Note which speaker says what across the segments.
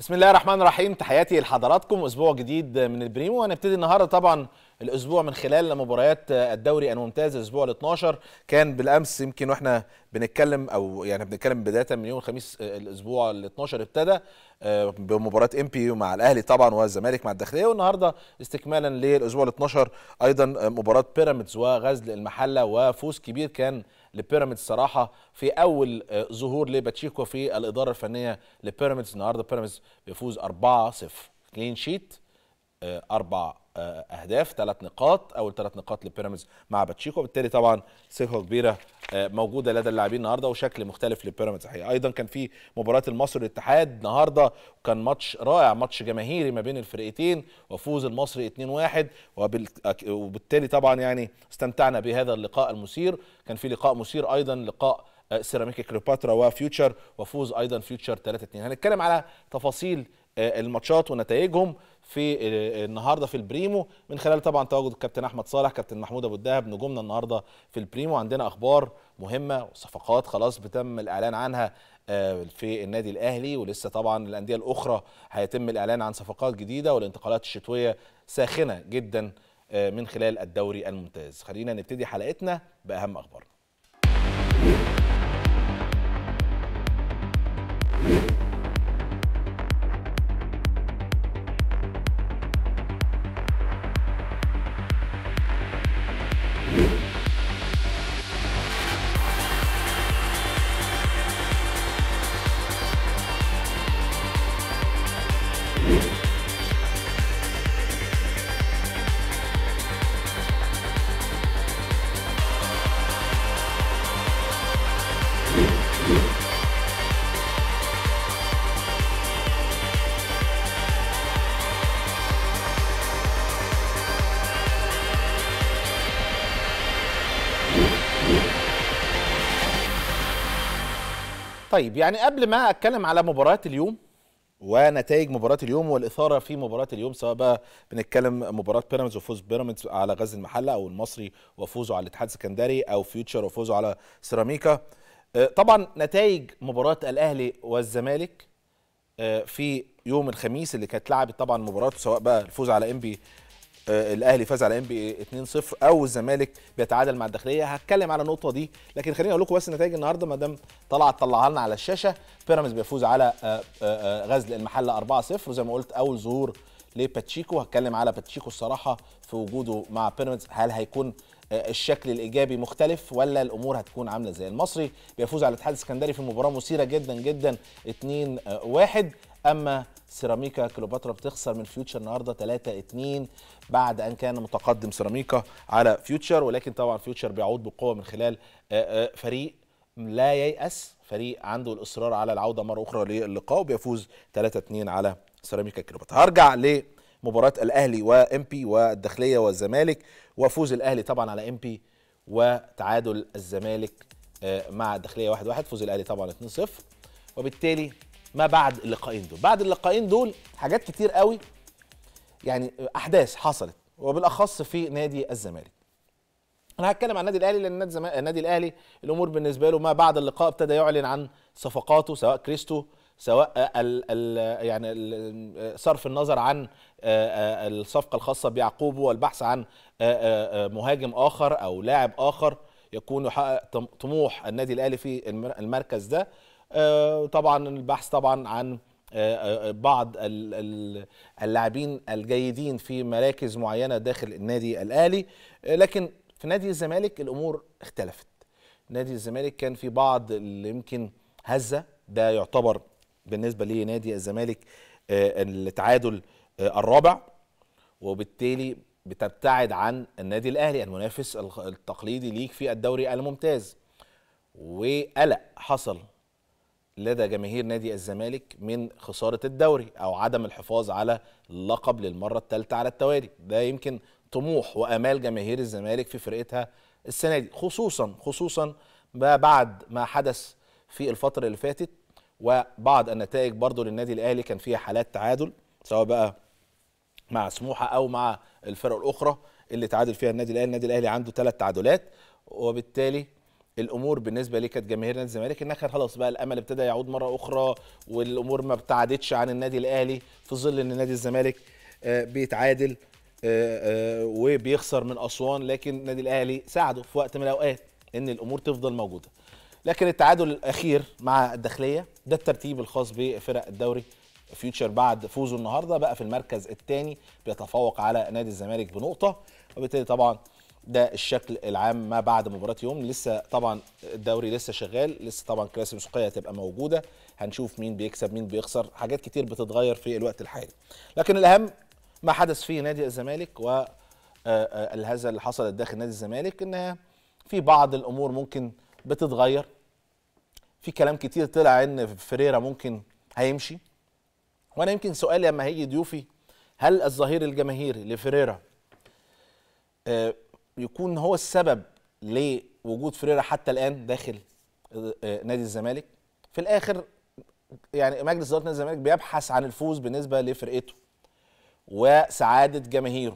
Speaker 1: بسم الله الرحمن الرحيم تحياتي لحضراتكم اسبوع جديد من البريمو هنبتدي النهارده طبعا الاسبوع من خلال مباريات الدوري الممتاز الاسبوع ال 12 كان بالامس يمكن واحنا بنتكلم او يعني بنتكلم بدايه من يوم الخميس الاسبوع ال 12 ابتدى بمباراه ام بي مع الاهلي طبعا والزمالك مع الداخليه والنهارده استكمالا للاسبوع ال 12 ايضا مباراه بيراميدز وغزل المحله وفوز كبير كان لبيراميدز صراحه في اول ظهور لباتشيكو في الاداره الفنيه لبيراميدز النهارده بيراميدز بيفوز 4-0 كلين شيت اربع اهداف ثلاث نقاط اول ثلاث نقاط لبيراميدز مع باتشيكو وبالتالي طبعا ثقه كبيره موجوده لدى اللاعبين النهارده وشكل مختلف لبيراميدز الحقيقه ايضا كان في مباراه المصري والاتحاد النهارده وكان ماتش رائع ماتش جماهيري ما بين الفرقتين وفوز المصري 2-1 وبالتالي طبعا يعني استمتعنا بهذا اللقاء المثير كان في لقاء مثير ايضا لقاء سيراميكا كليوباترا وفيوتشر وفوز ايضا فيوتشر 3-2 هنتكلم على تفاصيل الماتشات ونتائجهم في النهارده في البريمو من خلال طبعا تواجد الكابتن احمد صالح كابتن محمود ابو الدهب نجومنا النهارده في البريمو عندنا اخبار مهمه وصفقات خلاص بتم الاعلان عنها في النادي الاهلي ولسه طبعا الانديه الاخرى هيتم الاعلان عن صفقات جديده والانتقالات الشتويه ساخنه جدا من خلال الدوري الممتاز خلينا نبتدي حلقتنا باهم اخبارنا طيب يعني قبل ما اتكلم على مباراه اليوم ونتائج مباراة اليوم والإثارة في مباراة اليوم سواء بقى بنتكلم مباراة بيراميدز وفوز بيراميدز على غزل المحلة أو المصري وفوزه على الاتحاد السكندري أو فيوتشر وفوزه على سيراميكا طبعا نتائج مباراة الأهلي والزمالك في يوم الخميس اللي كانت لعبت طبعا مباراة سواء بقى الفوز على انبي الاهلي فاز على انبي 2-0 او الزمالك بيتعادل مع الداخليه هتكلم على النقطه دي لكن خليني اقول لكم بس نتائج النهارده ما دام طلعت طلعها لنا على الشاشه بيراميدز بيفوز على غزل المحله 4-0 وزي ما قلت اول ظهور لباتشيكو هتكلم على باتشيكو الصراحه في وجوده مع بيراميدز هل هيكون الشكل الايجابي مختلف ولا الامور هتكون عامله ازاي المصري بيفوز على الاتحاد السكندري في مباراه مثيره جدا جدا 2-1 اما سيراميكا كليوباترا بتخسر من فيوتشر النهارده 3 2 بعد ان كان متقدم سيراميكا على فيوتشر ولكن طبعا فيوتشر بيعود بقوه من خلال فريق لا ييأس فريق عنده الاصرار على العوده مره اخرى للقاء وبيفوز 3 2 على سيراميكا كليوباترا هرجع لمباراه الاهلي وامبي والداخليه والزمالك وفوز الاهلي طبعا على امبي وتعادل الزمالك مع الداخليه 1 1 فوز الاهلي طبعا 2 0 وبالتالي ما بعد اللقاءين دول بعد اللقاءين دول حاجات كتير قوي يعني احداث حصلت وبالاخص في نادي الزمالك انا هتكلم عن النادي الاهلي لان النادي, زم... النادي الاهلي الامور بالنسبه له ما بعد اللقاء ابتدى يعلن عن صفقاته سواء كريستو سواء ال ال يعني ال صرف النظر عن الصفقه الخاصه بيعقوب والبحث عن مهاجم اخر او لاعب اخر يكون يحقق طموح النادي الاهلي في المركز ده طبعا البحث طبعا عن بعض اللاعبين الجيدين في مراكز معينه داخل النادي الاهلي لكن في نادي الزمالك الامور اختلفت نادي الزمالك كان في بعض اللي يمكن هزه ده يعتبر بالنسبه لنادي الزمالك التعادل الرابع وبالتالي بتبتعد عن النادي الاهلي المنافس التقليدي ليك في الدوري الممتاز وقلق حصل لدى جماهير نادي الزمالك من خسارة الدوري أو عدم الحفاظ على اللقب للمرة الثالثة على التوالي ده يمكن طموح وأمال جماهير الزمالك في فرقتها السنة دي خصوصا خصوصا بعد ما حدث في الفترة اللي فاتت وبعض النتائج برضو للنادي الأهلي كان فيها حالات تعادل سواء بقى مع سموحة أو مع الفرق الأخرى اللي تعادل فيها النادي الأهلي النادي الأهلي عنده ثلاث تعادلات وبالتالي الامور بالنسبه لي كانت جماهير نادي الزمالك انها كان خلاص بقى الامل ابتدى يعود مره اخرى والامور ما ابتعدتش عن النادي الاهلي في ظل ان نادي الزمالك آه، بيتعادل آه، آه، وبيخسر من اسوان لكن النادي الاهلي ساعده في وقت من الاوقات ان الامور تفضل موجوده لكن التعادل الاخير مع الداخليه ده الترتيب الخاص بفرق الدوري فيوتشر بعد فوزه النهارده بقى في المركز الثاني بيتفوق على نادي الزمالك بنقطه وبالتالي طبعا ده الشكل العام ما بعد مباراه يوم لسه طبعا الدوري لسه شغال لسه طبعا كراسي موسيقيه هتبقى موجوده هنشوف مين بيكسب مين بيخسر حاجات كتير بتتغير في الوقت الحالي لكن الاهم ما حدث في نادي الزمالك و آه، آه، هذا اللي حصل داخل نادي الزمالك ان في بعض الامور ممكن بتتغير في كلام كتير طلع ان فريرا ممكن هيمشي وانا يمكن سؤالي لما هيجي ضيوفي هل الظهير الجماهيري لفريرا آه، يكون هو السبب لوجود فريرا حتى الان داخل نادي الزمالك في الاخر يعني مجلس اداره نادي الزمالك بيبحث عن الفوز بالنسبه لفرقته وسعاده جماهيره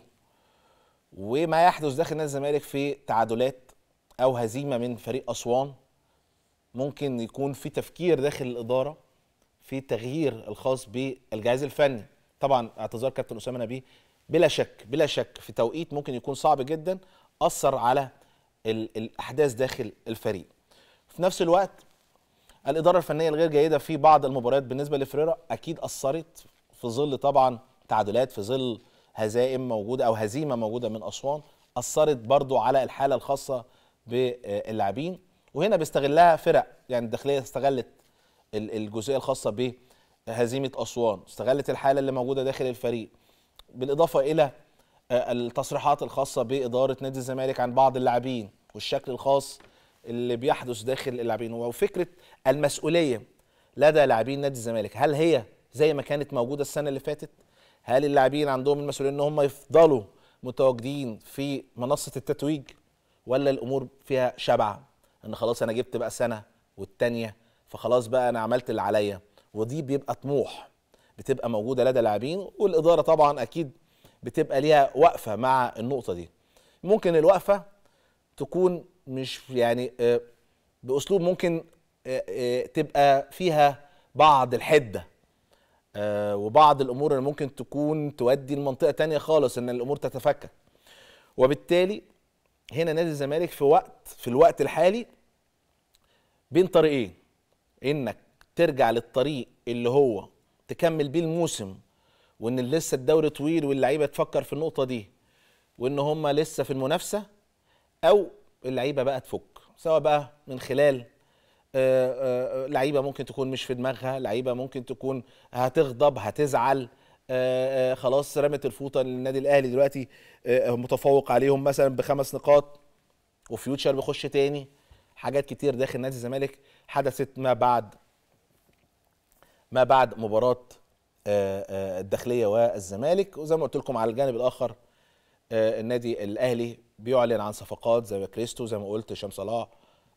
Speaker 1: وما يحدث داخل نادي الزمالك في تعادلات او هزيمه من فريق اسوان ممكن يكون في تفكير داخل الاداره في التغيير الخاص بالجهاز الفني طبعا اعتذار كابتن اسامه نبيه بلا شك بلا شك في توقيت ممكن يكون صعب جدا اثر على الاحداث داخل الفريق في نفس الوقت الاداره الفنيه الغير جيده في بعض المباريات بالنسبه لفريرا اكيد اثرت في ظل طبعا تعادلات في ظل هزائم موجوده او هزيمه موجوده من اسوان اثرت برضو على الحاله الخاصه باللاعبين وهنا بيستغلها فرق يعني الداخليه استغلت الجزئيه الخاصه بهزيمه اسوان استغلت الحاله اللي موجوده داخل الفريق بالاضافه الى آه، التصريحات الخاصه باداره نادي الزمالك عن بعض اللاعبين والشكل الخاص اللي بيحدث داخل اللاعبين وفكره المسؤوليه لدى لاعبين نادي الزمالك هل هي زي ما كانت موجوده السنه اللي فاتت هل اللاعبين عندهم المسؤوليه ان هم يفضلوا متواجدين في منصه التتويج ولا الامور فيها شبع ان خلاص انا جبت بقى سنه والتانيه فخلاص بقى انا عملت اللي عليا ودي بيبقى طموح بتبقى موجوده لدى اللاعبين والاداره طبعا اكيد بتبقى ليها وقفه مع النقطه دي ممكن الوقفه تكون مش يعني آه، باسلوب ممكن آه، آه، تبقى فيها بعض الحده وبعض الامور اللي ممكن تكون تودي لمنطقه تانية خالص ان الامور تتفكك وبالتالي هنا نادي الزمالك في وقت في الوقت الحالي بين طريقين انك ترجع للطريق اللي هو تكمل بيه الموسم وان لسه الدوري طويل واللعيبه تفكر في النقطه دي وان هم لسه في المنافسه او اللعيبه بقى تفك سواء بقى من خلال آه، آه، لعيبه ممكن تكون مش في دماغها لعيبه ممكن تكون هتغضب هتزعل آه، خلاص رمت الفوطه للنادي الاهلي دلوقتي متفوق عليهم مثلا بخمس نقاط وفيوتشر بيخش تاني حاجات كتير داخل نادي الزمالك حدثت ما بعد ما بعد مباراه آه، آه، الداخليه والزمالك وزي ما قلت لكم على الجانب الاخر آه، النادي الاهلي بيعلن عن صفقات زي كريستو زي ما قلت هشام صلاح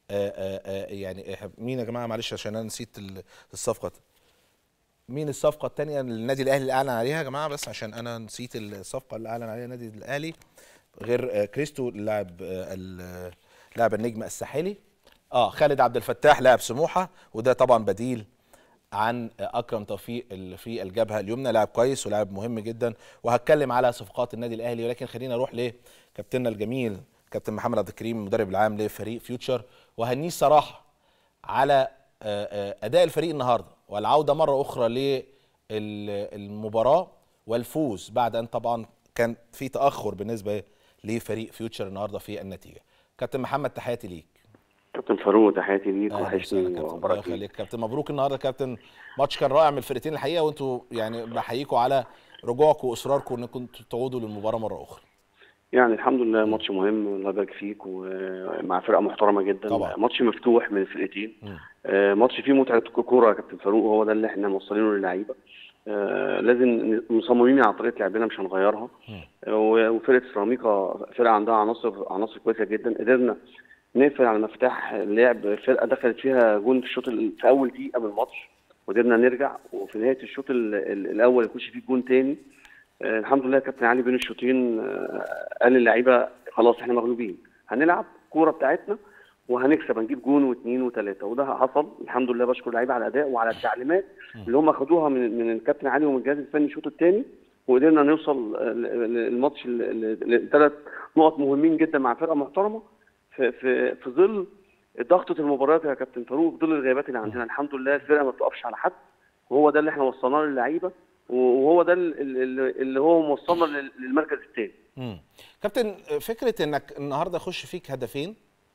Speaker 1: يعني مين يا جماعه معلش عشان انا نسيت الصفقه مين الصفقه الثانيه اللي النادي الاهلي اللي اعلن عليها يا جماعه بس عشان انا نسيت الصفقه اللي اعلن عليها النادي الاهلي غير كريستو اللاعب لاعب النجم الساحلي اه خالد عبد الفتاح لاعب سموحه وده طبعا بديل عن اكرم توفيق اللي في الجبهه اليمنى لاعب كويس ولاعب مهم جدا وهتكلم على صفقات النادي الاهلي ولكن خلينا نروح لكابتننا الجميل كابتن محمد عبد الكريم المدرب العام لفريق فيوتشر وهنيه صراحه على اداء الفريق النهارده والعوده مره اخرى للمباراه والفوز بعد ان طبعا كان في تاخر بالنسبه لفريق فيوتشر النهارده في النتيجه كابتن محمد تحياتي ليك
Speaker 2: كابتن فاروق تحياتي ليك
Speaker 1: وحشني الله يخليك كابتن مبروك النهارده كابتن ماتش كان رائع من الفرقتين الحقيقه وانتوا يعني بحييكم على رجوعكم واصراركم انكم تعودوا للمباراه مره اخرى
Speaker 2: يعني الحمد لله ماتش مهم الله يبارك فيك ومع فرقه محترمه جدا طبعا. ماتش مفتوح من الفرقتين آه ماتش فيه متعه كوره يا كابتن فاروق هو ده اللي احنا موصلينه للعيبه آه لازم مصممين على طريقه لعبنا مش هنغيرها آه وفرقه سيراميكا فرقه عندها عناصر عناصر كويسه جدا قدرنا نقفل على مفتاح اللعب الفرقه دخلت فيها جون في الشوط في اول دقيقه من الماتش وقدرنا نرجع وفي نهايه الشوط الاول يخش فيه جون تاني آه الحمد لله كابتن علي بين الشوطين آه قال للعيبه خلاص احنا مغلوبين هنلعب كوره بتاعتنا وهنكسب هنجيب جون واثنين وثلاثه وده حصل الحمد لله بشكر اللعيبه على الاداء وعلى التعليمات اللي هم خدوها من من الكابتن علي ومن الجهاز الفني الشوط الثاني وقدرنا نوصل الماتش لثلاث نقط مهمين جدا مع فرقه محترمه في في في ظل ضغطه المباريات يا كابتن فاروق في ظل الغيابات اللي عندنا الحمد لله الفرقه ما بتقفش على حد وهو ده اللي احنا وصلناه للعيبه وهو ده اللي هو موصلنا للمركز الثاني
Speaker 1: كابتن فكره انك النهارده يخش فيك هدفين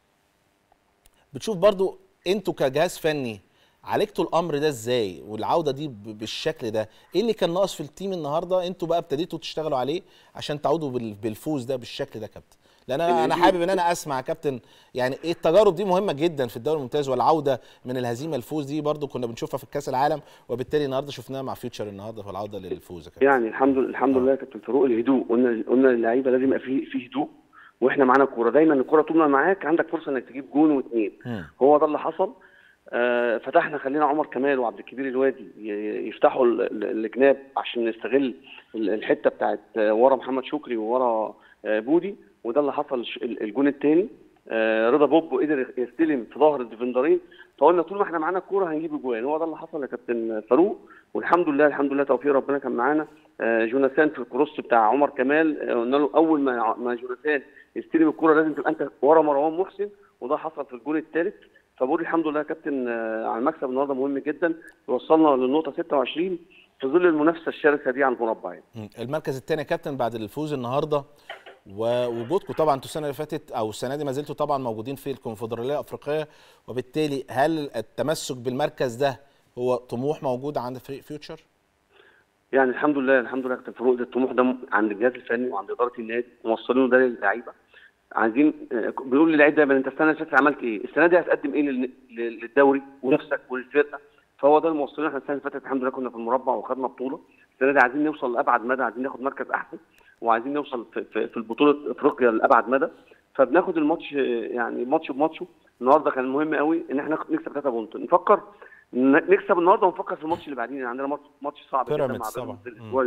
Speaker 1: بتشوف برضو انتوا كجهاز فني عالجتوا الامر ده ازاي والعوده دي بالشكل ده ايه اللي كان ناقص في التيم النهارده انتوا بقى ابتديتوا تشتغلوا عليه عشان تعودوا بالفوز ده بالشكل ده كابتن لان انا انا حابب ان انا اسمع يا كابتن يعني ايه التجارب دي مهمه جدا في الدوري الممتاز والعوده من الهزيمه الفوز دي برضو كنا بنشوفها في الكاس العالم وبالتالي النهارده شفناها مع فيوتشر النهارده في العوده للفوز
Speaker 2: يا كابتن يعني الحمد لله الحمد لله يا كابتن فاروق الهدوء قلنا قلنا للعيبه لازم يبقى في في هدوء واحنا معانا الكوره دايما الكوره طول ما معاك عندك فرصه انك تجيب جون واثنين هو ده اللي حصل آه فتحنا خلينا عمر كمال وعبد الكبير الوادي يفتحوا الجناب عشان نستغل الحته بتاعت ورا محمد شكري وورا آه بودي وده اللي حصل الجون الثاني آه رضا بوبو قدر يستلم في ظهر الديفندرين فقلنا طول ما احنا معانا الكوره هنجيب اجوان هو ده اللي حصل يا كابتن فاروق والحمد لله الحمد لله توفيق ربنا كان معانا آه جوناثان في الكروس بتاع عمر كمال قلنا له اول ما ما جوناثان يستلم الكوره لازم تبقى انت ورا مروان محسن وده حصل في الجول الثالث فبقول الحمد لله يا كابتن على المكسب النهارده مهم جدا وصلنا للنقطه 26 في ظل المنافسه الشرسه دي على المربع
Speaker 1: يعني. المركز الثاني يا كابتن بعد الفوز النهارده ووجودكم طبعا انتوا السنه اللي فاتت او السنه دي ما زلتوا طبعا موجودين في الكونفدراليه الافريقيه وبالتالي هل التمسك بالمركز ده هو طموح موجود عند فريق فيوتشر؟
Speaker 2: يعني الحمد لله الحمد لله يا كابتن فاروق الطموح ده عند الجهاز الفني وعند اداره النادي موصلينه ده للعيبه عايزين بنقول للعيب دايما انت السنه اللي فاتت عملت ايه؟ السنه دي هتقدم ايه للدوري ونفسك وللفرقه فهو ده الموصلين احنا السنه اللي فاتت الحمد لله كنا في المربع وخدنا بطوله السنه دي عايزين نوصل لابعد مدى عايزين ناخد مركز احسن وعايزين نوصل في, في, في البطوله افريقيا لابعد مدى فبناخد الماتش يعني ماتش بماتشه النهارده كان مهم قوي ان احنا نكسب 3 بونت نفكر نكسب النهارده ونفكر في الماتش اللي بعدين يعني عندنا ماتش صعب
Speaker 1: جدا مع الاسبوع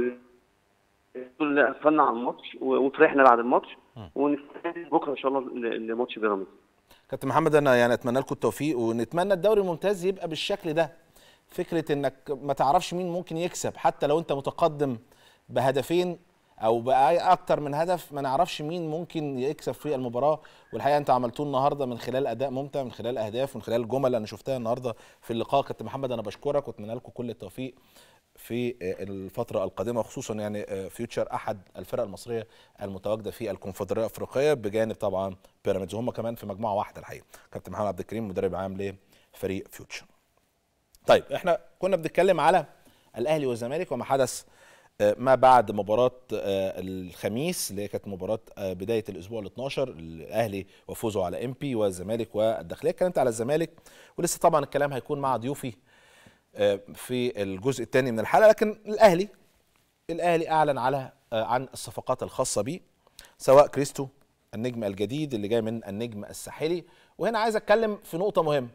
Speaker 2: قفلنا على الماتش وفرحنا بعد الماتش ونستعد بكره ان شاء الله لماتش بيراميدز
Speaker 1: كابتن محمد انا يعني اتمنى لكم التوفيق ونتمنى الدوري الممتاز يبقى بالشكل ده فكره انك ما تعرفش مين ممكن يكسب حتى لو انت متقدم بهدفين او باي اكتر من هدف ما نعرفش مين ممكن يكسب في المباراه والحقيقه انت عملتوه النهارده من خلال اداء ممتع من خلال اهداف ومن خلال الجمل اللي انا شفتها النهارده في اللقاء كابتن محمد انا بشكرك واتمنى لكم كل التوفيق في الفترة القادمة خصوصا يعني فيوتشر أحد الفرق المصرية المتواجدة في الكونفدرالية الأفريقية بجانب طبعا بيراميدز وهم كمان في مجموعة واحدة الحقيقة كابتن محمد عبد الكريم مدرب عام لفريق فيوتشر. طيب احنا كنا بنتكلم على الأهلي والزمالك وما حدث ما بعد مباراة الخميس اللي هي كانت مباراة بداية الأسبوع ال 12 الأهلي وفوزه على إم بي والزمالك والداخلية اتكلمت على الزمالك ولسه طبعا الكلام هيكون مع ضيوفي في الجزء الثاني من الحلقه لكن الاهلي الاهلي اعلن على عن الصفقات الخاصه به سواء كريستو النجم الجديد اللي جاي من النجم الساحلي وهنا عايز اتكلم في نقطه مهمه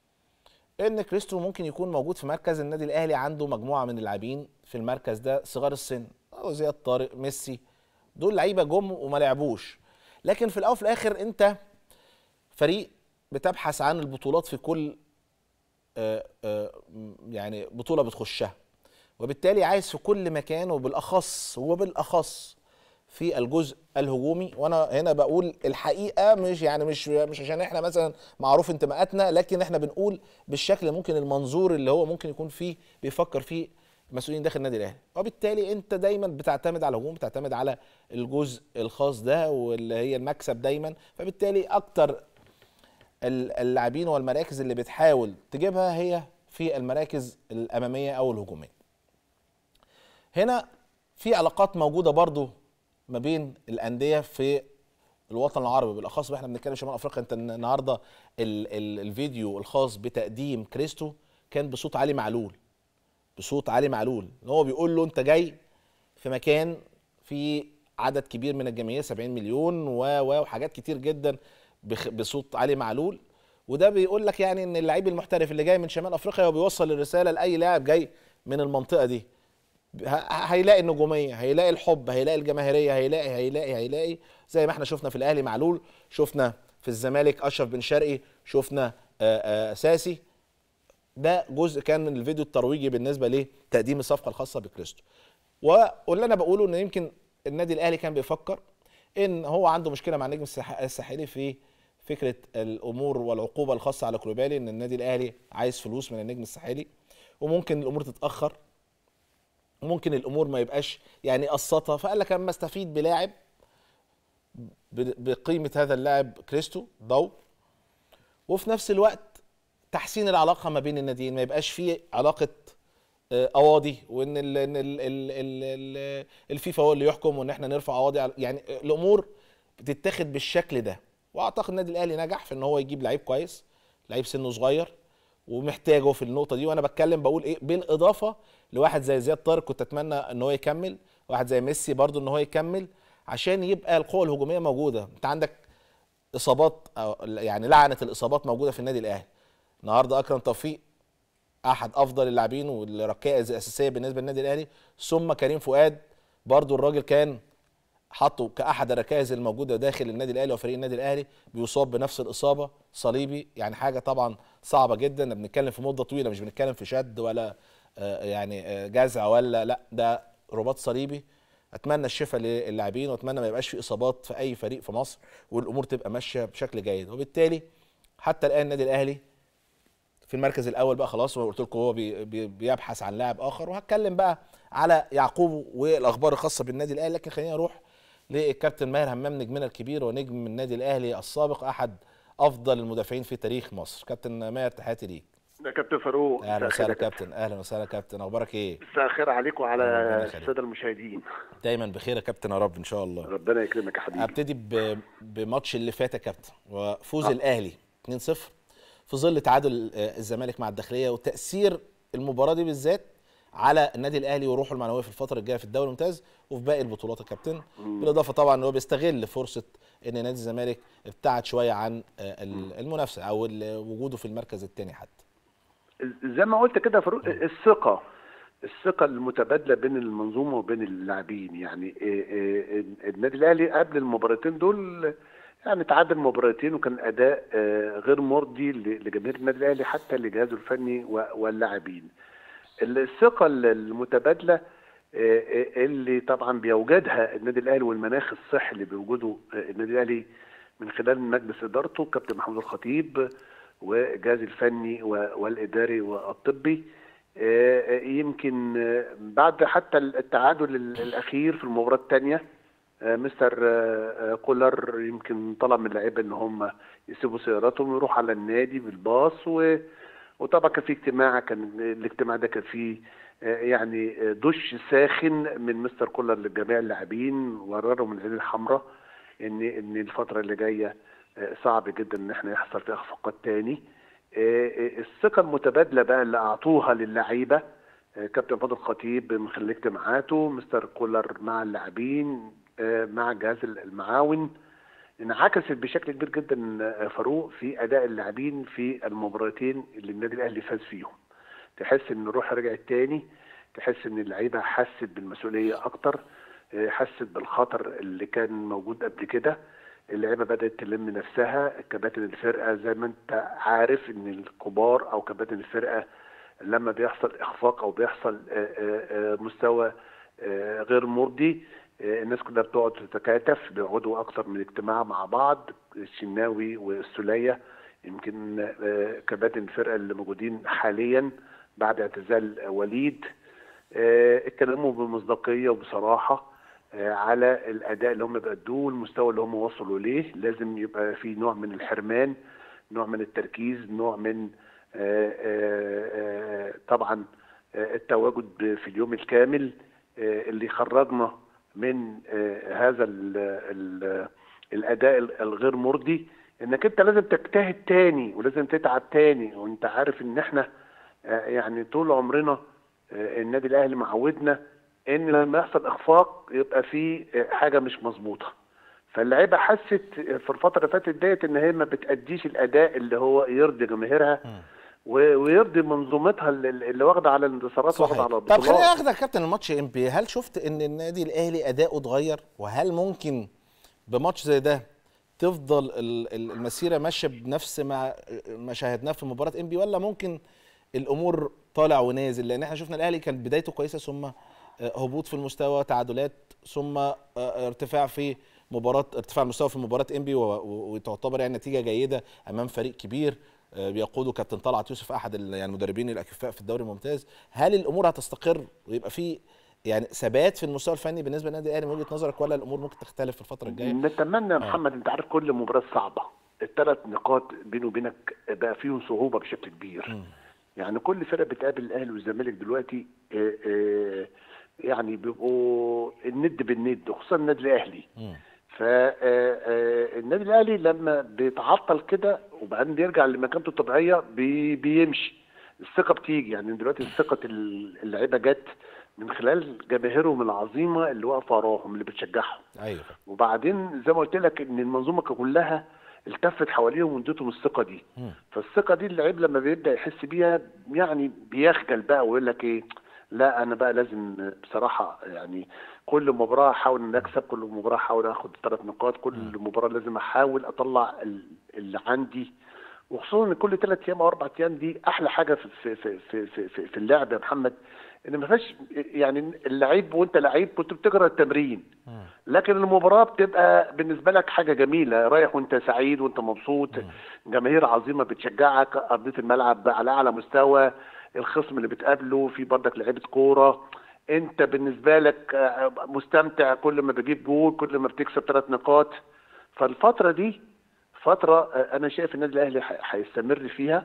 Speaker 1: ان كريستو ممكن يكون موجود في مركز النادي الاهلي عنده مجموعه من اللاعبين في المركز ده صغار السن او زياد طارق ميسي دول لعيبه جم وما لعبوش لكن في الاول وفي الاخر انت فريق بتبحث عن البطولات في كل آآ آآ يعني بطوله بتخشها وبالتالي عايز في كل مكان وبالاخص وبالاخص في الجزء الهجومي وانا هنا بقول الحقيقه مش يعني مش مش عشان احنا مثلا معروف انتماءاتنا لكن احنا بنقول بالشكل ممكن المنظور اللي هو ممكن يكون فيه بيفكر فيه المسؤولين داخل النادي الاهلي وبالتالي انت دايما بتعتمد على الهجوم بتعتمد على الجزء الخاص ده واللي هي المكسب دايما فبالتالي اكتر اللاعبين والمراكز اللي بتحاول تجيبها هي في المراكز الاماميه او الهجوميه هنا في علاقات موجوده برضو ما بين الانديه في الوطن العربي بالاخص احنا بنتكلم شمال افريقيا انت النهارده ال ال الفيديو الخاص بتقديم كريستو كان بصوت علي معلول بصوت علي معلول ان هو بيقول له انت جاي في مكان في عدد كبير من الجماهير 70 مليون و وحاجات كتير جدا بصوت علي معلول وده بيقول لك يعني ان اللعيب المحترف اللي جاي من شمال افريقيا هو بيوصل الرساله لاي لاعب جاي من المنطقه دي هيلاقي النجوميه هيلاقي الحب هيلاقي الجماهيريه هيلاقي هيلاقي هيلاقي زي ما احنا شفنا في الاهلي معلول شفنا في في الزمالك اشرف بن شرقي شفنا ساسي ده جزء كان من الفيديو الترويجي بالنسبه لتقديم الصفقه الخاصه بكريستو واللي انا بقوله ان يمكن النادي الاهلي كان بيفكر ان هو عنده مشكله مع النجم الساحلي في فكره الامور والعقوبه الخاصه على كلوبالي ان النادي الاهلي عايز فلوس من النجم الساحلي وممكن الامور تتاخر ممكن الامور ما يبقاش يعني قسطها فقال لك اما استفيد بلاعب بقيمه هذا اللاعب كريستو ضو وفي نفس الوقت تحسين العلاقه ما بين الناديين ما يبقاش في علاقه قواضي وان ال ال ال ال الفيفا هو اللي يحكم وان احنا نرفع قواضي يعني الامور بتتاخد بالشكل ده واعتقد النادي الاهلي نجح في ان هو يجيب لعيب كويس لعيب سنه صغير ومحتاجه في النقطه دي وانا بتكلم بقول ايه بالاضافه لواحد زي زياد طارق كنت اتمنى ان هو يكمل واحد زي ميسي برضو ان هو يكمل عشان يبقى القوه الهجوميه موجوده انت عندك اصابات أو يعني لعنه الاصابات موجوده في النادي الاهلي النهارده اكرم توفيق احد افضل اللاعبين والركائز الاساسيه بالنسبه للنادي الاهلي ثم كريم فؤاد برضو الراجل كان حطه كاحد الركائز الموجوده داخل النادي الاهلي وفريق النادي الاهلي بيصاب بنفس الاصابه صليبي يعني حاجه طبعا صعبه جدا بنتكلم في مده طويله مش بنتكلم في شد ولا يعني جزع ولا لا ده رباط صليبي اتمنى الشفاء للاعبين واتمنى ما يبقاش في اصابات في اي فريق في مصر والامور تبقى ماشيه بشكل جيد وبالتالي حتى الان النادي الاهلي في المركز الاول بقى خلاص وقلت لكم هو بي بي بيبحث عن لاعب اخر وهتكلم بقى على يعقوب والاخبار الخاصه بالنادي الاهلي لكن خلينا نروح للكابتن ماهر همام نجمنا الكبير ونجم النادي الاهلي السابق احد افضل المدافعين في تاريخ مصر كابتن ماهر تحياتي ليك
Speaker 3: يا كابتن فاروق
Speaker 1: اهلا وسهلا كابتن اهلا وسهلا كابتن اخبارك ايه
Speaker 3: مساء الخير عليك وعلى الساده المشاهدين
Speaker 1: دايما بخير يا كابتن يا رب ان شاء الله
Speaker 3: ربنا يكرمك يا حبيبي
Speaker 1: ابتدي بماتش اللي فات يا كابتن وفوز آه. الاهلي 2-0 في ظل تعادل الزمالك مع الداخليه وتاثير المباراه دي بالذات على النادي الاهلي وروحه المعنويه في الفتره الجايه في الدوري الممتاز وفي باقي البطولات يا كابتن بالاضافه طبعا ان هو بيستغل فرصه ان نادي الزمالك ابتعد شويه عن المنافسه او وجوده في المركز الثاني حتى
Speaker 3: زي ما قلت كده فاروق الثقه الثقه المتبادله بين المنظومه وبين اللاعبين يعني النادي الاهلي قبل المباراتين دول يعني تعادل مباراتين وكان اداء غير مرضي لجماهير النادي الاهلي حتى لجهازه الفني واللاعبين الثقه المتبادله اللي طبعا بيوجدها النادي الاهلي والمناخ الصحي اللي بيوجده النادي الاهلي من خلال مجلس ادارته كابتن محمود الخطيب والجهاز الفني والاداري والطبي يمكن بعد حتى التعادل الاخير في المباراه الثانيه مستر كولر يمكن طلب من اللعيبه ان هم يسيبوا سياراتهم ويروحوا على النادي بالباص و وطبعا كان في اجتماع كان الاجتماع ده كان فيه يعني دش ساخن من مستر كولر لجميع اللاعبين وررهم من العين الحمراء ان ان الفتره اللي جايه صعب جدا ان احنا يحصل فيها اخفاقات تاني الثقه المتبادله بقى اللي اعطوها للعيبه كابتن فاضل خطيب من خلال اجتماعاته مستر كولر مع اللاعبين مع الجهاز المعاون انعكست بشكل كبير جدا فاروق في اداء اللاعبين في المباراتين اللي النادي الاهلي فاز فيهم تحس ان الروح رجعت تاني تحس ان اللعيبه حست بالمسؤوليه اكتر حست بالخطر اللي كان موجود قبل كده اللعيبه بدات تلم نفسها كباتن الفرقه زي ما انت عارف ان الكبار او كباتن الفرقه لما بيحصل اخفاق او بيحصل مستوى غير مرضي الناس كلها بتقعد تتكاتف بيقعدوا اكتر من اجتماع مع بعض الشناوي والسوليه يمكن كباتن الفرقه اللي موجودين حاليا بعد اعتزال وليد اتكلموا بمصداقيه وبصراحه على الاداء اللي هم بيأدوه والمستوى اللي هم وصلوا ليه لازم يبقى في نوع من الحرمان نوع من التركيز نوع من طبعا التواجد في اليوم الكامل اللي يخرجنا من هذا ال ال الاداء الغير مرضي انك انت لازم تجتهد تاني ولازم تتعب تاني وانت عارف ان احنا يعني طول عمرنا النادي الاهلي معودنا ان لما يحصل اخفاق يبقى في حاجه مش مظبوطه فاللعيبه حست في الفتره اللي فاتت ديت ان هي ما بتاديش الاداء اللي هو يرضي جماهيرها ويرضي منظومتها اللي واخده على الانتصارات واخده على
Speaker 1: البطولات طب خليني اخدك كابتن الماتش ام بي هل شفت ان النادي الاهلي اداؤه اتغير وهل ممكن بماتش زي ده تفضل المسيره ماشيه بنفس ما ما شاهدناه في مباراه انبي ولا ممكن الامور طالع ونازل لان احنا شفنا الاهلي كان بدايته كويسه ثم هبوط في المستوى تعادلات ثم ارتفاع في مباراه ارتفاع المستوى في مباراه انبي وتعتبر يعني نتيجه جيده امام فريق كبير بيقوده كابتن طلعت يوسف احد يعني المدربين الاكفاء في الدوري الممتاز هل الامور هتستقر ويبقى في يعني ثبات في المستوى الفني بالنسبه للنادي الاهلي من وجهه نظرك ولا الامور ممكن تختلف في الفتره الجايه؟
Speaker 3: نتمنى يا محمد انت عارف كل مباراه صعبه الثلاث نقاط بيني وبينك بقى فيهم صعوبه بشكل كبير م. يعني كل فرقه بتقابل الاهلي والزمالك دلوقتي آآ آآ يعني بيبقوا الند بالند خصوصا النادي الاهلي فالنادي الاهلي لما بيتعطل كده وبعدين بيرجع لمكانته الطبيعيه بي بيمشي الثقه بتيجي يعني دلوقتي ثقه اللعيبه جت من خلال جماهيرهم العظيمه اللي واقفه وراهم اللي بتشجعهم
Speaker 1: ايوه
Speaker 3: وبعدين زي ما قلت لك ان المنظومه كلها التفت حواليهم وادتهم الثقه دي
Speaker 1: م.
Speaker 3: فالثقه دي اللعيب لما بيبدا يحس بيها يعني بيخجل بقى ويقول لك ايه لا انا بقى لازم بصراحه يعني كل مباراه احاول ان اكسب كل مباراه احاول اخد ثلاث نقاط كل م. مباراه لازم احاول اطلع اللي عندي وخصوصا ان كل ثلاث ايام او اربع ايام دي احلى حاجه في في في في في, في, في اللعب يا محمد ان ما فيهاش يعني اللعيب وانت لعيب كنت بتقرا التمرين لكن المباراه بتبقى بالنسبه لك حاجه جميله رايح وانت سعيد وانت مبسوط جماهير عظيمه بتشجعك ارضيه الملعب على اعلى مستوى الخصم اللي بتقابله في برضك لعيبه كوره انت بالنسبه لك مستمتع كل ما بجيب جول كل ما بتكسب ثلاث نقاط فالفتره دي فتره انا شايف النادي الاهلي هيستمر فيها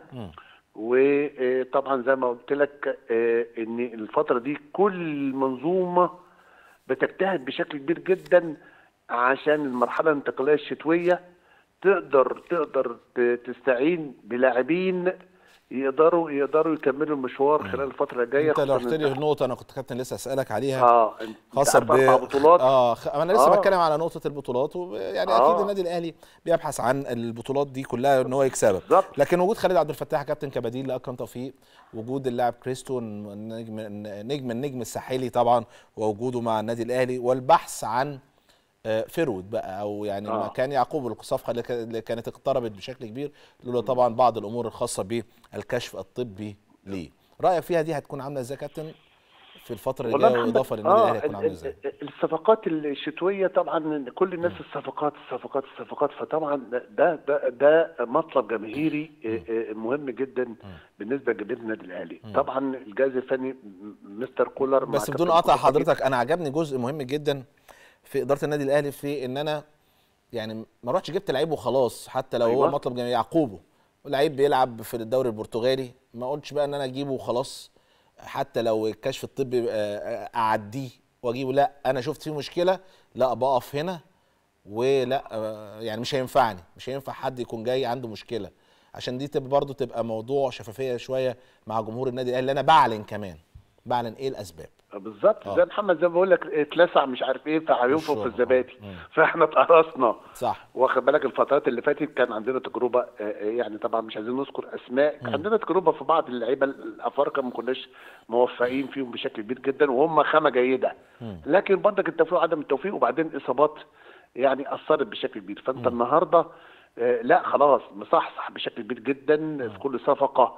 Speaker 3: وطبعا زي ما قلت لك ان الفتره دي كل منظومه بتجتهد بشكل كبير جدا عشان المرحله الانتقاليه الشتويه تقدر تقدر تستعين بلاعبين يقدروا يقدروا يكملوا المشوار خلال الفتره الجايه
Speaker 1: انت لو رحت لي النقطه انا كنت كابتن لسه اسالك عليها
Speaker 3: اه
Speaker 1: خاصه
Speaker 3: ب بطولات
Speaker 1: اه خ... انا لسه آه. بتكلم على نقطه البطولات ويعني آه. اكيد النادي الاهلي بيبحث عن البطولات دي كلها ان هو يكسبها
Speaker 3: بالظبط
Speaker 1: لكن وجود خالد عبد الفتاح كابتن كبديل لاكرم توفيق وجود اللاعب كريستو نجم نجم النجم الساحلي طبعا ووجوده مع النادي الاهلي والبحث عن فرود بقى او يعني آه. كان يعقوب الصفقه اللي كانت اقتربت بشكل كبير لولا طبعا بعض الامور الخاصه بالكشف الطبي ليه رايك فيها دي هتكون عامله ازاي كابتن في الفتره اللي جايه واضافه للنادي الاهلي هتكون عامله ازاي
Speaker 3: الصفقات الشتويه طبعا كل الناس الصفقات الصفقات الصفقات فطبعا ده ده ده مطلب جماهيري مهم جدا بالنسبه لجماهير النادي الاهلي طبعا الجهاز الفني مستر كولر
Speaker 1: بس بدون قطع حضرتك انا عجبني جزء مهم جدا في اداره النادي الاهلي في ان انا يعني ما رحتش جبت لعيب وخلاص حتى لو أيوة. هو مطلب جميل يعقوبه لعيب بيلعب في الدوري البرتغالي ما قلتش بقى ان انا اجيبه وخلاص حتى لو الكشف الطبي اعديه واجيبه لا انا شفت فيه مشكله لا بقف هنا ولا يعني مش هينفعني مش هينفع حد يكون جاي عنده مشكله عشان دي تبقى برضه تبقى موضوع شفافيه شويه مع جمهور النادي الاهلي انا بعلن كمان بعلن ايه الاسباب
Speaker 3: بالظبط زي محمد زي ما بقول لك اتلسع مش عارف ايه فهينفخ في الزبادي فاحنا اتقرصنا
Speaker 1: صح
Speaker 3: واخد بالك الفترات اللي فاتت كان عندنا تجربه يعني طبعا مش عايزين نذكر اسماء كان عندنا تجربه في بعض اللعيبه الافارقه ما كناش موفقين فيهم بشكل كبير جدا وهم خامه جيده لكن برضك التوفيق وعدم التوفيق وبعدين اصابات يعني اثرت بشكل كبير فانت النهارده لا خلاص مصحصح بشكل كبير جدا في كل صفقه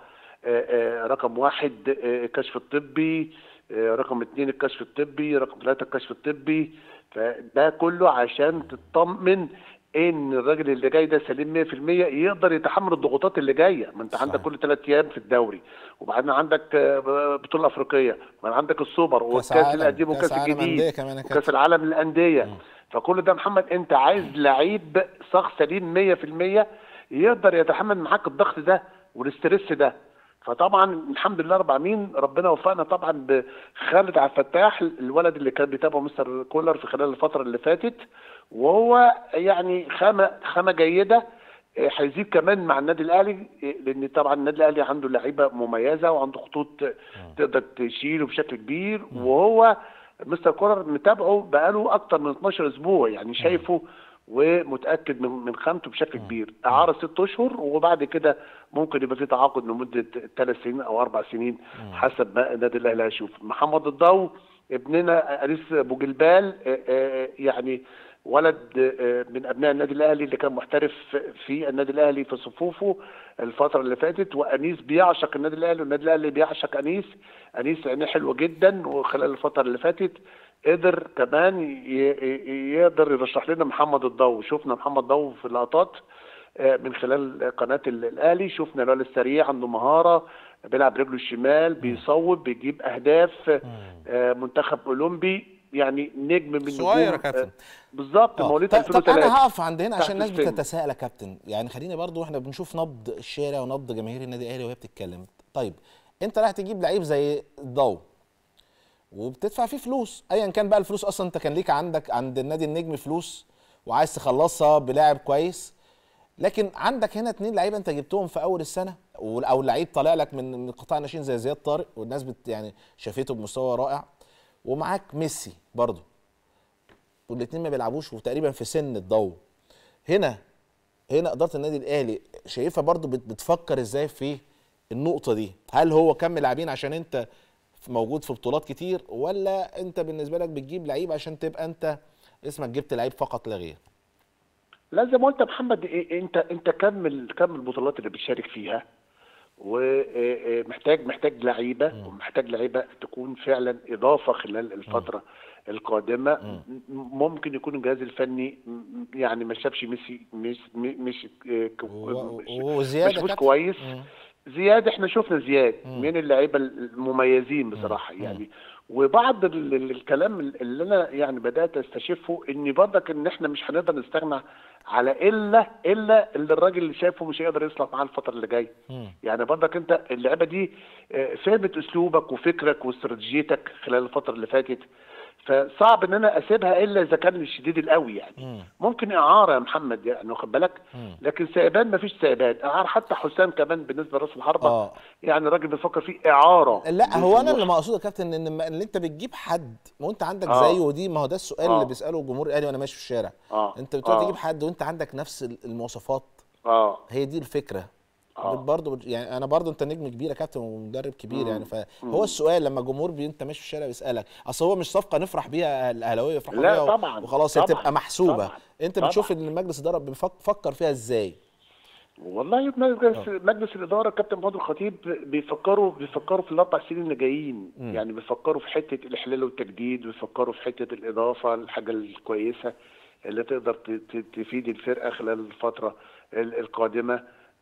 Speaker 3: رقم واحد الكشف الطبي رقم اثنين الكشف الطبي رقم ثلاثة الكشف الطبي فده كله عشان تطمن ان الراجل اللي جاي ده سليم 100% يقدر يتحمل الضغوطات اللي جايه ما انت صحيح. عندك كل ثلاث ايام في الدوري وبعدين عندك بطوله افريقيه وبعدين عندك السوبر والكاس القديم والكاس الجديد وكاس العالم للانديه فكل ده محمد انت عايز لعيب شخص سليم 100% يقدر يتحمل معاك الضغط ده والاسترس ده فطبعا الحمد لله رب العالمين ربنا وفقنا طبعا بخالد عبد الفتاح الولد اللي كان بيتابعه مستر كولر في خلال الفتره اللي فاتت وهو يعني خامه خامه جيده هيزيد كمان مع النادي الاهلي لان طبعا النادي الاهلي عنده لعيبه مميزه وعنده خطوط تقدر تشيله بشكل كبير وهو مستر كولر متابعه بقاله اكتر من 12 اسبوع يعني شايفه ومتاكد من من خامته بشكل كبير اعاره ست اشهر وبعد كده ممكن يبقى في تعاقد لمده ثلاث سنين او اربع سنين حسب ما النادي الاهلي هيشوف محمد الضو ابننا انيس ابو جلبال يعني ولد من ابناء النادي الاهلي اللي كان محترف في النادي الاهلي في صفوفه الفتره اللي فاتت وانيس بيعشق النادي الاهلي والنادي الاهلي بيعشق انيس انيس عينيه حلوه جدا وخلال الفتره اللي فاتت قدر كمان يقدر يرشح لنا محمد الضو شفنا محمد ضو في اللقطات من خلال قناه الاهلي شفنا الولد السريع عنده مهاره بيلعب رجله الشمال بيصوب بيجيب اهداف منتخب اولمبي يعني نجم من
Speaker 1: صغير يا كابتن
Speaker 3: بالظبط مواليد
Speaker 1: طب, طب انا هقف عند هنا عشان الناس بتتساءل يا كابتن يعني خليني برضو احنا بنشوف نبض الشارع ونبض جماهير النادي الاهلي وهي بتتكلم طيب انت رايح تجيب لعيب زي الضو وبتدفع فيه فلوس ايا كان بقى الفلوس اصلا انت كان ليك عندك عند النادي النجم فلوس وعايز تخلصها بلاعب كويس لكن عندك هنا اتنين لعيبه انت جبتهم في اول السنه او لعيب طالع لك من من قطاع الناشئين زي زياد طارق والناس بت يعني شافته بمستوى رائع ومعاك ميسي برضه والاثنين ما بيلعبوش وتقريبا في سن الضوء هنا هنا اداره النادي الاهلي شايفها برضه بتفكر ازاي في النقطه دي هل هو كم لاعبين عشان انت موجود في بطولات كتير ولا انت بالنسبه لك بتجيب لعيب عشان تبقى انت اسمك جبت لعيب فقط لا غير
Speaker 3: لا زي ما قلت يا محمد إيه انت انت كم كم البطولات اللي بتشارك فيها ومحتاج محتاج لعيبه ومحتاج لعيبه تكون فعلا اضافه خلال الفتره القادمه ممكن يكون الجهاز الفني يعني ما شافش ميسي مش مش
Speaker 1: وزياده
Speaker 3: مش, مش كويس زياد احنا شفنا زياد من اللعيبه المميزين بصراحه يعني وبعض الكلام اللي انا يعني بدات استشفه ان برضك ان احنا مش هنقدر نستغنى على الا الا اللي الراجل اللي شايفه مش هيقدر يصلح معاه الفتره اللي جايه يعني برضك انت اللعيبه دي فهمت اسلوبك وفكرك واستراتيجيتك خلال الفتره اللي فاتت فصعب ان انا اسيبها الا اذا كان الشديد القوي يعني مم. ممكن اعاره يا محمد يعني واخد بالك لكن سيبان مفيش سيبان اعاره حتى حسام كمان بالنسبه لراس الحربه آه. يعني الراجل بيفكر فيه اعاره
Speaker 1: لا هو انا اللي مقصود يا كابتن ان اللي انت بتجيب حد ما انت عندك آه. زيه ودي ما هو ده السؤال آه. اللي بيساله الجمهور الاهلي وانا ماشي في الشارع آه. انت بتقعد آه. تجيب حد وانت عندك نفس المواصفات
Speaker 3: اه
Speaker 1: هي دي الفكره آه. برضه يعني انا برضه انت نجم كبير يا كابتن ومدرب كبير يعني فهو السؤال لما الجمهور بي انت ماشي في الشارع بيسالك اصل هو مش صفقه نفرح بيها الاهلاويه يفرحوا
Speaker 3: لا
Speaker 1: بيها
Speaker 3: طبعا
Speaker 1: وخلاص
Speaker 3: هي
Speaker 1: تبقى محسوبه
Speaker 3: طبعًا
Speaker 1: انت
Speaker 3: طبعًا
Speaker 1: بتشوف ان مجلس الاداره بيفكر فيها ازاي
Speaker 3: والله مجلس مجلس الاداره كابتن محمود الخطيب بيفكروا بيفكروا في الاربع سنين اللي جايين يعني بيفكروا في حته الاحلال والتجديد بيفكروا في حته الاضافه الحاجه الكويسه اللي تقدر تفيد الفرقه خلال الفتره القادمه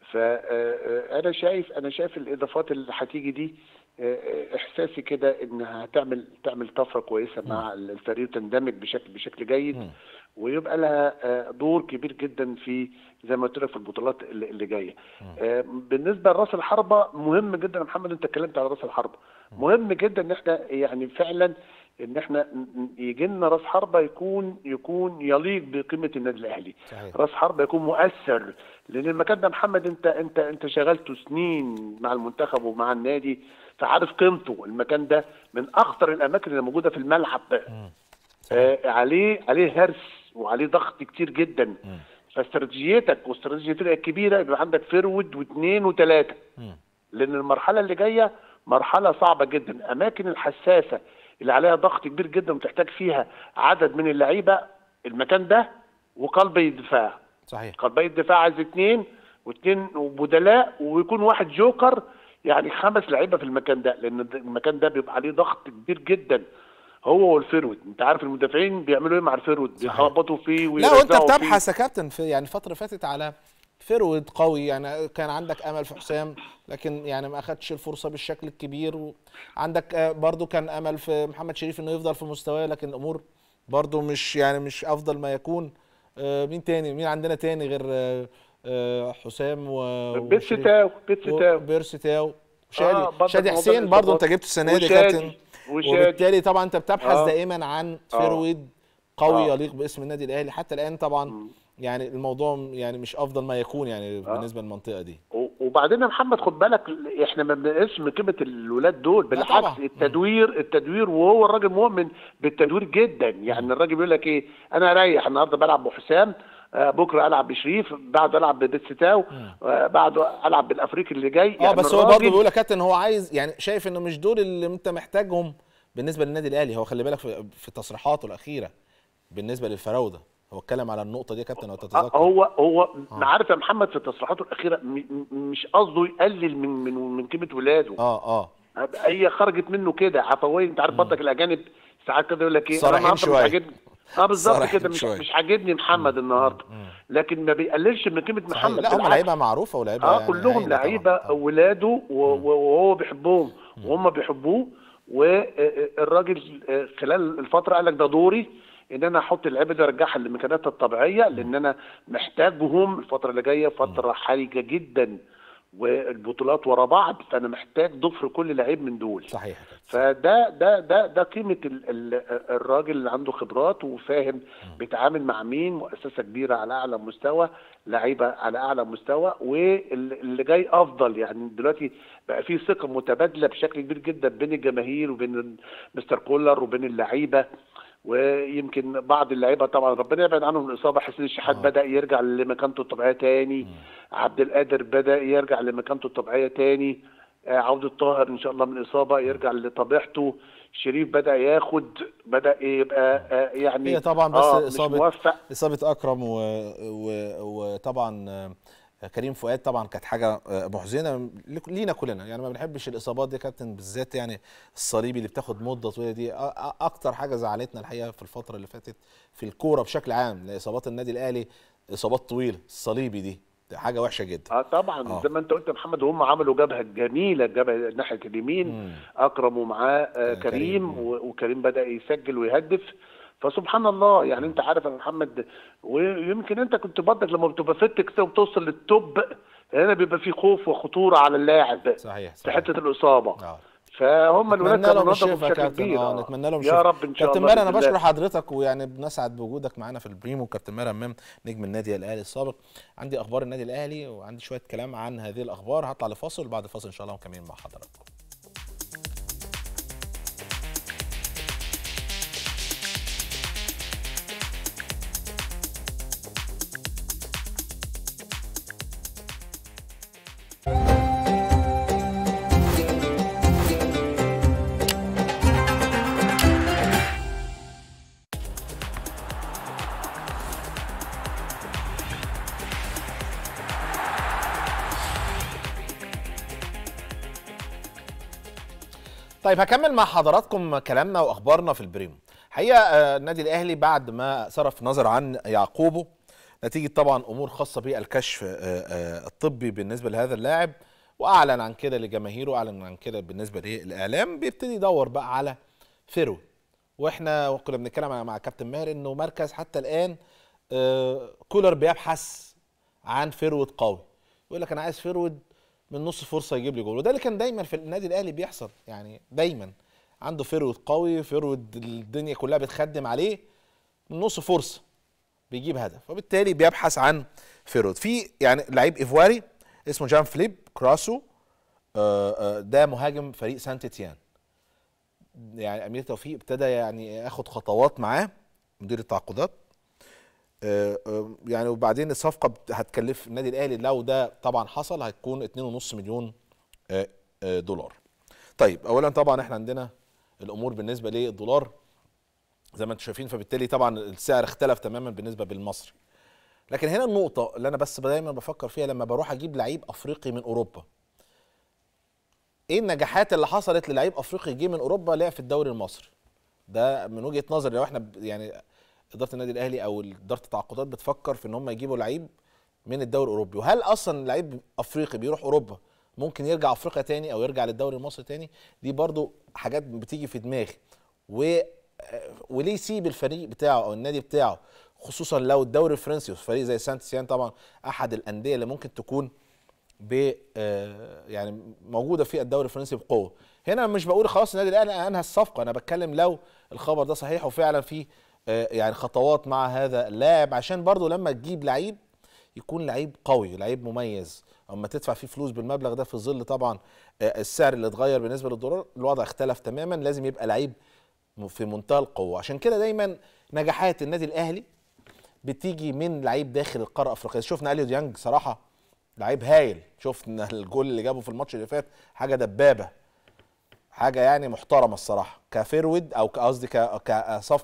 Speaker 3: فانا شايف انا شايف الاضافات اللي هتيجي دي احساسي كده انها هتعمل تعمل طفره كويسه مع الفريق وتندمج بشكل بشكل جيد ويبقى لها دور كبير جدا في زي ما قلت لك في البطولات اللي جايه. بالنسبه لراس الحربه مهم جدا يا محمد انت اتكلمت على راس الحربه. مهم جدا ان احنا يعني فعلا ان احنا يجي لنا راس حربه يكون يكون يليق بقيمه النادي الاهلي.
Speaker 1: صحيح.
Speaker 3: راس حربه يكون مؤثر لان المكان ده محمد انت انت انت شغلته سنين مع المنتخب ومع النادي فعارف قيمته المكان ده من اخطر الاماكن اللي موجوده في الملعب آه عليه عليه هرس وعليه ضغط كتير جدا فاستراتيجيتك واستراتيجيه الفرقه الكبيره يبقى عندك فرود واثنين وثلاثه لان المرحله اللي جايه مرحله صعبه جدا الاماكن الحساسه اللي عليها ضغط كبير جدا وتحتاج فيها عدد من اللعيبه المكان ده وقلبي الدفاع
Speaker 1: صحيح
Speaker 3: قلبي الدفاع عايز اثنين واثنين بدلاء ويكون واحد جوكر يعني خمس لعيبه في المكان ده لان المكان ده بيبقى عليه ضغط كبير جدا هو والفيرود انت عارف المدافعين بيعملوا ايه مع الفيرود بيخبطوا فيه
Speaker 1: لا وانت بتبحث يا كابتن في يعني فتره فاتت على فيرود قوي يعني كان عندك امل في حسام لكن يعني ما اخدش الفرصه بالشكل الكبير وعندك برضو كان امل في محمد شريف انه يفضل في مستواه لكن الامور برضو مش يعني مش افضل ما يكون مين تاني مين عندنا تاني غير حسام و
Speaker 3: بيرسي تاو بيرسي تاو
Speaker 1: بيرسي تاو شادي آه شادي حسين برضه انت جبت السنه دي كابتن وبالتالي طبعا انت بتبحث آه دائما عن فيرويد قوي آه يليق باسم النادي الاهلي حتى الان طبعا م. يعني الموضوع يعني مش افضل ما يكون يعني آه بالنسبه للمنطقه دي
Speaker 3: وبعدين يا محمد خد بالك احنا ما بنقيسش من قيمه الولاد دول بالعكس التدوير التدوير وهو الراجل مؤمن بالتدوير جدا يعني الراجل بيقول لك ايه انا اريح النهارده بلعب بحسام بكره العب بشريف بعده العب ببيتستاو بعده العب بالافريقي اللي جاي
Speaker 1: اه يعني بس هو برضه بيقول لك كابتن هو عايز يعني شايف انه مش دول اللي انت محتاجهم بالنسبه للنادي الاهلي هو خلي بالك في, في تصريحاته الاخيره بالنسبه للفراوده هو اتكلم على النقطه دي يا كابتن لو تتذكر
Speaker 3: هو هو آه. عارف يا محمد في تصريحاته الاخيره مش قصده يقلل من من من قيمه ولاده
Speaker 1: اه اه
Speaker 3: هي خرجت منه كده عفويا انت عارف برضك الاجانب ساعات كده يقول لك ايه
Speaker 1: صراحين شويه
Speaker 3: اه بالظبط كده مش شوية. مش عاجبني محمد النهارده لكن ما بيقللش من قيمه محمد
Speaker 1: لا هم لعيبه معروفه ولاعيبه
Speaker 3: اه كلهم لعيبه ولاده وهو بيحبهم وهم بيحبوه والراجل خلال الفتره قال لك ده دوري ان انا احط اللعيبه دي ارجعها لمكاناتها الطبيعيه لان انا محتاجهم الفتره اللي جايه فتره حرجه جدا والبطولات ورا بعض فانا محتاج ضفر كل لعيب من دول
Speaker 1: صحيح
Speaker 3: فده ده ده ده قيمه ال ال الراجل اللي عنده خبرات وفاهم بيتعامل مع مين مؤسسه كبيره على اعلى مستوى لعيبه على اعلى مستوى واللي جاي افضل يعني دلوقتي بقى في ثقه متبادله بشكل كبير جدا بين الجماهير وبين مستر كولر وبين اللعيبه ويمكن بعض اللعيبه طبعا ربنا يبعد عنهم الاصابه حسين الشحات آه. بدا يرجع لمكانته الطبيعيه تاني مم. عبد القادر بدا يرجع لمكانته الطبيعيه تاني آه عوده طاهر ان شاء الله من الاصابه يرجع لطبيعته شريف بدا ياخد بدا يبقى آه يعني
Speaker 1: هي طبعا بس آه اصابه اصابه اكرم وطبعا و... كريم فؤاد طبعا كانت حاجه محزنه لينا كلنا يعني ما بنحبش الاصابات دي كابتن بالذات يعني الصليبي اللي بتاخد مده طويله دي اكتر حاجه زعلتنا الحقيقه في الفتره اللي فاتت في الكوره بشكل عام لاصابات النادي الاهلي اصابات طويله الصليبي دي دي حاجه وحشه جدا
Speaker 3: اه طبعا آه. زي ما انت قلت يا محمد هم عملوا جبهه جميله جبهه ناحيه اليمين مم. اكرموا معاه آه كريم, كريم وكريم بدا يسجل ويهدف فسبحان الله يعني انت عارف يا محمد ويمكن انت كنت برضك لما بتبقى فت كده وبتوصل للتوب هنا بيبقى في خوف وخطوره على اللاعب
Speaker 1: صحيح,
Speaker 3: صحيح. في حته الاصابه
Speaker 1: آه.
Speaker 3: فهم الولاد
Speaker 1: كانوا نضفوا بشكل كبير
Speaker 3: آه.
Speaker 1: نتمنى لهم
Speaker 3: يا رب ان شاء
Speaker 1: كابتن ماهر انا بشكر حضرتك ويعني بنسعد بوجودك معانا في البريمو كابتن ماهر امام نجم النادي الاهلي السابق عندي اخبار النادي الاهلي وعندي شويه كلام عن هذه الاخبار هطلع لفاصل وبعد الفاصل ان شاء الله مكملين مع حضراتكم طيب هكمل مع حضراتكم كلامنا واخبارنا في البريمو حقيقه النادي الاهلي بعد ما صرف نظر عن يعقوبه نتيجه طبعا امور خاصه بالكشف الطبي بالنسبه لهذا اللاعب واعلن عن كده لجماهيره واعلن عن كده بالنسبه للاعلام بيبتدي يدور بقى على فيرو واحنا كنا بنتكلم مع كابتن ماهر انه مركز حتى الان كولر بيبحث عن فيرود قوي يقول لك انا عايز فيرود من نص فرصه يجيب لي جول وده اللي كان دايما في النادي الاهلي بيحصل يعني دايما عنده فيرود قوي فيرود الدنيا كلها بتخدم عليه من نص فرصه بيجيب هدف وبالتالي بيبحث عن فيرود في يعني لعيب ايفواري اسمه جان فليب كراسو ده مهاجم فريق سانت تيان يعني امير توفيق ابتدى يعني ياخد خطوات معاه مدير التعاقدات يعني وبعدين الصفقه هتكلف النادي الاهلي لو ده طبعا حصل هتكون 2.5 مليون دولار. طيب اولا طبعا احنا عندنا الامور بالنسبه للدولار زي ما انتم شايفين فبالتالي طبعا السعر اختلف تماما بالنسبه بالمصري. لكن هنا النقطه اللي انا بس دايما بفكر فيها لما بروح اجيب لعيب افريقي من اوروبا. ايه النجاحات اللي حصلت للعيب افريقي جه من اوروبا لعب في الدوري المصري؟ ده من وجهه نظري لو احنا يعني اداره النادي الاهلي او اداره التعاقدات بتفكر في ان هم يجيبوا لعيب من الدوري الاوروبي وهل اصلا لعيب افريقي بيروح اوروبا ممكن يرجع افريقيا تاني او يرجع للدوري المصري تاني دي برضو حاجات بتيجي في دماغي و وليه يسيب الفريق بتاعه او النادي بتاعه خصوصا لو الدوري الفرنسي فريق زي سانت سيان طبعا احد الانديه اللي ممكن تكون ب يعني موجوده في الدوري الفرنسي بقوه هنا مش بقول خلاص النادي الاهلي انهى الصفقه انا بتكلم لو الخبر ده صحيح وفعلا في يعني خطوات مع هذا اللاعب عشان برضو لما تجيب لعيب يكون لعيب قوي لعيب مميز اما تدفع فيه فلوس بالمبلغ ده في ظل طبعا السعر اللي اتغير بالنسبه للدولار الوضع اختلف تماما لازم يبقى لعيب في منتهى القوه عشان كده دايما نجاحات النادي الاهلي بتيجي من لعيب داخل القاره الافريقيه شفنا اليو ديانج صراحه لعيب هايل شفنا الجول اللي جابه في الماتش اللي فات حاجه دبابه حاجه يعني محترمه الصراحه كفيرود او قصدي كصفقه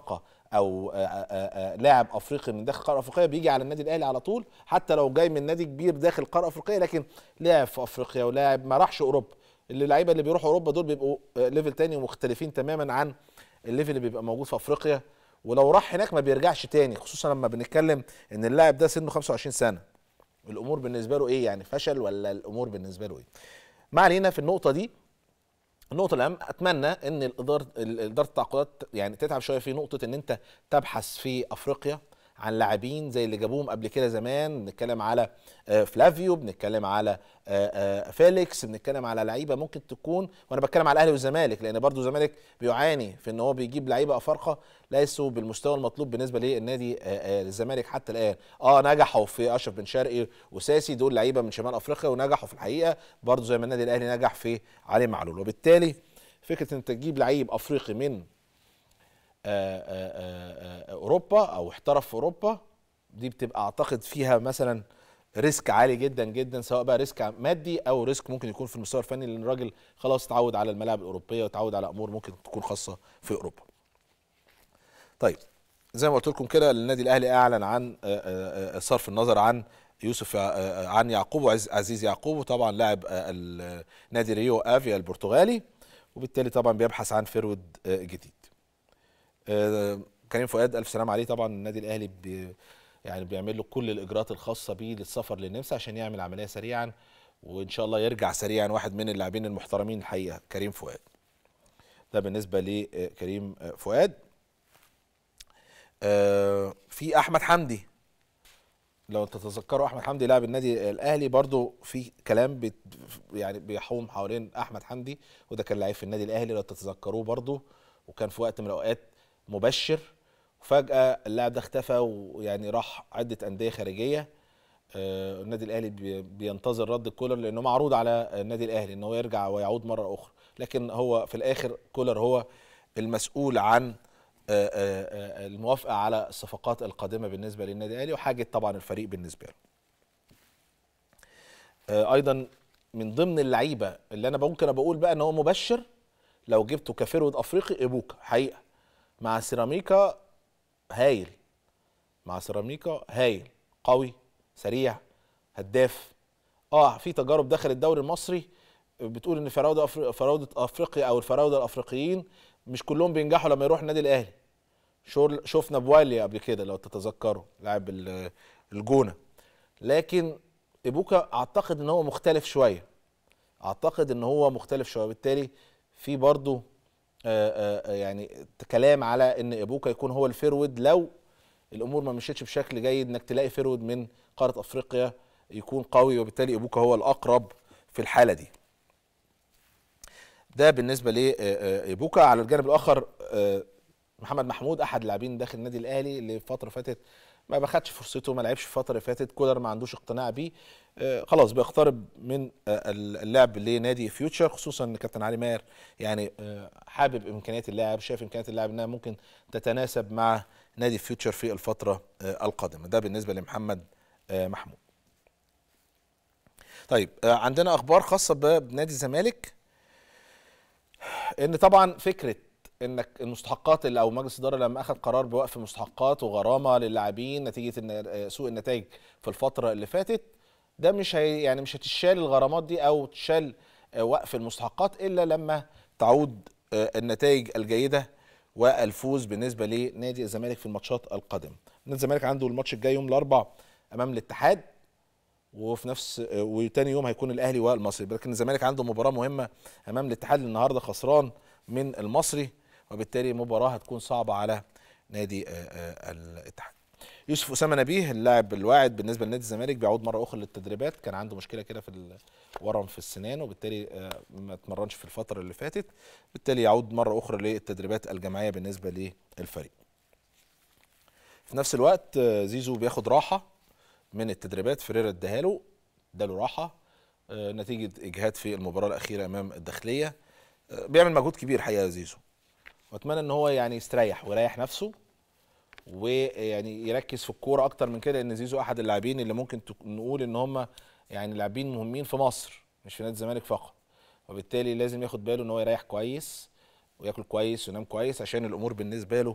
Speaker 1: او لاعب افريقي من داخل القاره الافريقيه بيجي على النادي الاهلي على طول حتى لو جاي من نادي كبير داخل القاره الافريقيه لكن لاعب في افريقيا ولاعب ما راحش اوروبا اللي اللعيبه اللي بيروحوا اوروبا دول بيبقوا ليفل تاني ومختلفين تماما عن الليفل اللي بيبقى موجود في افريقيا ولو راح هناك ما بيرجعش تاني خصوصا لما بنتكلم ان اللاعب ده سنه 25 سنه الامور بالنسبه له ايه يعني فشل ولا الامور بالنسبه له ايه ما علينا في النقطه دي النقطه الاهم اتمنى ان الاداره اداره التعاقدات يعني تتعب شويه في نقطه ان انت تبحث في افريقيا عن لاعبين زي اللي جابوهم قبل كده زمان بنتكلم على فلافيو بنتكلم على فيليكس بنتكلم على لعيبه ممكن تكون وانا بتكلم على الاهلي والزمالك لان برضو الزمالك بيعاني في ان هو بيجيب لعيبه افارقه ليسوا بالمستوى المطلوب بالنسبه للنادي الزمالك حتى الان اه نجحوا في اشرف بن شرقي وساسي دول لعيبه من شمال افريقيا ونجحوا في الحقيقه برضو زي ما النادي الاهلي نجح في علي معلول وبالتالي فكره ان انت تجيب لعيب افريقي من آآ آآ اوروبا او احترف في اوروبا دي بتبقى اعتقد فيها مثلا ريسك عالي جدا جدا سواء بقى ريسك مادي او ريسك ممكن يكون في المستوى الفني لان الراجل خلاص اتعود على الملاعب الاوروبيه وتعود على امور ممكن تكون خاصه في اوروبا. طيب زي ما قلت لكم كده النادي الاهلي اعلن عن صرف النظر عن يوسف عن يعقوب وعزيز يعقوب وطبعا لاعب نادي ريو افيا البرتغالي وبالتالي طبعا بيبحث عن فرود جديد. كريم فؤاد الف سلام عليه طبعا النادي الاهلي بي يعني بيعمل له كل الاجراءات الخاصه بيه للسفر للنمسا عشان يعمل عمليه سريعا وان شاء الله يرجع سريعا واحد من اللاعبين المحترمين الحقيقه كريم فؤاد ده بالنسبه لكريم فؤاد في احمد حمدي لو تتذكروا احمد حمدي لاعب النادي الاهلي برضو في كلام بيت يعني بيحوم حوالين احمد حمدي وده كان لعيب في النادي الاهلي لو تتذكروه برضو وكان في وقت من الاوقات مبشر وفجاه اللاعب ده اختفى ويعني راح عده انديه خارجيه آه النادي الاهلي بينتظر رد كولر لانه معروض على النادي الاهلي ان هو يرجع ويعود مره اخرى لكن هو في الاخر كولر هو المسؤول عن آه آه الموافقه على الصفقات القادمه بالنسبه للنادي الاهلي وحاجه طبعا الفريق بالنسبه له ايضا من ضمن اللعيبه اللي انا ممكن بقول بقى ان هو مبشر لو جبته كفرود افريقي ابوكا حقيقه مع سيراميكا هايل مع سيراميكا هايل قوي سريع هداف اه في تجارب داخل الدوري المصري بتقول ان فراوده أفري... فراوده افريقيا او الفراوده الافريقيين مش كلهم بينجحوا لما يروح النادي الاهلي شفنا بواليا قبل كده لو تتذكروا لاعب الجونه لكن ابوكا اعتقد ان هو مختلف شويه اعتقد ان هو مختلف شويه بالتالي في برضه آآ آآ يعني كلام على ان ابوكا يكون هو الفيرود لو الامور ما مشيتش بشكل جيد انك تلاقي فيرود من قاره افريقيا يكون قوي وبالتالي ابوكا هو الاقرب في الحاله دي ده بالنسبه لابوكا على الجانب الاخر محمد محمود احد اللاعبين داخل النادي الاهلي اللي فتره فاتت ما باخدش فرصته ما لعبش الفتره اللي فاتت كولر ما عندوش اقتناع بيه آه خلاص بيقترب من آه اللعب لنادي فيوتشر خصوصا ان كابتن علي ماهر يعني آه حابب امكانيات اللاعب شايف امكانيات اللاعب انها ممكن تتناسب مع نادي فيوتشر في الفتره آه القادمه ده بالنسبه لمحمد آه محمود طيب آه عندنا اخبار خاصه بنادي الزمالك ان طبعا فكره انك المستحقات اللي او مجلس الاداره لما اخذ قرار بوقف مستحقات وغرامه للاعبين نتيجه ان سوء النتائج في الفتره اللي فاتت ده مش هي يعني مش هتشال الغرامات دي او تشال وقف المستحقات الا لما تعود النتائج الجيده والفوز بالنسبه لنادي الزمالك في الماتشات القادمه. نادي الزمالك عنده الماتش الجاي يوم الاربع امام الاتحاد وفي نفس وتاني يوم هيكون الاهلي والمصري لكن الزمالك عنده مباراه مهمه امام الاتحاد النهارده خسران من المصري وبالتالي مباراه هتكون صعبه على نادي الاتحاد. يوسف اسامه نبيه اللاعب الواعد بالنسبه لنادي الزمالك بيعود مره اخرى للتدريبات كان عنده مشكله كده في ورم في السنان وبالتالي ما اتمرنش في الفتره اللي فاتت بالتالي يعود مره اخرى للتدريبات الجماعيه بالنسبه للفريق. في نفس الوقت زيزو بياخد راحه من التدريبات فريرا اداها اداله راحه نتيجه اجهاد في المباراه الاخيره امام الداخليه بيعمل مجهود كبير حقيقه زيزو واتمنى ان هو يعني يستريح ويريح نفسه ويعني يركز في الكوره اكتر من كده لان زيزو احد اللاعبين اللي ممكن نقول ان هم يعني لاعبين مهمين في مصر مش في نادي الزمالك فقط وبالتالي لازم ياخد باله ان هو يريح كويس وياكل كويس وينام كويس عشان الامور بالنسبه له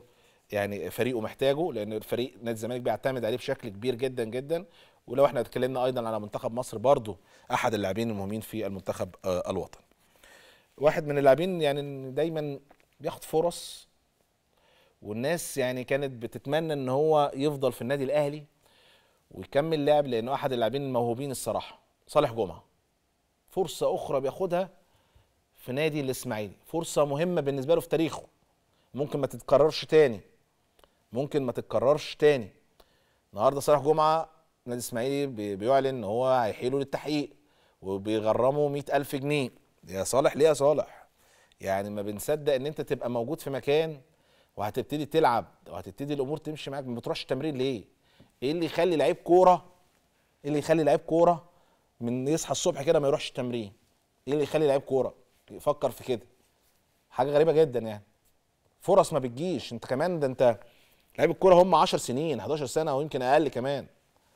Speaker 1: يعني فريقه محتاجه لان الفريق نادي الزمالك بيعتمد عليه بشكل كبير جدا جدا ولو احنا اتكلمنا ايضا على منتخب مصر برضو احد اللاعبين المهمين في المنتخب آه الوطني واحد من اللاعبين يعني دايما بياخد فرص والناس يعني كانت بتتمنى ان هو يفضل في النادي الاهلي ويكمل لعب لانه احد اللاعبين الموهوبين الصراحه صالح جمعه فرصه اخرى بياخدها في نادي الاسماعيلي فرصه مهمه بالنسبه له في تاريخه ممكن ما تتكررش تاني ممكن ما تتكررش تاني النهارده صالح جمعه نادي الاسماعيلي بيعلن ان هو هيحيله للتحقيق وبيغرمه مئة ألف جنيه يا صالح ليه يا صالح يعني ما بنصدق ان انت تبقى موجود في مكان وهتبتدي تلعب وهتبتدي الامور تمشي معاك ما بتروحش التمرين ليه ايه اللي يخلي لعيب كوره ايه اللي يخلي لعيب كوره من يصحى الصبح كده ما يروحش التمرين ايه اللي يخلي لعيب كوره يفكر في كده حاجه غريبه جدا يعني فرص ما بتجيش انت كمان ده انت لعيب الكوره هم 10 سنين 11 سنه او يمكن اقل كمان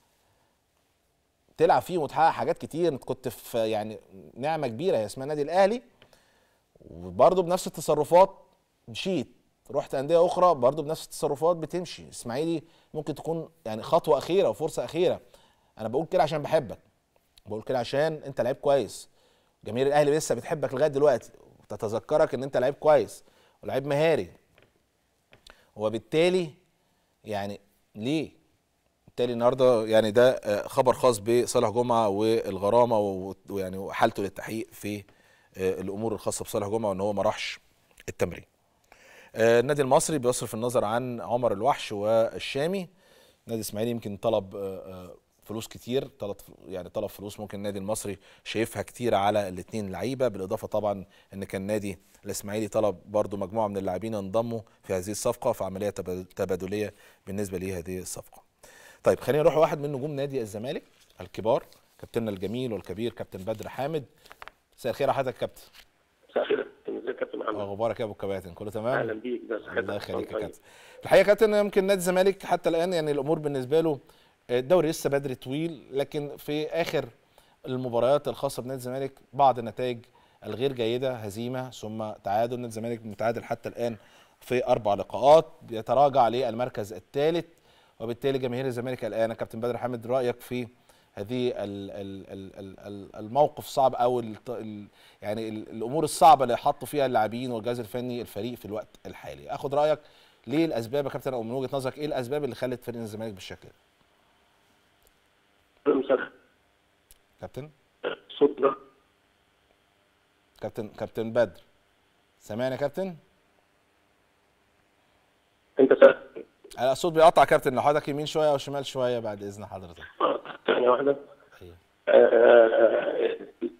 Speaker 1: تلعب فيه وتحقق حاجات كتير انت كنت في يعني نعمه كبيره هي اسمها النادي الاهلي وبرضه بنفس التصرفات مشيت رحت انديه اخرى برضه بنفس التصرفات بتمشي اسماعيلي ممكن تكون يعني خطوه اخيره وفرصه اخيره انا بقول كده عشان بحبك بقول كده عشان انت لعيب كويس جماهير الاهلي لسه بتحبك لغايه دلوقتي وتتذكرك ان انت لعيب كويس ولعيب مهاري وبالتالي يعني ليه بالتالي النهارده يعني ده خبر خاص بصالح جمعه والغرامه ويعني وحالته للتحقيق في الامور الخاصه بصالح جمعه وان هو ما راحش التمرين. النادي المصري بيصرف النظر عن عمر الوحش والشامي نادي اسماعيلي يمكن طلب فلوس كتير طلب يعني طلب فلوس ممكن النادي المصري شايفها كتير على الاثنين لعيبه بالاضافه طبعا ان كان نادي الاسماعيلي طلب برضو مجموعه من اللاعبين ينضموا في هذه الصفقه في عمليه تبادليه بالنسبه لهذه الصفقه. طيب خلينا نروح لواحد من نجوم نادي الزمالك الكبار كابتننا الجميل والكبير كابتن بدر حامد مساء الخير يا حضرتك كابتن
Speaker 4: مساء الخير ازيك يا كابتن محمد
Speaker 1: اخبارك يا ابو الكباتن كله تمام
Speaker 4: اهلا بيك ده
Speaker 1: الله يخليك يا كابتن الحقيقه كابتن يمكن نادي الزمالك حتى الان يعني الامور بالنسبه له الدوري لسه بدري طويل لكن في اخر المباريات الخاصه بنادي الزمالك بعض النتائج الغير جيده هزيمه ثم تعادل نادي الزمالك متعادل حتى الان في اربع لقاءات بيتراجع للمركز الثالث وبالتالي جماهير الزمالك الان كابتن بدر حامد رايك في هذه الموقف صعب او يعني الامور الصعبه اللي حطوا فيها اللاعبين والجهاز الفني الفريق في الوقت الحالي اخد رايك ليه الاسباب يا كابتن او من وجهه نظرك ايه الاسباب اللي خلت فريق الزمالك بالشكل
Speaker 4: ده
Speaker 1: كابتن
Speaker 4: صوتنا
Speaker 1: كابتن كابتن بدر سامعني يا كابتن
Speaker 4: انت سأل
Speaker 1: انا الصوت بيقطع كابتن لو حضرتك يمين شويه او شمال شويه بعد اذن حضرتك
Speaker 4: ثانيه واحده
Speaker 1: ايوه
Speaker 4: آه،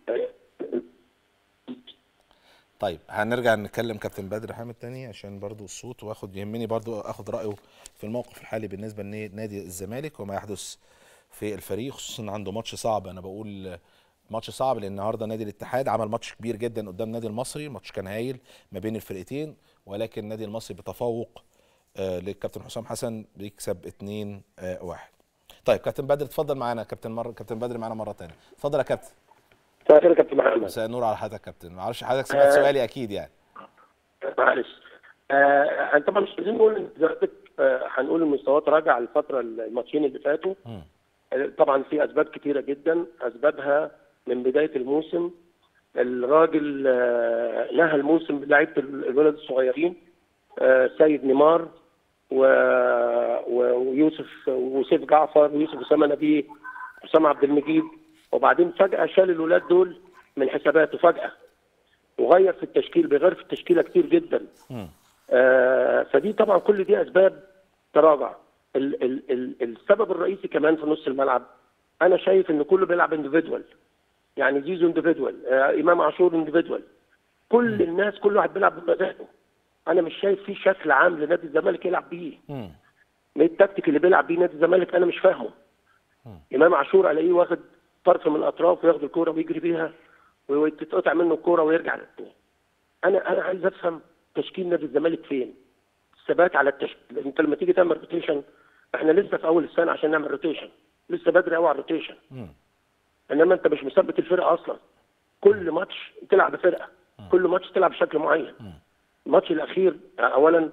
Speaker 1: طيب هنرجع نتكلم كابتن بدر حامد تاني عشان برضو الصوت واخد يهمني برضو اخد رايه في الموقف الحالي بالنسبه لنادي الزمالك وما يحدث في الفريق خصوصا إن عنده ماتش صعب انا بقول ماتش صعب لان النهارده نادي الاتحاد عمل ماتش كبير جدا قدام النادي المصري ماتش كان هايل ما بين الفرقتين ولكن النادي المصري بتفوق آه للكابتن حسام حسن بيكسب 2 آه 1 طيب كابتن بدر اتفضل معانا كابتن مره كابتن بدر معانا مره ثانيه اتفضل يا كابتن
Speaker 4: مساء الخير يا كابتن محمد
Speaker 1: مساء النور على حضرتك يا كابتن ما اعرفش حضرتك سمعت سؤالي اكيد يعني
Speaker 4: معلش آه انت طبعا مش عايزين نقول ان حضرتك آه هنقول المستويات راجعه الفتره الماتشين اللي فاتوا
Speaker 1: مم.
Speaker 4: آه، طبعا في اسباب كتيره جدا اسبابها من بدايه الموسم الراجل آه، نهى الموسم بلعيبه الولد الصغيرين آه، سيد نيمار و... و- ويوسف وسيف جعفر ويوسف اسامه نبيه حسام عبد المجيد وبعدين فجاه شال الولاد دول من حساباته فجاه وغير في التشكيل بيغير في التشكيله كتير جدا
Speaker 1: مم.
Speaker 4: آه، فدي طبعا كل دي اسباب تراجع ال ال ال السبب الرئيسي كمان في نص الملعب انا شايف ان كله بيلعب انديفيدوال يعني زيزو انديفيدوال آه امام عاشور انديفيدوال كل الناس كل واحد بيلعب بمزاجه انا مش شايف في شكل عام لنادي الزمالك يلعب بيه
Speaker 1: مم.
Speaker 4: ايه التكتيك اللي بيلعب بيه نادي الزمالك انا مش فاهمه امام عاشور الاقيه واخد طرف من الاطراف وياخد الكوره ويجري بيها وتتقطع منه الكوره ويرجع للتاني انا انا عايز افهم تشكيل نادي الزمالك فين الثبات على التشكيل انت لما تيجي تعمل روتيشن احنا لسه في اول السنه عشان نعمل روتيشن لسه بدري قوي على الروتيشن
Speaker 1: مم.
Speaker 4: انما انت مش مثبت الفرقه اصلا كل ماتش تلعب بفرقه كل ماتش تلعب بشكل معين الماتش الاخير اولا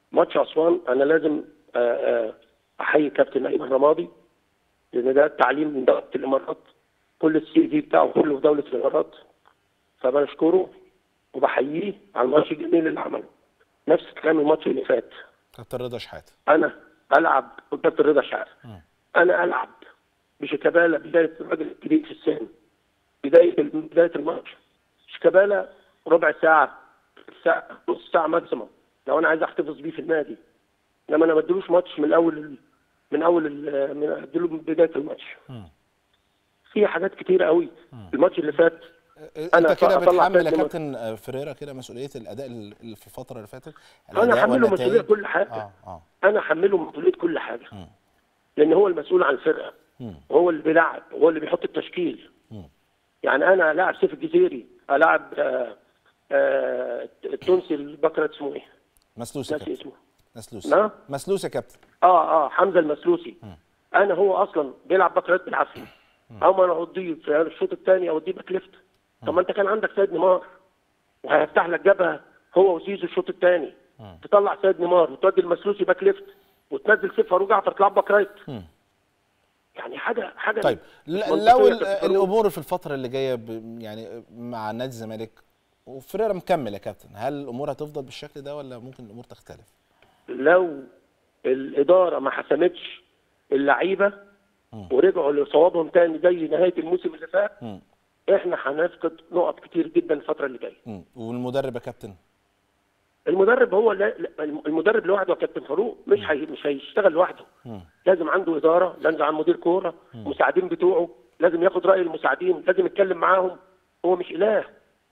Speaker 4: ماتش اسوان انا لازم آه، آه، احيي كابتن ايمن رمادي لان ده التعليم من دوله الامارات كل السي في بتاعه كله في دوله الامارات فبشكره وبحييه على الماتش الجميل اللي عمله نفس الكلام الماتش اللي فات
Speaker 1: كابتن رضا شحاته
Speaker 4: انا العب وكابتن رضا شعر انا العب بشيكابالا بدايه الراجل الكبير في السن بدايه بدايه الماتش شيكابالا ربع ساعه ساعه نص ساعه ماكسيموم لو انا عايز احتفظ بيه في النادي انما انا ما اديلوش ماتش من اول من اول ال- من اديله من بدايه الماتش في حاجات كتيره قوي الماتش اللي فات
Speaker 1: انت
Speaker 4: أنا
Speaker 1: كده
Speaker 4: أطلع
Speaker 1: بتحمل يا
Speaker 4: فات
Speaker 1: كابتن آه، فريرا كده مسؤوليه الاداء اللي في الفتره اللي فاتت
Speaker 4: انا
Speaker 1: الأداء
Speaker 4: احمله
Speaker 1: والنتائج؟
Speaker 4: مسؤوليه كل حاجه
Speaker 1: اه اه
Speaker 4: انا احمله مسؤوليه كل حاجه لان هو المسؤول عن الفرقه هو اللي بيلعب هو اللي بيحط التشكيل يعني انا لاعب سيف الجزيري العب آه آه التونسي البكره اسمه ايه؟
Speaker 1: مسلوس يا
Speaker 4: ناسي
Speaker 1: كابتن
Speaker 4: اسمه
Speaker 1: مسلوس
Speaker 4: نعم؟
Speaker 1: مسلوس يا كابتن
Speaker 4: اه اه حمزه المسلوسي انا هو اصلا بيلعب باك رايت بالعافيه او ما انا اوديه في الشوط الثاني اوديه باك ليفت طب ما انت كان عندك سيد نيمار وهيفتح لك جبهه هو وزيزو الشوط الثاني تطلع سيد نيمار وتودي المسلوسي باك ليفت وتنزل سيف فاروق جعفر تلعب باك رايت يعني حاجه حاجه
Speaker 1: طيب
Speaker 4: مش
Speaker 1: ل-
Speaker 4: منطقية
Speaker 1: لو ال-
Speaker 4: كابتن فاروق.
Speaker 1: الامور في الفتره اللي جايه ب- يعني مع نادي الزمالك وفريرا مكمل يا كابتن هل الامور هتفضل بالشكل ده ولا ممكن الامور تختلف
Speaker 4: لو الاداره ما حسمتش اللعيبه ورجعوا لصوابهم تاني زي نهايه الموسم اللي فات احنا هنفقد نقط كتير جدا الفتره اللي جايه
Speaker 1: مم. والمدرب يا كابتن
Speaker 4: المدرب هو لا لا- المدرب لوحده يا كابتن فاروق مش هي مش هيشتغل لوحده لازم عنده اداره لازم عنده مدير كوره مساعدين بتوعه لازم ياخد راي المساعدين لازم يتكلم معاهم هو مش اله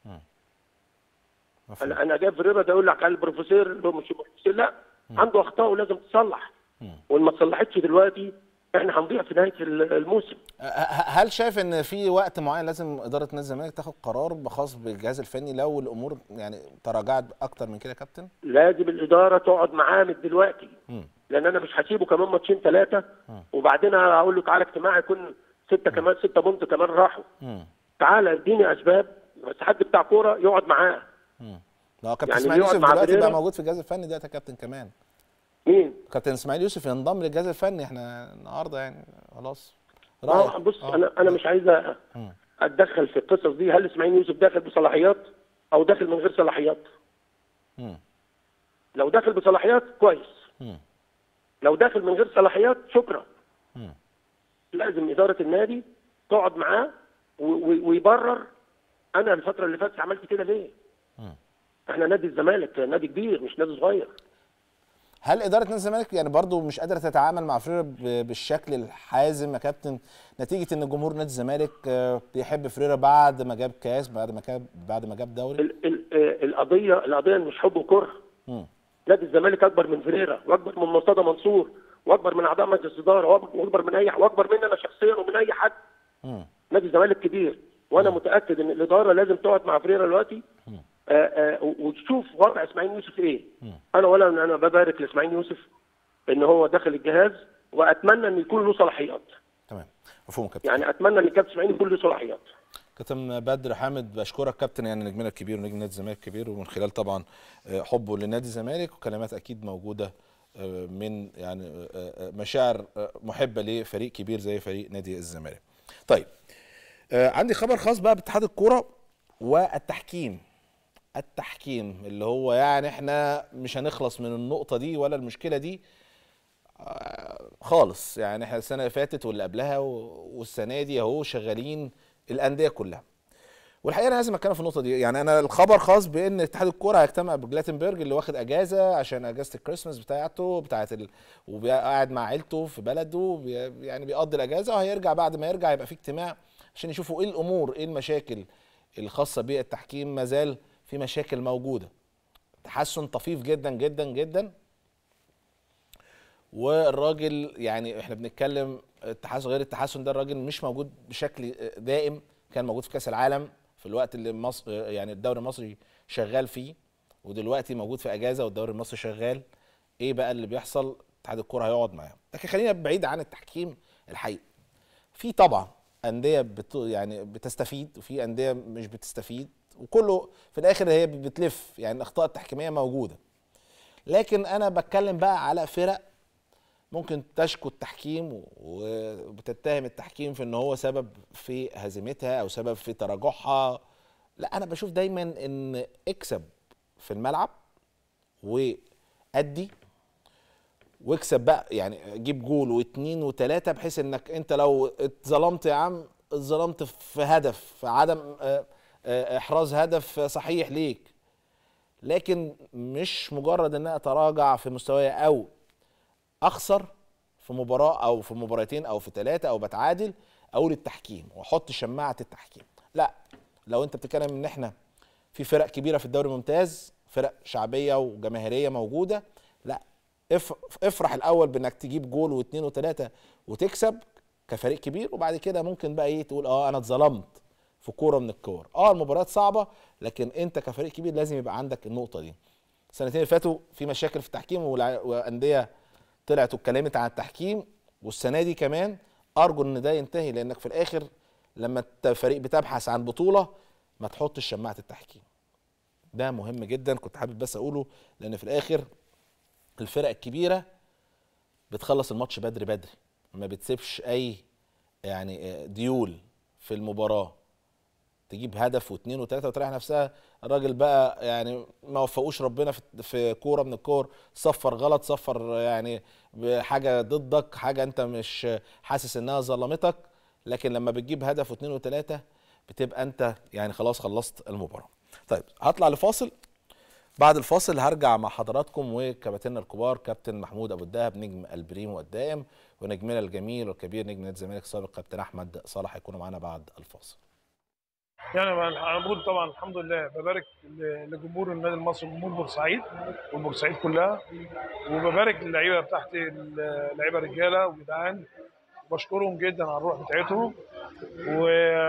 Speaker 1: مفهوم.
Speaker 4: انا انا جايب فريرا ده يقول لك على البروفيسور اللي هو مش بروفيسور لا عنده اخطاء ولازم تصلح وان ما تصلحتش دلوقتي احنا هنضيع في نهايه ال- الموسم
Speaker 1: ه- ه- هل شايف ان في وقت معين لازم اداره نادي الزمالك تاخد قرار خاص بالجهاز الفني لو الامور يعني تراجعت اكتر من كده يا كابتن
Speaker 4: لازم الاداره تقعد معاه من دلوقتي لان انا مش هسيبه كمان ماتشين ثلاثه وبعدين هقول له تعالى اجتماع يكون سته كمان سته بونت كمان راحوا تعالى اديني اسباب بس حد بتاع كوره يقعد معاه
Speaker 1: لو كابتن
Speaker 4: يعني
Speaker 1: اسماعيل
Speaker 4: بيقعد
Speaker 1: يوسف
Speaker 4: مع
Speaker 1: دلوقتي بقى
Speaker 4: فريرا؟
Speaker 1: موجود في الجهاز الفني ده يا كابتن كمان
Speaker 4: مين؟
Speaker 1: كابتن اسماعيل يوسف ينضم للجهاز الفني احنا النهارده يعني خلاص
Speaker 4: ما هو
Speaker 1: رأيك؟
Speaker 4: بص
Speaker 1: آه.
Speaker 4: انا انا مش عايز أ- اتدخل في القصص دي هل اسماعيل يوسف داخل بصلاحيات او داخل من غير صلاحيات
Speaker 1: مم.
Speaker 4: لو داخل بصلاحيات كويس
Speaker 1: مم.
Speaker 4: لو داخل من غير صلاحيات شكرا
Speaker 1: مم.
Speaker 4: لازم اداره النادي تقعد معاه و- و- ويبرر انا الفتره اللي فاتت عملت كده ليه احنا نادي الزمالك نادي كبير مش نادي صغير
Speaker 1: هل اداره نادي الزمالك يعني برضو مش قادره تتعامل مع فريرا ب- بالشكل الحازم يا كابتن نتيجه ان جمهور نادي الزمالك آه، بيحب فريرا بعد ما جاب كاس بعد ما جاب بعد ما جاب دوري
Speaker 4: ال ال آه، القضيه القضيه مش حب وكره
Speaker 1: مم.
Speaker 4: نادي الزمالك اكبر من فريرا واكبر من مرتضى منصور واكبر من اعضاء مجلس الاداره واكبر من اي واكبر مني انا شخصيا ومن اي حد
Speaker 1: مم.
Speaker 4: نادي الزمالك كبير وانا متاكد ان الاداره لازم تقعد مع فريرا دلوقتي آه، آه، و- وتشوف وضع اسماعيل يوسف ايه انا ولا انا ببارك لاسماعيل يوسف ان هو داخل الجهاز واتمنى ان يكون له صلاحيات
Speaker 1: تمام مفهوم يا كابتن
Speaker 4: يعني اتمنى ان كابتن اسماعيل يكون له صلاحيات
Speaker 1: كابتن بدر حامد بشكرك كابتن يعني نجمنا الكبير ونجم نادي الزمالك الكبير ومن خلال طبعا آه، حبه لنادي الزمالك وكلمات اكيد موجوده آه، من يعني آه، آه، مشاعر آه، محبه لفريق كبير زي فريق نادي الزمالك. طيب آه، عندي خبر خاص بقى باتحاد الكوره والتحكيم التحكيم اللي هو يعني احنا مش هنخلص من النقطه دي ولا المشكله دي خالص يعني احنا السنه اللي فاتت واللي قبلها و- والسنه دي اهو شغالين الانديه كلها والحقيقه انا لازم اتكلم في النقطه دي يعني انا الخبر خاص بان اتحاد الكوره هيجتمع بجلاتنبرج اللي واخد اجازه عشان اجازه الكريسماس بتاعته بتاعت ال... وقاعد مع عيلته في بلده بي... يعني بيقضي الاجازه وهيرجع بعد ما يرجع يبقى في اجتماع عشان يشوفوا ايه الامور ايه المشاكل الخاصه بالتحكيم ما زال في مشاكل موجوده تحسن طفيف جدا جدا جدا والراجل يعني احنا بنتكلم التحسن غير التحسن ده الراجل مش موجود بشكل دائم كان موجود في كاس العالم في الوقت اللي مصر يعني الدوري المصري شغال فيه ودلوقتي موجود في اجازه والدوري المصري شغال ايه بقى اللي بيحصل اتحاد الكوره هيقعد معاهم لكن خلينا بعيد عن التحكيم الحقيقي في طبعا انديه بت يعني بتستفيد وفي انديه مش بتستفيد وكله في الاخر هي بتلف يعني الاخطاء التحكيميه موجوده لكن انا بتكلم بقى على فرق ممكن تشكو التحكيم وبتتهم التحكيم في ان هو سبب في هزيمتها او سبب في تراجعها لا انا بشوف دايما ان اكسب في الملعب وادي واكسب بقى يعني جيب جول واثنين وثلاثه بحيث انك انت لو اتظلمت يا عم اتظلمت في هدف في عدم احراز هدف صحيح ليك لكن مش مجرد ان انا اتراجع في مستواي او اخسر في مباراه او في مباراتين او في ثلاثه او بتعادل اقول التحكيم واحط شماعه التحكيم لا لو انت بتتكلم ان احنا في فرق كبيره في الدوري الممتاز فرق شعبيه وجماهيريه موجوده لا افرح الاول بانك تجيب جول واثنين وثلاثه وتكسب كفريق كبير وبعد كده ممكن بقى ايه تقول اه انا اتظلمت في كوره من الكور اه المباريات صعبه لكن انت كفريق كبير لازم يبقى عندك النقطه دي السنتين اللي فاتوا في مشاكل في التحكيم وانديه طلعت واتكلمت عن التحكيم والسنه دي كمان ارجو ان ده ينتهي لانك في الاخر لما الفريق بتبحث عن بطوله ما تحطش شماعه التحكيم ده مهم جدا كنت حابب بس اقوله لان في الاخر الفرق الكبيره بتخلص الماتش بدري بدري ما بتسيبش اي يعني ديول في المباراه تجيب هدف واثنين وثلاثه وتريح نفسها الراجل بقى يعني ما وفقوش ربنا في في كوره من الكور صفر غلط صفر يعني بحاجه ضدك حاجه انت مش حاسس انها ظلمتك لكن لما بتجيب هدف واثنين وثلاثه بتبقى انت يعني خلاص خلصت المباراه. طيب هطلع لفاصل بعد الفاصل هرجع مع حضراتكم وكباتننا الكبار كابتن محمود ابو الدهب نجم البريمو الدائم ونجمنا الجميل والكبير نجم نادي الزمالك السابق كابتن احمد صلاح هيكونوا معانا بعد الفاصل.
Speaker 5: يعني انا بقول طبعا الحمد لله ببارك لجمهور النادي المصري وجمهور بورسعيد والبورسعيد كلها وببارك للعيبه بتاعتي اللعيبه رجاله وجدعان بشكرهم جدا على الروح بتاعتهم و...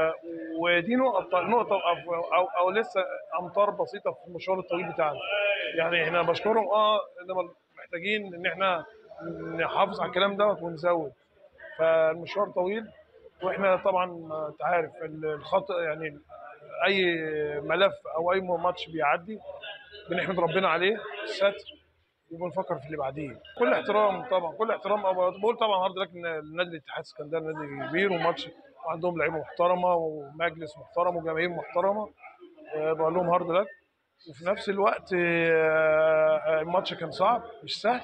Speaker 5: ودي نقطه نقطه أو, او او لسه امتار بسيطه في المشوار الطويل بتاعنا يعني احنا بشكرهم اه انما محتاجين ان احنا نحافظ على الكلام دوت ونزود فالمشوار طويل واحنا طبعا انت عارف الخط يعني اي ملف او اي ماتش بيعدي بنحمد ربنا عليه الستر وبنفكر في اللي بعديه كل احترام طبعا كل احترام بقول طبعا هارد لك ان النادي الاتحاد السكندري نادي كبير وماتش وعندهم لعيبه محترمه ومجلس محترم وجماهير محترمه بقول لهم هارد لك وفي نفس الوقت الماتش كان صعب مش سهل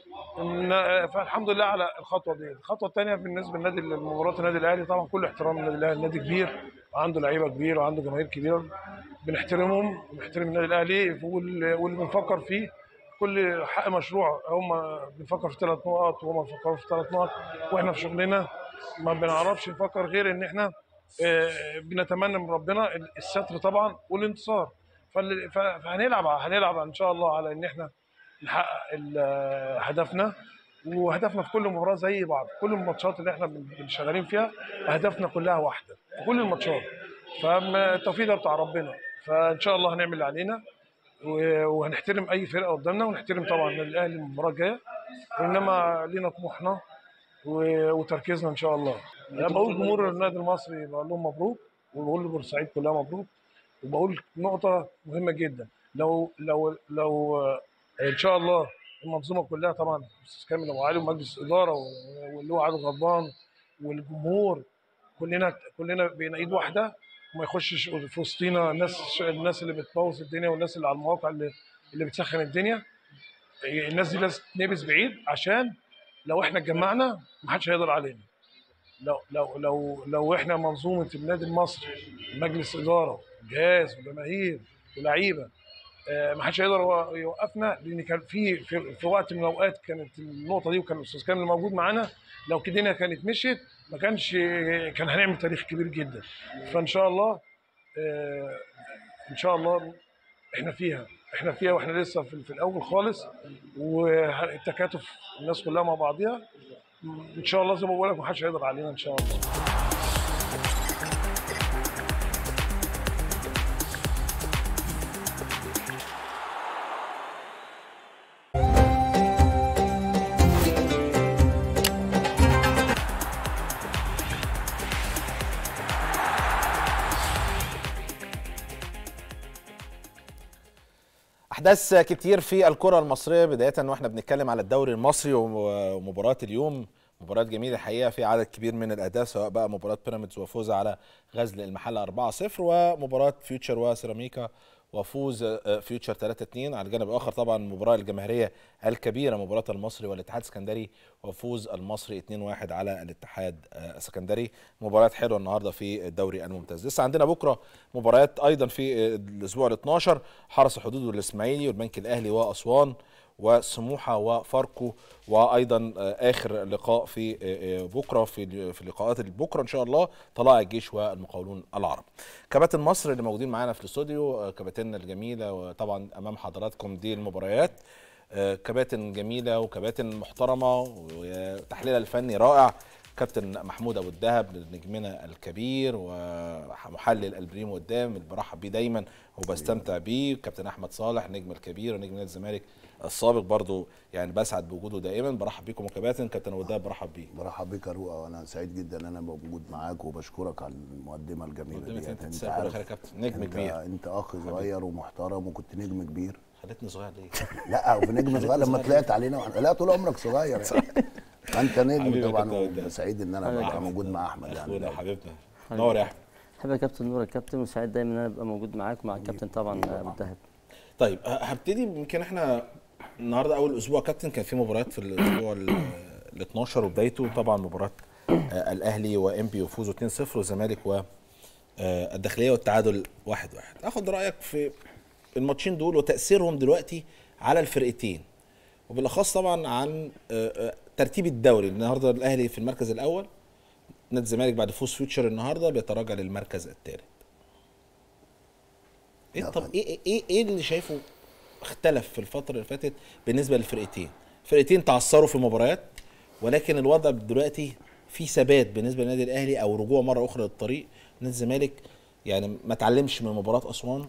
Speaker 5: فالحمد لله على الخطوه دي الخطوه الثانيه بالنسبه لنادي مباراه النادي الاهلي طبعا كل احترام النادي الاهلي نادي كبير وعنده لعيبه كبيره وعنده جماهير كبيره بنحترمهم وبنحترم النادي الاهلي واللي بنفكر فيه كل حق مشروع هم بنفكر في ثلاث نقط وهم بيفكروا في ثلاث نقط واحنا في شغلنا ما بنعرفش نفكر غير ان احنا بنتمنى من ربنا الستر طبعا والانتصار فهنلعب هنلعب ان شاء الله على ان احنا نحقق هدفنا وهدفنا في كل مباراه زي بعض كل الماتشات اللي احنا شغالين فيها اهدافنا كلها واحده في كل الماتشات فالتوفيق ده بتاع ربنا فان شاء الله هنعمل اللي علينا وهنحترم اي فرقه قدامنا ونحترم طبعا النادي الاهلي المباراه الجايه وانما لينا طموحنا وتركيزنا ان شاء الله انا بقول جمهور النادي المصري بقول لهم مبروك وبقول لبورسعيد كلها مبروك وبقول نقطه مهمه جدا لو لو لو ان شاء الله المنظومه كلها طبعا استاذ كامل ابو علي ومجلس الاداره واللي هو عادل غضبان والجمهور كلنا كلنا بين ايد واحده وما يخشش في وسطينا الناس الناس اللي بتبوظ الدنيا والناس اللي على المواقع اللي اللي بتسخن الدنيا الناس دي لازم تنبذ بعيد عشان لو احنا اتجمعنا ما حدش هيقدر علينا لو لو لو لو احنا منظومه النادي المصري مجلس اداره جهاز وجماهير ولاعيبه ما حدش هيقدر يوقفنا لان كان في في, في وقت من الاوقات كانت النقطه دي وكان الاستاذ كامل موجود معانا لو الدنيا كانت مشيت ما كانش كان هنعمل تاريخ كبير جدا فان شاء الله ان شاء الله احنا فيها احنا فيها واحنا لسه في, في الاول خالص والتكاتف الناس كلها مع بعضيها ان شاء الله زي ما بقول لك ما حدش هيقدر علينا ان شاء الله
Speaker 1: احداث كتير في الكره المصريه بدايه واحنا بنتكلم على الدوري المصري ومباراه اليوم مباراة جميلة الحقيقة في عدد كبير من الأهداف سواء بقى مباراة بيراميدز وفوز على غزل المحلة 4-0 ومباراة فيوتشر وسيراميكا وفوز فيوتشر 3-2 على الجانب الآخر طبعا المباراة الجماهيرية الكبيرة مباراة المصري والاتحاد السكندري وفوز المصري 2-1 على الاتحاد السكندري مباريات حلوة النهاردة في الدوري الممتاز لسه عندنا بكرة مباريات أيضا في الأسبوع ال 12 حرس الحدود والإسماعيلي والبنك الأهلي وأسوان وسموحه وفاركو وايضا اخر لقاء في بكره في في لقاءات بكره ان شاء الله طلائع الجيش والمقاولون العرب. كباتن مصر اللي موجودين معانا في الاستوديو كباتننا الجميله وطبعا امام حضراتكم دي المباريات كباتن جميله وكباتن محترمه وتحليلها الفني رائع كابتن محمود ابو الدهب نجمنا الكبير ومحلل البريمو قدام اللي برحب بيه دايما وبستمتع بيه كابتن احمد صالح النجم الكبير ونجم نادي الزمالك السابق برضو يعني بسعد بوجوده دائما برحب بيكم وكباتن كابتن ابو الدهب برحب بيه
Speaker 6: برحب بيك يا رؤى وانا سعيد جدا ان انا موجود معاك وبشكرك على المقدمه الجميله
Speaker 1: دي انت تستاهل كل خير يا كابتن نجم
Speaker 6: انت
Speaker 1: كبير
Speaker 6: انت اخ صغير ومحترم وكنت نجم كبير
Speaker 1: خليتني صغير ليه؟
Speaker 6: لا وفي نجم صغير لما طلعت علينا لا طول عمرك صغير يعني. انت نجم طبعا وسعيد ان انا ابقى موجود مع احمد يعني
Speaker 1: اخونا حبيبنا نور يا احمد
Speaker 7: حبيبي يا كابتن نور الكابتن وسعيد دايما ان انا ابقى موجود معاك ومع الكابتن طبعا ابو الدهب
Speaker 1: طيب هبتدي يمكن احنا النهارده اول اسبوع كابتن كان في مباريات في الاسبوع ال 12 وبدايته طبعا مباراه الاهلي وانبي وفوزه 2-0 والزمالك والداخليه والتعادل 1-1 اخد رايك في الماتشين دول وتاثيرهم دلوقتي على الفرقتين وبالاخص طبعا عن ترتيب الدوري النهارده الاهلي في المركز الاول نادي الزمالك بعد فوز فيوتشر النهارده بيتراجع للمركز الثالث ايه طب ايه ايه ايه اللي شايفه اختلف في الفتره اللي فاتت بالنسبه للفرقتين فرقتين تعثروا في مباريات ولكن الوضع دلوقتي في ثبات بالنسبه للنادي الاهلي او رجوع مره اخرى للطريق نادي الزمالك يعني ما اتعلمش من مباراه اسوان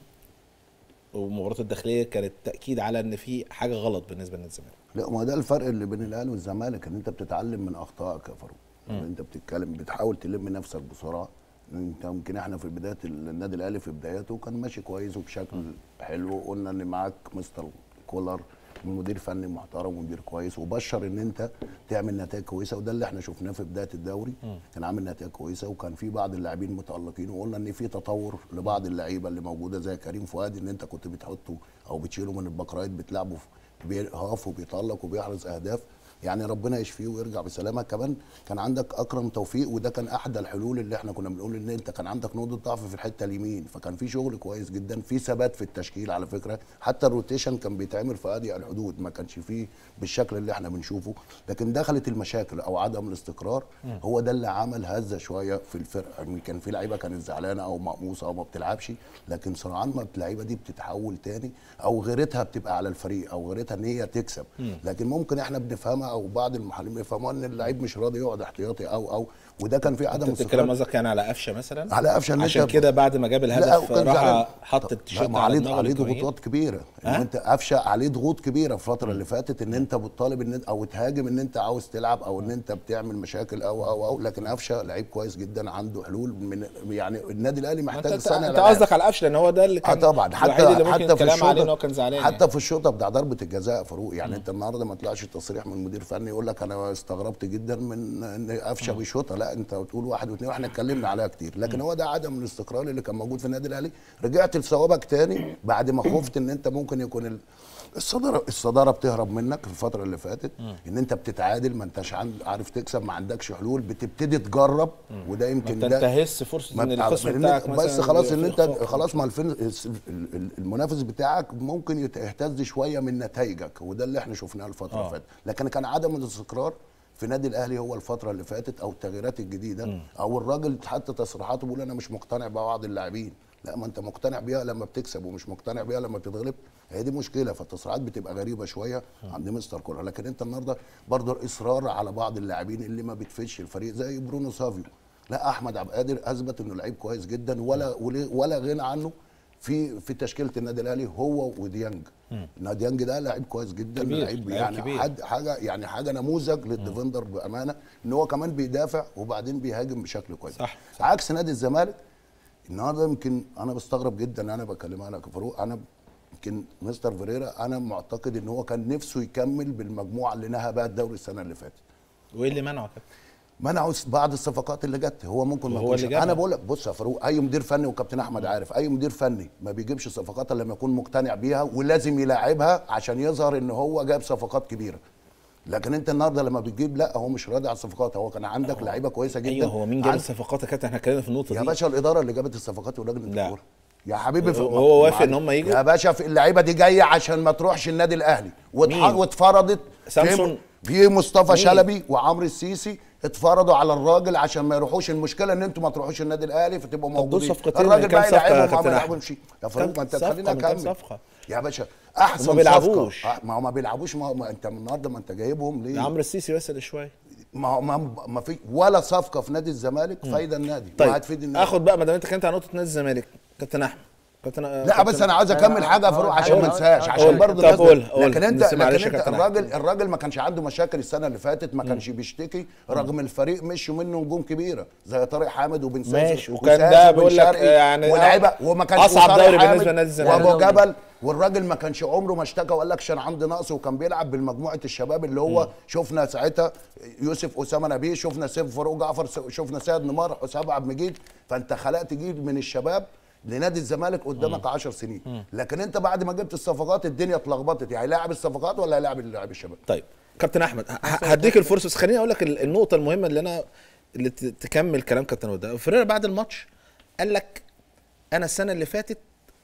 Speaker 1: ومباراه الداخليه كانت تاكيد على ان في حاجه غلط بالنسبه لنادي الزمالك
Speaker 6: لا ما ده الفرق اللي بين الاهلي والزمالك ان انت بتتعلم من اخطائك يا فاروق ان انت بتتكلم بتحاول تلم نفسك بسرعه انت يمكن احنا في بدايه النادي الاهلي في بداياته كان ماشي كويس وبشكل حلو قلنا ان معاك مستر كولر مدير فني محترم ومدير كويس وبشر ان انت تعمل نتائج كويسه وده اللي احنا شفناه في بدايه الدوري كان عامل نتائج كويسه وكان في بعض اللاعبين متالقين وقلنا ان في تطور لبعض اللعيبه اللي موجوده زي كريم فؤاد ان انت كنت بتحطه او بتشيله من البكرايت بتلعبه بيهاف وبيتالق وبيحرز اهداف يعني ربنا يشفيه ويرجع بسلامه كمان كان عندك اكرم توفيق وده كان احدى الحلول اللي احنا كنا بنقول ان انت كان عندك نقطه ضعف في الحته اليمين فكان في شغل كويس جدا في ثبات في التشكيل على فكره حتى الروتيشن كان بيتعمل في اضيق الحدود ما كانش فيه بالشكل اللي احنا بنشوفه لكن دخلت المشاكل او عدم الاستقرار هو ده اللي عمل هزه شويه في الفرقه يعني كان في لعيبه كانت زعلانه او مقموصه او ما بتلعبش لكن سرعان ما اللعيبه دي بتتحول تاني او غيرتها بتبقى على الفريق او غيرتها ان هي تكسب لكن ممكن احنا بنفهمها او بعض المحللين بيفهموا ان اللعيب مش راضي يقعد احتياطي او او وده كان في عدم
Speaker 1: انت بتتكلم قصدك يعني على قفشه مثلا
Speaker 6: على قفشه إن
Speaker 1: عشان
Speaker 6: أنت-
Speaker 1: كده بعد ما جاب الهدف
Speaker 6: وكان زعلان.
Speaker 1: راح حط التيشيرت
Speaker 6: ما
Speaker 1: على
Speaker 6: عليه
Speaker 1: دماغه
Speaker 6: عليه
Speaker 1: للجماهير.
Speaker 6: ضغوطات كبيره ان
Speaker 1: ها؟
Speaker 6: انت قفشه عليه ضغوط كبيره في الفتره اللي فاتت ان انت بتطالب ان او تهاجم ان انت عاوز تلعب او ان انت بتعمل مشاكل او او او لكن قفشه لعيب كويس جدا عنده حلول من يعني النادي الاهلي
Speaker 1: ما انت
Speaker 6: محتاج صانع
Speaker 1: انت
Speaker 6: الألعاب.
Speaker 1: قصدك على قفشه لان هو ده اللي
Speaker 6: اه
Speaker 1: كان
Speaker 6: طبعا
Speaker 1: الوحيد
Speaker 6: حتى
Speaker 1: اللي ممكن
Speaker 6: حتى في
Speaker 1: الكلام عليه ان هو
Speaker 6: الشوطه
Speaker 1: كان زعلان
Speaker 6: حتى
Speaker 1: يعني.
Speaker 6: في الشوطه بتاع ضربه الجزاء فاروق يعني انت النهارده ما طلعش تصريح من مدير فني يقول لك انا استغربت جدا من ان قفشه بيشوطها لا انت بتقول واحد واثنين واحنا اتكلمنا عليها كتير لكن هو ده عدم الاستقرار اللي كان موجود في النادي الاهلي رجعت لثوابك تاني بعد ما خفت ان انت ممكن يكون ال- الصداره الصداره بتهرب منك في الفتره اللي فاتت ان انت بتتعادل ما انتش عند- عارف تكسب ما عندكش حلول بتبتدي تجرب وده
Speaker 1: ما
Speaker 6: يمكن ده
Speaker 1: تنتهزش فرصه
Speaker 6: ما
Speaker 1: ان
Speaker 6: بتاع-
Speaker 1: الخصم
Speaker 6: لأن-
Speaker 1: بتاعك مثلا
Speaker 6: بس خلاص ان
Speaker 1: يبقى
Speaker 6: انت
Speaker 1: فيه إخفاق.
Speaker 6: خلاص ما الفين الس- ال- ال- المنافس بتاعك ممكن يت- يهتز شويه من نتائجك وده اللي احنا شفناه الفتره
Speaker 1: آه.
Speaker 6: اللي فاتت لكن كان عدم الاستقرار في نادي الاهلي هو الفتره اللي فاتت او التغييرات الجديده او الراجل حتى تصريحاته بيقول انا مش مقتنع ببعض اللاعبين لا ما انت مقتنع بيها لما بتكسب ومش مقتنع بيها لما بتتغلب هي دي مشكله فالتصريحات بتبقى غريبه شويه عند مستر كولر لكن انت النهارده برضه الاصرار على بعض اللاعبين اللي ما بتفيدش الفريق زي برونو سافيو لا احمد عبد القادر اثبت انه لعيب كويس جدا ولا ولا- ولا غنى عنه في في تشكيله النادي الاهلي هو وديانج إن ديانج ده لعيب كويس جدا
Speaker 1: كبير،
Speaker 6: لعيب
Speaker 1: لعيب
Speaker 6: يعني
Speaker 1: كبير.
Speaker 6: حد حاجه يعني حاجه نموذج للديفندر بامانه ان هو كمان بيدافع وبعدين بيهاجم بشكل كويس
Speaker 1: صح، صح.
Speaker 6: عكس نادي الزمالك النهارده يمكن انا بستغرب جدا انا بكلمها لك يا فاروق انا يمكن مستر فيريرا انا معتقد ان هو كان نفسه يكمل بالمجموعه اللي نهى بقى الدوري السنه اللي فاتت
Speaker 1: وايه اللي منعه كده
Speaker 6: منعوا بعض الصفقات اللي جت هو ممكن ما
Speaker 1: وهو
Speaker 6: يكونش
Speaker 1: اللي جابها.
Speaker 6: انا بقول لك بص يا فاروق اي مدير فني وكابتن احمد عارف اي مدير فني ما بيجيبش صفقات الا لما يكون مقتنع بيها ولازم يلاعبها عشان يظهر ان هو جاب صفقات كبيره لكن انت النهارده لما بتجيب لا هو مش راضي على الصفقات هو كان عندك لعيبه كويسه جدا
Speaker 1: ايوه هو مين جاب
Speaker 6: عند-
Speaker 1: الصفقات يا كابتن احنا اتكلمنا في النقطه
Speaker 6: يا
Speaker 1: دي
Speaker 6: باشا الاداره اللي جابت الصفقات ولجنه
Speaker 1: لا.
Speaker 6: الكوره يا حبيبي في-
Speaker 1: هو وافق
Speaker 6: معلش.
Speaker 1: إن هم يجوا؟
Speaker 6: يا باشا في اللعيبه دي جايه عشان ما تروحش النادي الاهلي واتح-
Speaker 1: مين؟
Speaker 6: واتفرضت في-
Speaker 1: سامسون؟
Speaker 6: في مصطفى
Speaker 1: مين؟
Speaker 6: شلبي وعمرو السيسي اتفرضوا على الراجل عشان ما يروحوش المشكله ان انتوا ما تروحوش النادي الاهلي فتبقوا
Speaker 1: طب دول
Speaker 6: موجودين
Speaker 1: صفقتين
Speaker 6: الراجل
Speaker 1: من كام
Speaker 6: بقى
Speaker 1: صفقة يا
Speaker 6: يلعبهم
Speaker 1: كابتن
Speaker 6: وما
Speaker 1: أحمد؟
Speaker 6: يلعبهمش يا فاروق ما انت
Speaker 1: كام
Speaker 6: خلينا
Speaker 1: صفقة من كام
Speaker 6: اكمل
Speaker 1: صفقة؟
Speaker 6: يا باشا احسن
Speaker 1: هما بيلعبوش.
Speaker 6: صفقة. آه، ما هو ما بيلعبوش ما, هو- ما انت من النهارده ما انت جايبهم ليه؟
Speaker 1: عمرو السيسي بس اللي شويه
Speaker 6: ما هو ما, ما في ولا صفقه في نادي الزمالك فايده النادي
Speaker 1: طيب
Speaker 6: وهتفيد النادي
Speaker 1: اخد بقى ما دام انت اتكلمت عن نقطه نادي الزمالك كابتن احمد كابتن
Speaker 6: لا بس انا عاوز اكمل حاجه يا فاروق عشان ما
Speaker 7: قول.
Speaker 6: انساش
Speaker 7: قول.
Speaker 6: عشان برضه
Speaker 1: طب
Speaker 6: الناس-
Speaker 1: قول- قول.
Speaker 6: لكن انت
Speaker 1: بس معلش
Speaker 6: لكن
Speaker 1: يا
Speaker 6: انت
Speaker 1: كابتن
Speaker 6: الراجل الراجل ما كانش عنده مشاكل السنه اللي فاتت ما كانش بيشتكي رغم الفريق مشوا منه نجوم كبيره زي طارق حامد وبن ساسي
Speaker 1: ماشي، وكان
Speaker 6: وساسي
Speaker 1: ده
Speaker 6: وبن
Speaker 1: بيقول لك
Speaker 6: شرقي
Speaker 1: يعني
Speaker 6: ولاعيبه وما كانش
Speaker 1: أصعب
Speaker 6: وطارق
Speaker 1: دوري
Speaker 6: حامد
Speaker 1: بالنسبة لنادي الزمالك.
Speaker 6: وابو
Speaker 7: دوري.
Speaker 6: جبل والراجل ما كانش عمره ما اشتكى وقال لك عشان عندي نقص وكان بيلعب بالمجموعه الشباب اللي هو شفنا ساعتها يوسف اسامه نبيه شفنا سيف فاروق جعفر شفنا سيد نمار حسام عبد المجيد فانت خلقت جيل من الشباب لنادي الزمالك قدامك 10 سنين لكن انت بعد ما جبت الصفقات الدنيا اتلخبطت يعني هيلاعب الصفقات ولا هيلاعب اللاعب الشباب
Speaker 1: طيب كابتن احمد ه- هديك الفرصه بس خليني اقول لك ال- النقطه المهمه اللي انا اللي ت- تكمل كلام كابتن وده فريرا بعد الماتش قال لك انا السنه اللي فاتت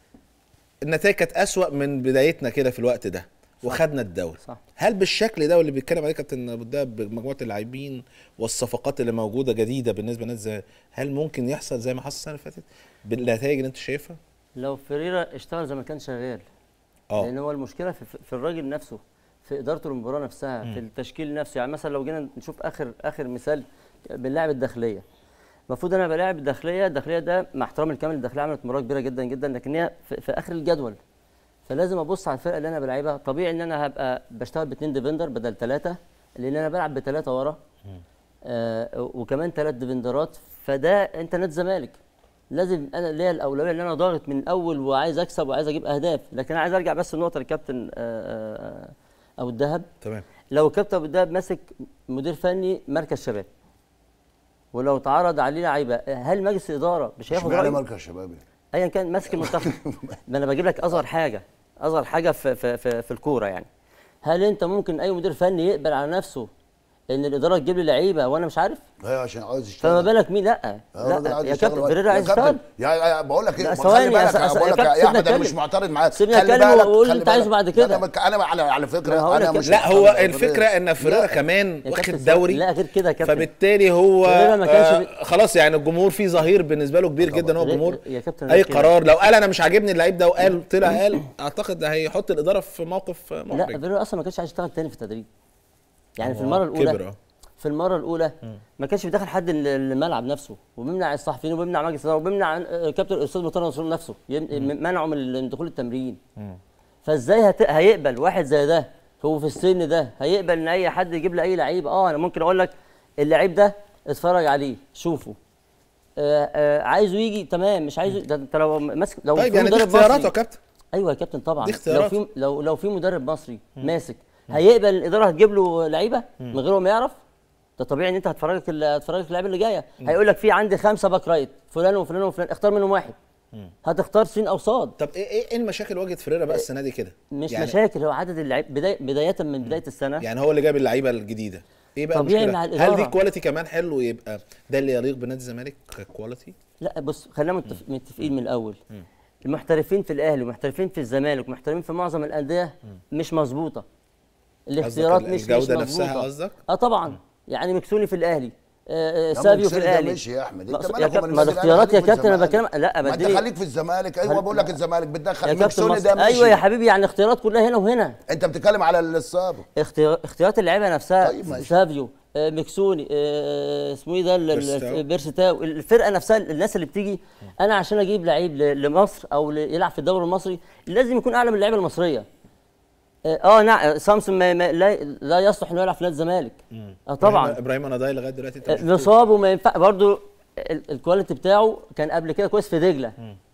Speaker 1: النتائج كانت اسوا من بدايتنا كده في الوقت ده وخدنا الدوري
Speaker 7: صح.
Speaker 1: هل بالشكل ده واللي بيتكلم عليه كابتن ابو الدهب بمجموعه اللاعبين والصفقات اللي موجوده جديده بالنسبه للناس زي هل ممكن يحصل زي ما حصل السنه اللي فاتت بالنتائج اللي انت شايفها
Speaker 7: لو فريرا اشتغل زي ما كان شغال لان
Speaker 1: اه
Speaker 7: هو المشكله في, في الراجل نفسه في اداره المباراه نفسها في التشكيل نفسه يعني مثلا لو جينا نشوف اخر اخر مثال بنلاعب الداخليه المفروض انا بلاعب الداخليه الداخليه ده مع احترامي الكامل الداخليه عملت مباراه كبيره جدا جدا لكن هي في, في اخر الجدول فلازم ابص على الفرقه اللي انا بلعبها طبيعي ان انا هبقى بشتغل باثنين ديفندر بدل ثلاثه لان انا بلعب بثلاثه ورا آه وكمان ثلاث ديفندرات فده انت نادي الزمالك لازم انا ليا الاولويه ان انا ضاغط من الاول وعايز اكسب وعايز اجيب اهداف لكن انا عايز ارجع بس النقطه للكابتن آه، آه، ابو الدهب
Speaker 1: تمام
Speaker 7: لو الكابتن ابو الدهب ماسك مدير فني مركز شباب ولو اتعرض عليه لعيبه هل مجلس الاداره مش هياخد
Speaker 6: اشمعنى
Speaker 7: رايه
Speaker 6: مركز شبابي
Speaker 7: ايا كان ماسك المنتخب ما انا بجيب لك اصغر حاجه اصغر حاجه في في في, في الكوره يعني هل انت ممكن اي مدير فني يقبل على نفسه ان الاداره تجيب لي لعيبه وانا مش عارف
Speaker 6: ايوه عشان عاوز يشتغل
Speaker 7: فما بالك مين لا
Speaker 6: آه، الراجل
Speaker 7: لا
Speaker 6: عايز
Speaker 7: يا
Speaker 6: يشتغل
Speaker 7: كابتن
Speaker 6: وقت-
Speaker 7: فريرا
Speaker 6: يا
Speaker 7: عايز
Speaker 6: كابتن،
Speaker 7: يشتغل
Speaker 6: يا يا بقول لك ايه
Speaker 7: لا،
Speaker 6: ما
Speaker 7: ثواني
Speaker 6: خلي
Speaker 7: يا
Speaker 6: بالك
Speaker 7: س- س-
Speaker 6: بقول لك
Speaker 7: يا
Speaker 6: يا
Speaker 7: كابتن،
Speaker 6: احمد انا
Speaker 7: سيبني
Speaker 6: مش
Speaker 7: أتكلم.
Speaker 6: معترض معاك
Speaker 7: سيبني
Speaker 6: خلي
Speaker 7: أتكلم
Speaker 6: بالك-
Speaker 7: وقول
Speaker 6: خلي
Speaker 7: اللي أنت عايزه
Speaker 6: بالك.
Speaker 7: بعد
Speaker 6: لا،
Speaker 7: كده.
Speaker 6: انا بك- انا على على
Speaker 7: ما
Speaker 6: فكره
Speaker 7: هقول
Speaker 6: انا
Speaker 7: لك
Speaker 6: مش
Speaker 1: لا هو
Speaker 6: معترض يا
Speaker 1: الفكره
Speaker 6: فريرا.
Speaker 1: ان فريرا
Speaker 6: لا.
Speaker 1: كمان
Speaker 7: يا
Speaker 1: واخد
Speaker 7: كابتن
Speaker 1: دوري
Speaker 7: لا غير كده يا كابتن
Speaker 1: فبالتالي هو
Speaker 7: فريرا ما كانش
Speaker 1: آه
Speaker 7: بي-
Speaker 1: خلاص يعني الجمهور فيه ظهير بالنسبه له كبير جدا هو
Speaker 7: ليه-
Speaker 1: الجمهور
Speaker 7: يا كابتن
Speaker 1: اي
Speaker 7: ليه كده؟
Speaker 1: قرار لو قال انا مش عاجبني اللعيب ده وقال طلع قال اعتقد ده هيحط الاداره في موقف
Speaker 7: لا
Speaker 1: محرج
Speaker 7: فيرو اصلا ما كانش عايز يشتغل تاني في التدريب يعني في
Speaker 1: هو
Speaker 7: المره الاولى
Speaker 1: كبر، آه.
Speaker 7: في المره الاولى ما كانش بيدخل حد ال- الملعب نفسه وبيمنع الصحفيين وبيمنع مجلس الاداره وبيمنع آه، كابتن الاستاذ مرتضى منصور نفسه يم- منعه من دخول التمرين فازاي هت... هيقبل واحد زي ده هو في السن ده هيقبل ان اي حد يجيب له اي لعيب اه انا ممكن اقول لك اللعيب ده اتفرج عليه شوفه آه آه عايزه يجي تمام مش عايزه ده انت لو ماسك لو
Speaker 1: طيب
Speaker 7: في
Speaker 1: يعني دي
Speaker 7: مدرب
Speaker 1: اختياراته
Speaker 7: مصري
Speaker 1: يا كابتن
Speaker 7: ايوه يا كابتن طبعا
Speaker 1: دي
Speaker 7: لو
Speaker 1: اختيارات.
Speaker 7: في لو لو في مدرب مصري ماسك هيقبل الاداره هتجيب له لعيبه من غير ما يعرف ده طبيعي ان انت هتفرجك ال- هتفرجك اللعيبه اللي جايه هيقول لك في عندي خمسه باك رايت فلان وفلان وفلان اختار منهم واحد هتختار سين او صاد
Speaker 1: طب ايه ايه إيه المشاكل اللي واجهت فريرا بقى السنه دي كده
Speaker 7: مش
Speaker 1: يعني
Speaker 7: مشاكل هو عدد اللعيب بدايه بدايه من بدايه السنه
Speaker 1: يعني هو اللي جاب اللعيبه الجديده ايه بقى
Speaker 7: طبيعي
Speaker 1: المشكله
Speaker 7: مع
Speaker 1: هل دي
Speaker 7: الإدارة.
Speaker 1: كواليتي كمان حلو يبقى ده اللي يليق بنادي الزمالك ككواليتي
Speaker 7: لا بص خلينا متفق متفقين من الاول المحترفين في الاهلي ومحترفين في الزمالك ومحترفين في معظم الانديه مش مظبوطه الاختيارات
Speaker 1: قصدك
Speaker 7: مش مش
Speaker 1: الجودة نفسها
Speaker 7: مظبوطة.
Speaker 1: قصدك؟
Speaker 7: اه طبعا يعني مكسوني في الاهلي آه، آه،
Speaker 6: يا
Speaker 7: سافيو في
Speaker 6: مبسري ده
Speaker 7: الاهلي
Speaker 6: مشي يا احمد
Speaker 7: ما-
Speaker 6: انت
Speaker 7: يا
Speaker 6: مالك
Speaker 7: كابتن
Speaker 6: ومال
Speaker 7: ما
Speaker 6: النادي
Speaker 7: الاختيارات يا
Speaker 6: خليك في
Speaker 7: كابتن انا
Speaker 6: الزمالك.
Speaker 7: بتكلم لا
Speaker 6: ما انت
Speaker 7: بديني
Speaker 6: خليك في الزمالك ايوه
Speaker 7: خل-
Speaker 6: بقول لك الزمالك
Speaker 7: يا
Speaker 6: بتدخل
Speaker 7: كابتن
Speaker 6: مكسوني
Speaker 7: مصر
Speaker 6: ده ماشي
Speaker 7: ايوه يا حبيبي يعني الاختيارات كلها هنا وهنا
Speaker 6: انت بتتكلم على السابق
Speaker 7: اختيار اختيارات اللعيبه نفسها
Speaker 6: طيب ماشي.
Speaker 7: سافيو آه، مكسوني آه، اسمه ايه ده ال- ال-
Speaker 1: بيرستاو.
Speaker 7: بيرستاو الفرقه نفسها الناس اللي بتيجي انا عشان اجيب لعيب ل- لمصر او ل- يلعب في الدوري المصري لازم يكون اعلى من اللعيبه المصريه اه آه، نعم سامسون ما ما لا, لا يصلح انه يلعب في نادي الزمالك اه طبعا
Speaker 1: إبراهيم- ابراهيم نضاي لغايه دلوقتي انت ما
Speaker 7: آه،
Speaker 1: شفتوش.
Speaker 7: مصاب وما ينفع برضه ال- الكواليتي بتاعه كان قبل كده كويس في دجله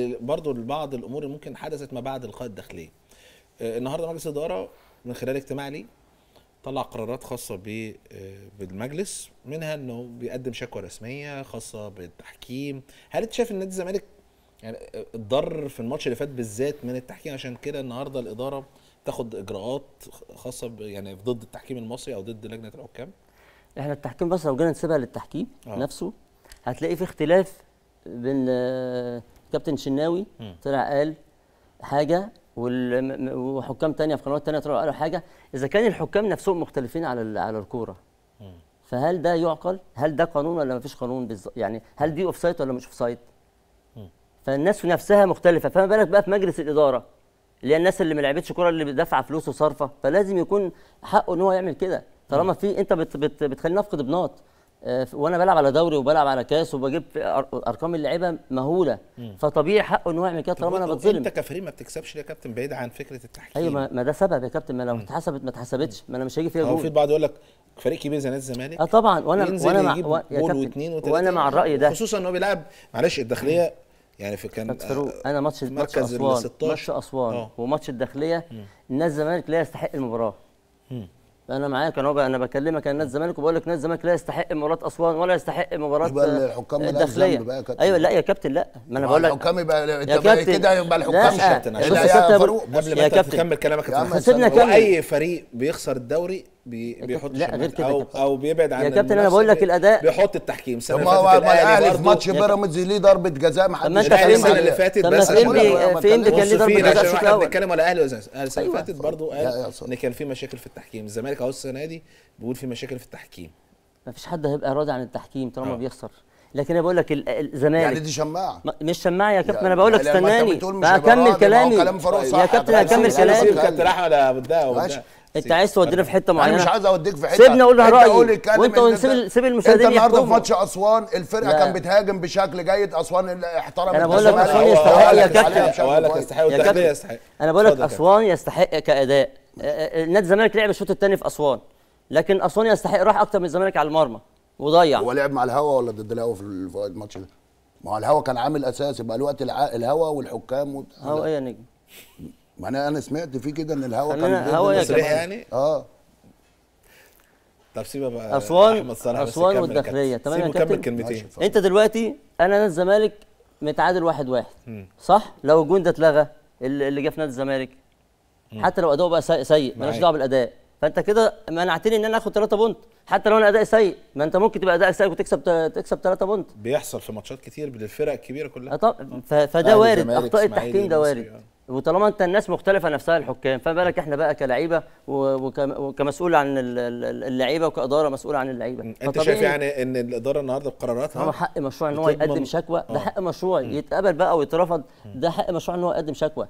Speaker 1: برضه لبعض الامور اللي ممكن حدثت ما بعد القاء الداخليه آه، النهارده مجلس الاداره من خلال اجتماع ليه طلع قرارات خاصه ب بالمجلس منها انه بيقدم شكوى رسميه خاصه بالتحكيم هل انت شايف ان نادي الزمالك يعني اتضرر في الماتش اللي فات بالذات من التحكيم عشان كده النهارده الاداره تاخد اجراءات خاصه ب- يعني ضد التحكيم المصري او ضد لجنه الحكام
Speaker 7: احنا التحكيم بس لو جينا نسيبها للتحكيم
Speaker 1: آه.
Speaker 7: آه. نفسه هتلاقي في اختلاف بين آه، كابتن شناوي
Speaker 1: مم.
Speaker 7: طلع قال حاجه وال- م- م- وحكام تانية في قنوات تانية طلعوا قالوا حاجه اذا كان الحكام نفسهم مختلفين على ال- على الكوره فهل ده يعقل؟ هل ده قانون ولا مفيش قانون بالظبط؟ يعني هل دي اوف سايد ولا مش اوف سايد؟ فالناس في نفسها مختلفه فما بالك بقى في مجلس الاداره اللي هي الناس اللي ما لعبتش كوره اللي دافعه فلوس وصارفه فلازم يكون حقه ان هو يعمل كده طالما في انت بت بت بتخليني افقد بناط آه، وانا بلعب على دوري وبلعب على كاس وبجيب في أر- ارقام اللعيبه مهوله فطبيعي حقه ان هو يعمل كده طالما انا
Speaker 1: طب
Speaker 7: بتظلم
Speaker 1: انت كفريق ما بتكسبش ليه يا كابتن بعيد عن فكره التحكيم
Speaker 7: ايوه ما, ما ده سبب يا كابتن ما لو اتحسبت ما اتحسبتش ما انا مش هيجي فيها
Speaker 1: هو في
Speaker 7: جول
Speaker 1: البعض يقول لك فريق كبير زي نادي الزمالك
Speaker 7: اه طبعا وانا
Speaker 1: ينزل
Speaker 7: وانا مع
Speaker 1: يجيب
Speaker 7: و... يا
Speaker 1: جول
Speaker 7: كابتن
Speaker 1: واثنين وثلاثه
Speaker 7: وانا مع الراي ده
Speaker 1: خصوصا ان هو بيلعب معلش الداخليه يعني في كان
Speaker 7: كابتن فاروق انا ماتش
Speaker 1: في
Speaker 7: ماتش
Speaker 1: مركز ال
Speaker 7: اسوان
Speaker 1: 16.
Speaker 7: ماتش اسوان
Speaker 1: آه.
Speaker 7: وماتش الداخليه النادي الزمالك لا يستحق المباراه
Speaker 1: مم.
Speaker 7: انا معاك انا بقى انا بكلمك عن نادي الزمالك وبقول لك نادي الزمالك لا يستحق مباراه اسوان ولا يستحق مباراه
Speaker 6: يبقى
Speaker 7: آه،
Speaker 6: الحكام مالهاش
Speaker 7: الداخليه
Speaker 6: ذنب بقى يا كابتن.
Speaker 7: ايوه لا يا كابتن لا ما انا بقول لك
Speaker 6: الحكام يبقى
Speaker 7: يا
Speaker 6: انت
Speaker 7: كابتن
Speaker 6: كده يبقى الحكام
Speaker 7: لا،
Speaker 6: مش
Speaker 1: كابتن، عشان-
Speaker 6: لا
Speaker 7: بص
Speaker 6: يا
Speaker 7: أنت-
Speaker 6: فاروق بص
Speaker 1: قبل ما
Speaker 7: يا
Speaker 1: انت
Speaker 7: كابتن.
Speaker 1: تكمل كلامك
Speaker 6: يا عم
Speaker 1: كابتن
Speaker 7: سيبنا
Speaker 1: هو
Speaker 7: نكمل.
Speaker 1: اي فريق بيخسر الدوري بي بيحط
Speaker 7: لا،
Speaker 1: شمال
Speaker 7: غير كده يا
Speaker 1: او
Speaker 7: كابتن.
Speaker 1: او بيبعد عن
Speaker 7: يا كابتن، أنا
Speaker 1: المنافسة
Speaker 7: بقول لك
Speaker 1: بي-
Speaker 7: الأداء-
Speaker 1: بيحط التحكيم السنه
Speaker 6: طب
Speaker 1: اللي
Speaker 6: ما
Speaker 1: فاتت
Speaker 6: هو ما الاهلي في
Speaker 1: برضه-
Speaker 6: ماتش
Speaker 7: يا
Speaker 6: بيراميدز ليه ضربه جزاء ما
Speaker 7: طب ما
Speaker 6: حدش
Speaker 7: انت
Speaker 1: الاهلي
Speaker 7: فين
Speaker 1: السنه
Speaker 7: بي-
Speaker 1: اللي فاتت
Speaker 7: طب ما
Speaker 1: بس
Speaker 7: فين
Speaker 1: عشان
Speaker 7: بي-
Speaker 6: أقول لك
Speaker 7: فين
Speaker 6: ما
Speaker 7: بي- كان ليه ضربه
Speaker 1: منصفين
Speaker 7: جزاء
Speaker 1: عشان
Speaker 7: الشوط
Speaker 1: احنا
Speaker 7: الاول
Speaker 1: بنتكلم ولا اهلي ولا زمالك الاهلي السنه اللي
Speaker 7: أيوة.
Speaker 1: فاتت برضه
Speaker 6: يا- يا
Speaker 1: قال
Speaker 6: صح.
Speaker 1: ان كان في مشاكل في التحكيم الزمالك اهو السنه دي بيقول في مشاكل في التحكيم
Speaker 7: ما فيش حد هيبقى راضي عن التحكيم طالما
Speaker 1: آه.
Speaker 7: بيخسر لكن انا بقول لك ال- الزمالك
Speaker 6: يعني دي شماعه
Speaker 7: ما- مش سماعه يا كابتن
Speaker 6: يعني-
Speaker 7: انا بقول لك
Speaker 6: يعني لما انت
Speaker 7: استناني
Speaker 6: بتقول مش
Speaker 7: ما
Speaker 6: هيبقى راضي،
Speaker 7: اكمل
Speaker 6: ما هو
Speaker 7: كلامي
Speaker 6: كلام فاروق صح
Speaker 7: يا كابتن
Speaker 6: طبعا.
Speaker 7: اكمل
Speaker 6: سيبني
Speaker 7: كلامي
Speaker 6: أتكلم.
Speaker 1: كابتن احمد ابو الدهب
Speaker 6: ماشي.
Speaker 7: انت عايز تودينا في حته
Speaker 6: انا مش
Speaker 7: معينه
Speaker 6: عايز اوديك في حته
Speaker 7: سيبني أقول
Speaker 6: انت
Speaker 7: رأيي.
Speaker 6: قول الكلام
Speaker 7: وانت
Speaker 6: اللي
Speaker 7: سيب-
Speaker 6: انت-
Speaker 7: سيب المشاهدين
Speaker 6: انت النهارده في
Speaker 7: يحكموا.
Speaker 6: ماتش اسوان الفرقه
Speaker 7: لا.
Speaker 6: كانت بتهاجم بشكل جيد اسوان اللي احترمت
Speaker 7: أنا بقول لك
Speaker 6: الزمالك.
Speaker 7: أسوان
Speaker 6: هو-
Speaker 7: يستحق
Speaker 6: هو
Speaker 7: يا
Speaker 6: قال لك
Speaker 7: كابتن.
Speaker 6: عليها بشكل
Speaker 1: قال لك
Speaker 6: كويس.
Speaker 1: يستحق
Speaker 7: يا
Speaker 1: والداخليه
Speaker 7: كابتن
Speaker 1: يستحق
Speaker 7: انا بقول لك
Speaker 1: اتفضل يا
Speaker 7: اسوان يستحق كاداء آه، آه، نادي الزمالك لعب الشوط الثاني في اسوان لكن اسوان يستحق راح اكتر من الزمالك على المرمى وضيع
Speaker 6: هو لعب مع الهوا ولا ضد الهوا في ال- في الماتش ده؟ ما هو الهوا كان عامل اساسي بقى الوقت الع... الهوا والحكام و...
Speaker 7: هو ايه يا نجم
Speaker 6: ما انا انا سمعت فيه كده ان الهوا كان
Speaker 7: خلينا
Speaker 6: ضد
Speaker 7: هوا يا
Speaker 6: الزمالك.
Speaker 1: تصريح يعني
Speaker 6: اه
Speaker 1: طب سيبها بقى
Speaker 7: أسوان-
Speaker 1: أحمد صلاح بس
Speaker 7: أسوان
Speaker 1: يكمل
Speaker 7: والداخلية.
Speaker 1: كابتن.
Speaker 7: تمام يا
Speaker 1: سيبه يكمل
Speaker 7: كابتن؟
Speaker 1: كلمتين
Speaker 6: ماشي. اتفضل.
Speaker 7: انت دلوقتي انا نادي الزمالك متعادل واحد واحد صح لو الجون ده اتلغى اللي اللي جه في نادي الزمالك حتى لو اداؤه بقى سيء, سيء مالناش
Speaker 1: معاك.
Speaker 7: دعوه بالاداء فانت كده منعتني ان انا اخد 3 بونت حتى لو انا ادائي سيء ما انت ممكن تبقى ادائك سيء وتكسب تكسب 3 بونت
Speaker 1: بيحصل في ماتشات كتير للفرق الكبيره
Speaker 7: اه
Speaker 1: كلها
Speaker 7: طب ف- فده
Speaker 1: أهلي،
Speaker 7: وارد
Speaker 1: زمالك،
Speaker 7: اخطاء
Speaker 1: إسماعيلي،
Speaker 7: التحكيم ده
Speaker 1: المصري،
Speaker 7: وارد وطالما انت الناس مختلفه نفسها الحكام فما بالك احنا بقى كلعيبه و- وكم- وكمسؤول عن ال- ال- اللعيبه وكاداره مسؤول عن اللعيبه
Speaker 1: انت
Speaker 7: فطبيعي
Speaker 1: شايف يعني ان الاداره النهارده بقراراتها
Speaker 7: هو حق مشروع ان هو
Speaker 1: بتضمن-
Speaker 7: يقدم شكوى ده
Speaker 1: آه.
Speaker 7: حق مشروع يتقبل بقى او يترفض ده حق مشروع ان هو يقدم شكوى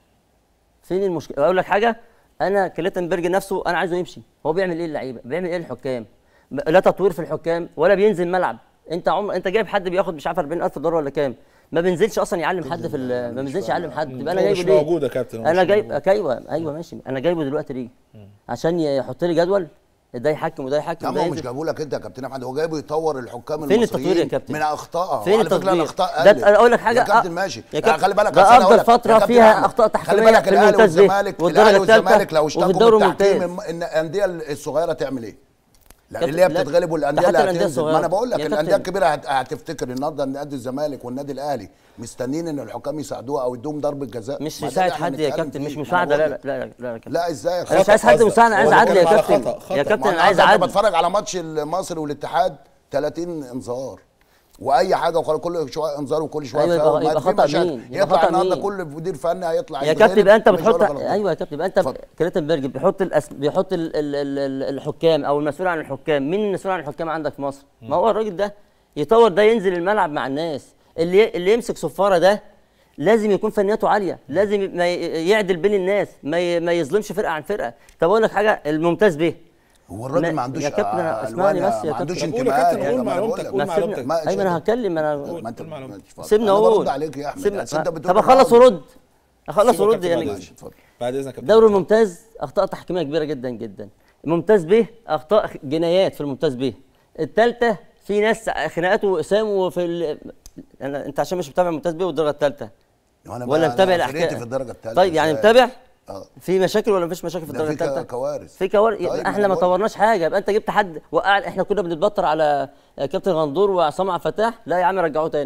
Speaker 7: فين المشكله اقول لك حاجه انا كليتنبرج نفسه انا عايزه يمشي هو بيعمل ايه اللعيبه بيعمل ايه الحكام ب- لا تطوير في الحكام ولا بينزل ملعب انت عمر انت جايب حد بياخد مش عارف 40000 دولار ولا كام ما بينزلش اصلا يعلم حد في ال- ما بينزلش يعلم حد يبقى انا
Speaker 1: هو
Speaker 7: جايبه
Speaker 1: مش
Speaker 7: ليه
Speaker 1: موجود يا كابتن هو
Speaker 7: انا
Speaker 1: مش
Speaker 7: جايب
Speaker 1: موجود.
Speaker 7: ايوه ايوه ماشي انا جايبه دلوقتي ليه عشان يحط لي جدول ده يحكم وده
Speaker 6: يا
Speaker 7: يحكم
Speaker 6: عم
Speaker 7: وده
Speaker 6: هو مش
Speaker 7: ينزل.
Speaker 6: جابوا لك انت يا كابتن احمد هو جايبه يطور الحكام
Speaker 7: فين
Speaker 6: المصريين
Speaker 7: التطوير يا كابتن؟
Speaker 6: من اخطائها
Speaker 7: فين
Speaker 6: وعلى فكره
Speaker 7: التطوير؟
Speaker 6: الاخطاء
Speaker 7: ده
Speaker 6: قلت.
Speaker 7: اقول لك حاجه
Speaker 6: يا كابتن
Speaker 7: أ-
Speaker 6: ماشي
Speaker 7: يا
Speaker 6: لا،
Speaker 7: كابتن
Speaker 6: خلي بالك
Speaker 7: ده
Speaker 6: أصل أنا
Speaker 7: افضل
Speaker 6: أقول لك- يا
Speaker 7: فتره
Speaker 6: كابتن
Speaker 7: فيها
Speaker 6: أحمد،
Speaker 7: اخطاء
Speaker 6: خلي
Speaker 7: تحكيميه
Speaker 6: بالك
Speaker 7: في
Speaker 6: الاهلي
Speaker 7: الممتاز به
Speaker 6: والزمالك
Speaker 7: والدرجه
Speaker 6: الاهلي
Speaker 7: الثالثه
Speaker 6: والزمالك لو اشتكوا
Speaker 7: والدوري
Speaker 6: من
Speaker 7: الممتاز
Speaker 6: التحكيم ان الانديه الصغيره تعمل ايه؟ لا
Speaker 7: كابتن-
Speaker 6: اللي هي
Speaker 7: لا،
Speaker 6: بتتغلب
Speaker 7: ده
Speaker 6: والانديه
Speaker 7: حتى
Speaker 6: اللي
Speaker 7: الأندية
Speaker 6: هتنزل ما
Speaker 7: الصغيرة.
Speaker 6: انا بقول لك
Speaker 7: يا
Speaker 6: الانديه
Speaker 7: كابتن.
Speaker 6: الكبيره هت- هتفتكر النهارده ان نادي الزمالك والنادي الاهلي مستنيين ان الحكام يساعدوها او يدوهم ضربه جزاء
Speaker 7: مش
Speaker 6: ما ده
Speaker 7: يساعد
Speaker 6: اللي احنا
Speaker 7: حد يا
Speaker 6: بنتكلم
Speaker 7: كابتن
Speaker 6: فيه.
Speaker 7: مش
Speaker 6: ما أنا
Speaker 7: مساعده لا
Speaker 6: بقول
Speaker 7: لا
Speaker 6: لك.
Speaker 7: لا لا لا يا كابتن.
Speaker 6: لا ازاي
Speaker 7: انا مش عايز حد
Speaker 1: قصدك.
Speaker 7: مساعد انا عايز
Speaker 1: هو
Speaker 7: عدل يا
Speaker 1: بيتكلم على
Speaker 7: كابتن
Speaker 1: خطأ، خطأ.
Speaker 7: يا
Speaker 6: ما
Speaker 7: كابتن
Speaker 6: انا
Speaker 7: انا عايز
Speaker 6: عايز
Speaker 7: عدل
Speaker 6: بتفرج على ماتش المصري والاتحاد 30 انذار واي حاجه وخلاص كل شويه انذار وكل شويه
Speaker 7: أيوة،
Speaker 6: فاول.
Speaker 7: يبقى-
Speaker 6: ما
Speaker 7: يبقى
Speaker 6: في
Speaker 7: خطأ
Speaker 6: مشاكل.
Speaker 7: مين؟ يبقى
Speaker 6: يطلع
Speaker 7: خطأ
Speaker 6: النهارده
Speaker 7: مين؟
Speaker 6: كل مدير فني هيطلع
Speaker 7: يا كابتن يبقى انت
Speaker 6: مش هقول
Speaker 7: بتحط
Speaker 6: غلط.
Speaker 7: ايوه يا كابتن يبقى انت
Speaker 6: اتفضل.
Speaker 7: كليتنبرج بيحط الأس... بيحط ال... ال... ال... ال- الحكام او المسؤول عن الحكام مين المسؤول عن الحكام عندك في مصر ما هو الراجل ده يطور ده ينزل الملعب مع الناس اللي اللي يمسك صفاره ده لازم يكون فنياته عاليه لازم ما ي- يعدل بين الناس ما ي... ما يظلمش فرقه عن فرقه طب اقول لك حاجه الممتاز به
Speaker 6: هو الراجل
Speaker 7: ما-
Speaker 6: ما عندوش
Speaker 7: يا كابتن
Speaker 6: آه،
Speaker 7: اسمعني
Speaker 6: ألوان،
Speaker 7: بس يا
Speaker 6: ما عندوش
Speaker 7: كابتن.
Speaker 1: قول يا
Speaker 6: انتماء
Speaker 1: كابتن، قول
Speaker 6: ما أنا بقول
Speaker 1: معلومتك،
Speaker 6: لك.
Speaker 1: قول
Speaker 7: ما
Speaker 1: معلومتك.
Speaker 7: سيبنا
Speaker 6: ماشي.
Speaker 7: ايوه انا هتكلم انا
Speaker 6: ما انت
Speaker 1: قول معلومتك.
Speaker 6: اتفضل.
Speaker 7: سيبنا
Speaker 6: أنا
Speaker 7: اقول
Speaker 6: برد عليك يا احمد
Speaker 7: سيبنا
Speaker 6: أصل انت بتقول
Speaker 7: طب اخلص ورد اخلص
Speaker 1: سيبه
Speaker 7: ورد
Speaker 1: كابتن
Speaker 7: يا
Speaker 1: بعد
Speaker 7: نجم
Speaker 1: إذنك.
Speaker 6: اتفضل.
Speaker 1: بعد اذنك يا كابتن.
Speaker 7: الدوري الممتاز اخطاء تحكيميه كبيره جدا جدا الممتاز به اخطاء جنايات في الممتاز به الثالثه في ناس خناقات واسام وفي ال... أنا... انت عشان مش متابع الممتاز به والدرجه الثالثه
Speaker 6: وأنا
Speaker 7: ولا
Speaker 6: بقى-
Speaker 7: متابع
Speaker 6: أنا فرقتي
Speaker 7: الاحكام
Speaker 6: في الدرجه الثالثه
Speaker 7: طيب يعني
Speaker 6: إزاي؟
Speaker 7: متابع
Speaker 6: اه
Speaker 7: في مشاكل ولا مفيش مشاكل في
Speaker 6: ده
Speaker 7: الدرجه
Speaker 6: في
Speaker 7: الثالثه
Speaker 6: ك- كوارث
Speaker 7: في كوارث
Speaker 6: طيب،
Speaker 7: احنا
Speaker 6: أنا
Speaker 7: ما
Speaker 6: بقول-
Speaker 7: طورناش حاجه يبقى انت جبت حد وقع احنا كنا بنتبطر على كابتن غندور وعصام عبد الفتاح لا يا عم رجعوه تاني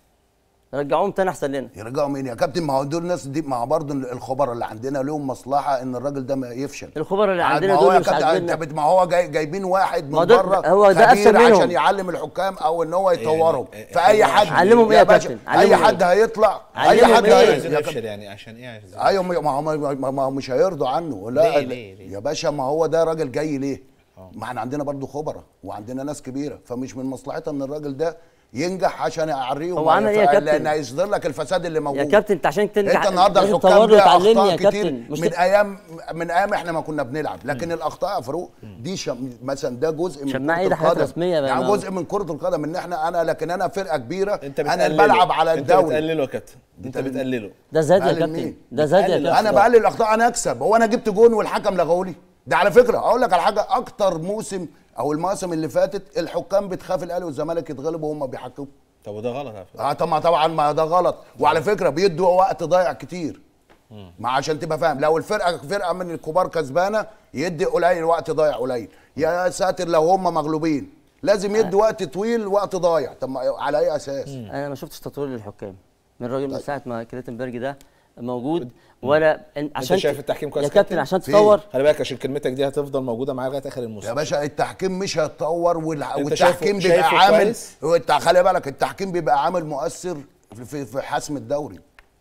Speaker 7: رجعوهم تاني احسن لنا
Speaker 6: يرجعوا مين يا كابتن ما هو دول الناس دي مع برضه الخبراء اللي عندنا لهم مصلحه ان الراجل ده ما يفشل
Speaker 7: الخبراء اللي
Speaker 6: عاد
Speaker 7: عندنا
Speaker 6: ما هو
Speaker 7: دول
Speaker 6: يا
Speaker 7: مش
Speaker 6: كابتن
Speaker 7: عاجبيننا
Speaker 6: انت بت- ما هو جاي جايبين واحد
Speaker 7: ما
Speaker 6: من
Speaker 7: ده-
Speaker 6: بره
Speaker 7: هو ده
Speaker 6: خبير
Speaker 7: أفشل منهم.
Speaker 6: عشان يعلم الحكام او ان هو يطورهم
Speaker 1: يعني-
Speaker 6: فاي
Speaker 1: يعني
Speaker 6: حد
Speaker 7: علمهم إيه يا
Speaker 6: باشا،
Speaker 7: كابتن؟
Speaker 6: اي
Speaker 7: علمهم
Speaker 6: حد
Speaker 7: إيه؟
Speaker 6: هيطلع اي
Speaker 7: علمهم
Speaker 6: حد
Speaker 7: إيه؟
Speaker 6: هي-
Speaker 1: عايزين
Speaker 6: يا
Speaker 1: نفشل يعني عشان ايه عايزين
Speaker 6: ايوه ما ما هو ما- ما هو مش هيرضوا عنه لا
Speaker 1: ليه- ليه- ليه؟
Speaker 6: يا باشا ما هو ده راجل جاي ليه؟ ما احنا عندنا برضو خبراء وعندنا ناس كبيره فمش من مصلحتها ان الراجل ده ينجح عشان يعريهم
Speaker 7: هو عمل إيه يا كابتن؟
Speaker 6: لان هيصدر لك الفساد اللي موجود
Speaker 7: يا كابتن انت عشان تنجح
Speaker 6: انت النهارده
Speaker 7: لازم
Speaker 6: الحكام
Speaker 7: تطور له
Speaker 6: ليها
Speaker 7: وتعلمني
Speaker 6: اخطاء
Speaker 7: يا
Speaker 6: كتير
Speaker 7: كابتن مش
Speaker 6: من ايام من ايام احنا ما كنا بنلعب لكن الاخطاء يا فاروق دي شم مثلا ده جزء من
Speaker 7: شماعة
Speaker 6: كرة
Speaker 7: ايه ده حاجات
Speaker 6: القدم.
Speaker 7: رسمية بقى
Speaker 6: يعني
Speaker 7: ما-
Speaker 6: جزء من كره القدم ان احنا انا لكن انا فرقه كبيره
Speaker 1: انت
Speaker 6: انا
Speaker 1: بتقلله
Speaker 6: بلعب على
Speaker 1: انت
Speaker 6: الدوري
Speaker 1: بتقلله يا كابتن انت
Speaker 6: بتقلل-
Speaker 1: بتقلله
Speaker 7: ده زاد يا
Speaker 6: بقلل
Speaker 7: كابتن
Speaker 6: مين؟
Speaker 7: ده زاد يا
Speaker 1: بتقلل
Speaker 7: كابتن
Speaker 6: انا بقلل الاخطاء انا اكسب هو انا جبت جون والحكم لغولي ده على فكره اقول لك على حاجه اكتر موسم او المواسم اللي فاتت الحكام بتخاف الاهلي والزمالك يتغلبوا وهم بيحكموا
Speaker 1: طب وده غلط على فكره
Speaker 6: اه طبعا طبعا ما ده غلط وعلى فكره بيدوا وقت ضايع كتير ما عشان تبقى فاهم لو الفرقه فرقه من الكبار كسبانه يدي قليل وقت ضايع قليل يا ساتر لو هم مغلوبين لازم يدوا وقت طويل وقت ضايع طب ما على اي اساس
Speaker 7: انا ما شفتش تطوير للحكام من الراجل من ساعه ما كريتنبرج ده موجود ولا إن- عشان
Speaker 1: شايف
Speaker 7: ت-
Speaker 1: التحكيم كويس
Speaker 7: يا
Speaker 1: يا
Speaker 7: كابتن
Speaker 1: كابتن؟
Speaker 7: عشان
Speaker 6: في.
Speaker 7: تطور
Speaker 1: خلي بالك عشان كلمتك دي هتفضل موجوده معايا لغايه اخر الموسم
Speaker 6: يا باشا التحكيم مش هيتطور والع-
Speaker 1: انت
Speaker 6: والتحكيم
Speaker 1: شايفه-
Speaker 6: بيبقى
Speaker 1: شايفه
Speaker 6: عامل
Speaker 1: كويس؟
Speaker 6: والت- خلي بالك التحكيم بيبقى عامل مؤثر في- في في حسم الدوري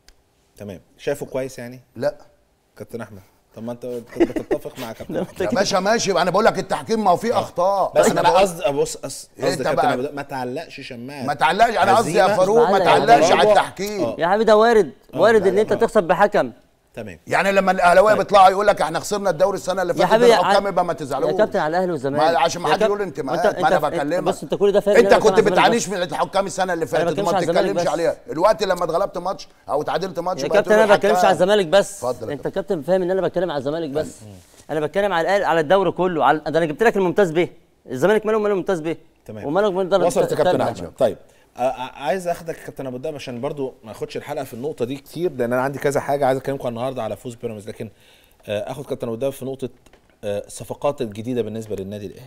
Speaker 1: تمام شايفه كويس يعني
Speaker 6: لا
Speaker 1: كابتن احمد طب ما انت بتتفق مع كابتن أحمد.
Speaker 6: يا باشا ماشي انا بقول لك التحكيم ما هو فيه اخطاء
Speaker 1: بس
Speaker 6: انا
Speaker 1: انا
Speaker 6: بقول-
Speaker 1: قصدي ابص قص-
Speaker 6: إيه
Speaker 1: قصدي
Speaker 6: انت
Speaker 1: كابتن
Speaker 6: بقى؟
Speaker 1: أبو ده- ما تعلقش شماعه
Speaker 6: ما تعلقش انا قصدي يا
Speaker 1: هزيمة.
Speaker 6: فاروق ما
Speaker 7: مش معلق،
Speaker 6: تعلقش
Speaker 1: يعني
Speaker 6: على
Speaker 1: تراجع.
Speaker 6: التحكيم
Speaker 1: آه.
Speaker 7: يا حبيبي ده وارد وارد ان انت تخسر بحكم
Speaker 1: تمام
Speaker 6: يعني لما الاهلاويه بيطلعوا يقول لك احنا خسرنا الدوري السنه اللي
Speaker 7: يا
Speaker 6: فاتت
Speaker 7: حبيبي
Speaker 6: الحكام
Speaker 7: ع-
Speaker 6: يبقى ما تزعلوش
Speaker 7: يا كابتن على الاهلي والزمالك
Speaker 6: ما عشان ما
Speaker 7: يا
Speaker 6: حد
Speaker 7: كاب-
Speaker 6: يقول
Speaker 7: وأنت-
Speaker 6: انتماءات ما انا
Speaker 7: أنت-
Speaker 6: بكلمك
Speaker 7: بص انت كل ده فاهم
Speaker 6: انت
Speaker 7: إن أنا
Speaker 6: كنت
Speaker 7: بتكلم على
Speaker 6: بتعانيش
Speaker 7: الزمالك
Speaker 6: من الحكام السنه اللي فاتت
Speaker 7: بتكلمش
Speaker 6: وما
Speaker 7: على الزمالك
Speaker 6: بتتكلمش
Speaker 7: بس.
Speaker 6: عليها الوقت لما اتغلبت ماتش او تعادلت ماتش
Speaker 7: يا
Speaker 6: بقى
Speaker 7: كابتن
Speaker 6: تقول
Speaker 7: انا ما بتكلمش
Speaker 6: الحكام.
Speaker 7: على الزمالك بس
Speaker 6: اتفضل يا
Speaker 7: انت كابتن فاهم ان انا بتكلم على الزمالك بس انا بتكلم على الأهلي- على الدوري كله على ده انا جبت لك الممتاز به الزمالك ماله ماله ممتاز به
Speaker 1: تمام
Speaker 7: ومالك من درجه
Speaker 1: وصلت يا كابتن
Speaker 7: التالتة.
Speaker 1: احمد طيب آه، آه، عايز اخدك يا كابتن ابو الدهب عشان برضو ما اخدش الحلقه في النقطه دي كتير لان انا عندي كذا حاجه عايز اكلمكم النهارده على فوز بيراميدز لكن آه، اخد كابتن ابو الدهب في نقطه آه، الصفقات الجديده بالنسبه للنادي الاهلي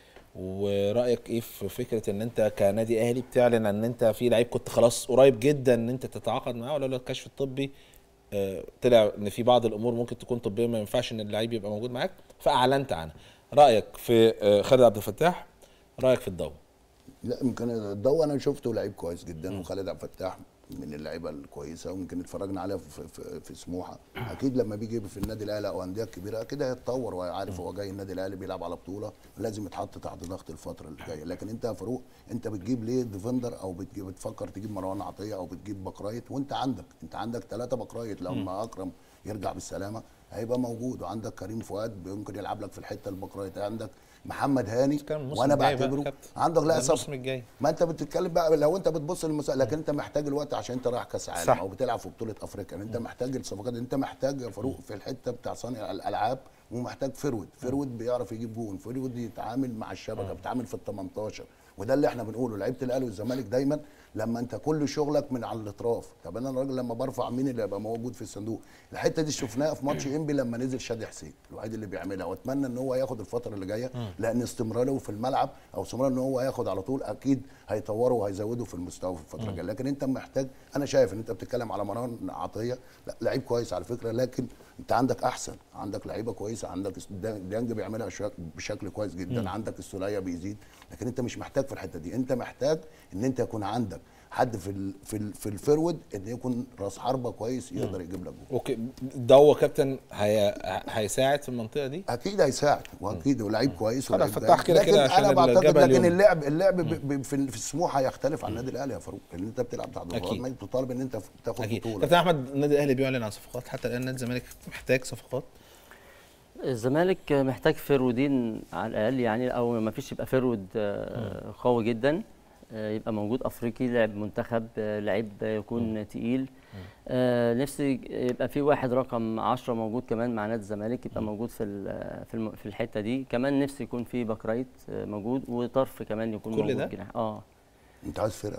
Speaker 1: ورايك ايه في فكره ان انت كنادي اهلي بتعلن ان انت في لعيب كنت خلاص قريب جدا ان انت تتعاقد معاه ولا لو الكشف الطبي آه، طلع ان في بعض الامور ممكن تكون طبيه ما ينفعش ان اللعيب يبقى موجود معاك فاعلنت عنها رايك في آه، خالد عبد الفتاح رايك في الضوء
Speaker 6: لا يمكن الضوء انا شفته لعيب كويس جدا وخالد عبد الفتاح من اللعيبه الكويسه ويمكن اتفرجنا عليها في, في, في سموحه اكيد لما بيجي في النادي الاهلي او انديه كبيره اكيد هيتطور وعارف هو جاي النادي الاهلي بيلعب على بطوله لازم يتحط تحت ضغط الفتره اللي جايه لكن انت يا فاروق انت بتجيب ليه ديفندر او بتجيب بتفكر تجيب مروان عطيه او بتجيب بكرايت وانت عندك انت عندك ثلاثه بكرايت لما اكرم يرجع بالسلامه هيبقى موجود وعندك كريم فؤاد ممكن يلعب لك في الحته البكرايت عندك محمد هاني
Speaker 1: بتتكلم الموسم
Speaker 6: وانا
Speaker 1: الجاي بقى يا
Speaker 6: بعتبره
Speaker 1: كابتن.
Speaker 6: عندك
Speaker 1: ده
Speaker 6: لا
Speaker 1: الموسم
Speaker 6: صف
Speaker 1: الجاي
Speaker 6: ما انت بتتكلم بقى لو انت بتبص للمسا... لكن انت محتاج الوقت عشان انت رايح كاس عالم
Speaker 1: صح.
Speaker 6: او بتلعب في بطوله افريقيا انت محتاج الصفقات انت محتاج يا فاروق في الحته بتاع صانع الالعاب ومحتاج فرود فرود بيعرف يجيب جون فرود يتعامل مع الشبكه بيتعامل في ال 18 وده اللي احنا بنقوله لعيبه الاهلي والزمالك دايما لما انت كل شغلك من على الاطراف طب انا الراجل لما برفع مين اللي هيبقى موجود في الصندوق الحته دي شفناها في ماتش انبي لما نزل شادي حسين الوحيد اللي بيعملها واتمنى ان هو ياخد الفتره اللي جايه لان استمراره في الملعب او استمرار ان هو ياخد على طول اكيد هيطوره وهيزوده في المستوى في الفتره الجايه لكن انت محتاج انا شايف ان انت بتتكلم على مروان عطيه لا لعيب كويس على فكره لكن انت عندك احسن عندك لعيبه كويسه عندك ديانج بيعملها شك- بشكل كويس جدا عندك السوليه بيزيد لكن انت مش محتاج في الحته دي انت محتاج ان انت يكون عندك حد في ال في ال في الفرود ان يكون راس حربه كويس يقدر يجيب لك جول
Speaker 1: اوكي ضوء كابتن هي... هيساعد في المنطقه دي
Speaker 6: اكيد هيساعد واكيد ولعيب كويس
Speaker 1: خلاص،
Speaker 6: ولعيب
Speaker 1: فتح
Speaker 6: جيد.
Speaker 1: كده
Speaker 6: لكن
Speaker 1: كده عشان
Speaker 6: انا بعتقد
Speaker 1: الجبل
Speaker 6: لكن
Speaker 1: يوم.
Speaker 6: اللعب اللعب ب- ب- في في السموحه هيختلف عن النادي الاهلي يا فاروق لان انت بتلعب تحت ضغوطات
Speaker 1: أكيد.
Speaker 6: ما بتطالب ان انت تاخد
Speaker 1: اكيد
Speaker 6: بطوله
Speaker 1: كابتن احمد النادي الاهلي بيعلن عن صفقات حتى الان نادي الزمالك محتاج صفقات
Speaker 7: الزمالك محتاج فرودين على الاقل يعني او ما فيش يبقى فرود آه، قوي جدا آه، يبقى موجود افريقي لاعب منتخب آه، لعيب يكون تقيل آه، نفسي يبقى في واحد رقم 10 موجود كمان مع نادي الزمالك يبقى موجود في ال- في الم- في الحته دي كمان نفسي يكون في باك رايت آه، موجود وطرف كمان يكون
Speaker 1: كل
Speaker 7: موجود
Speaker 1: ده؟
Speaker 7: جناح اه
Speaker 6: انت عايز فرقه كده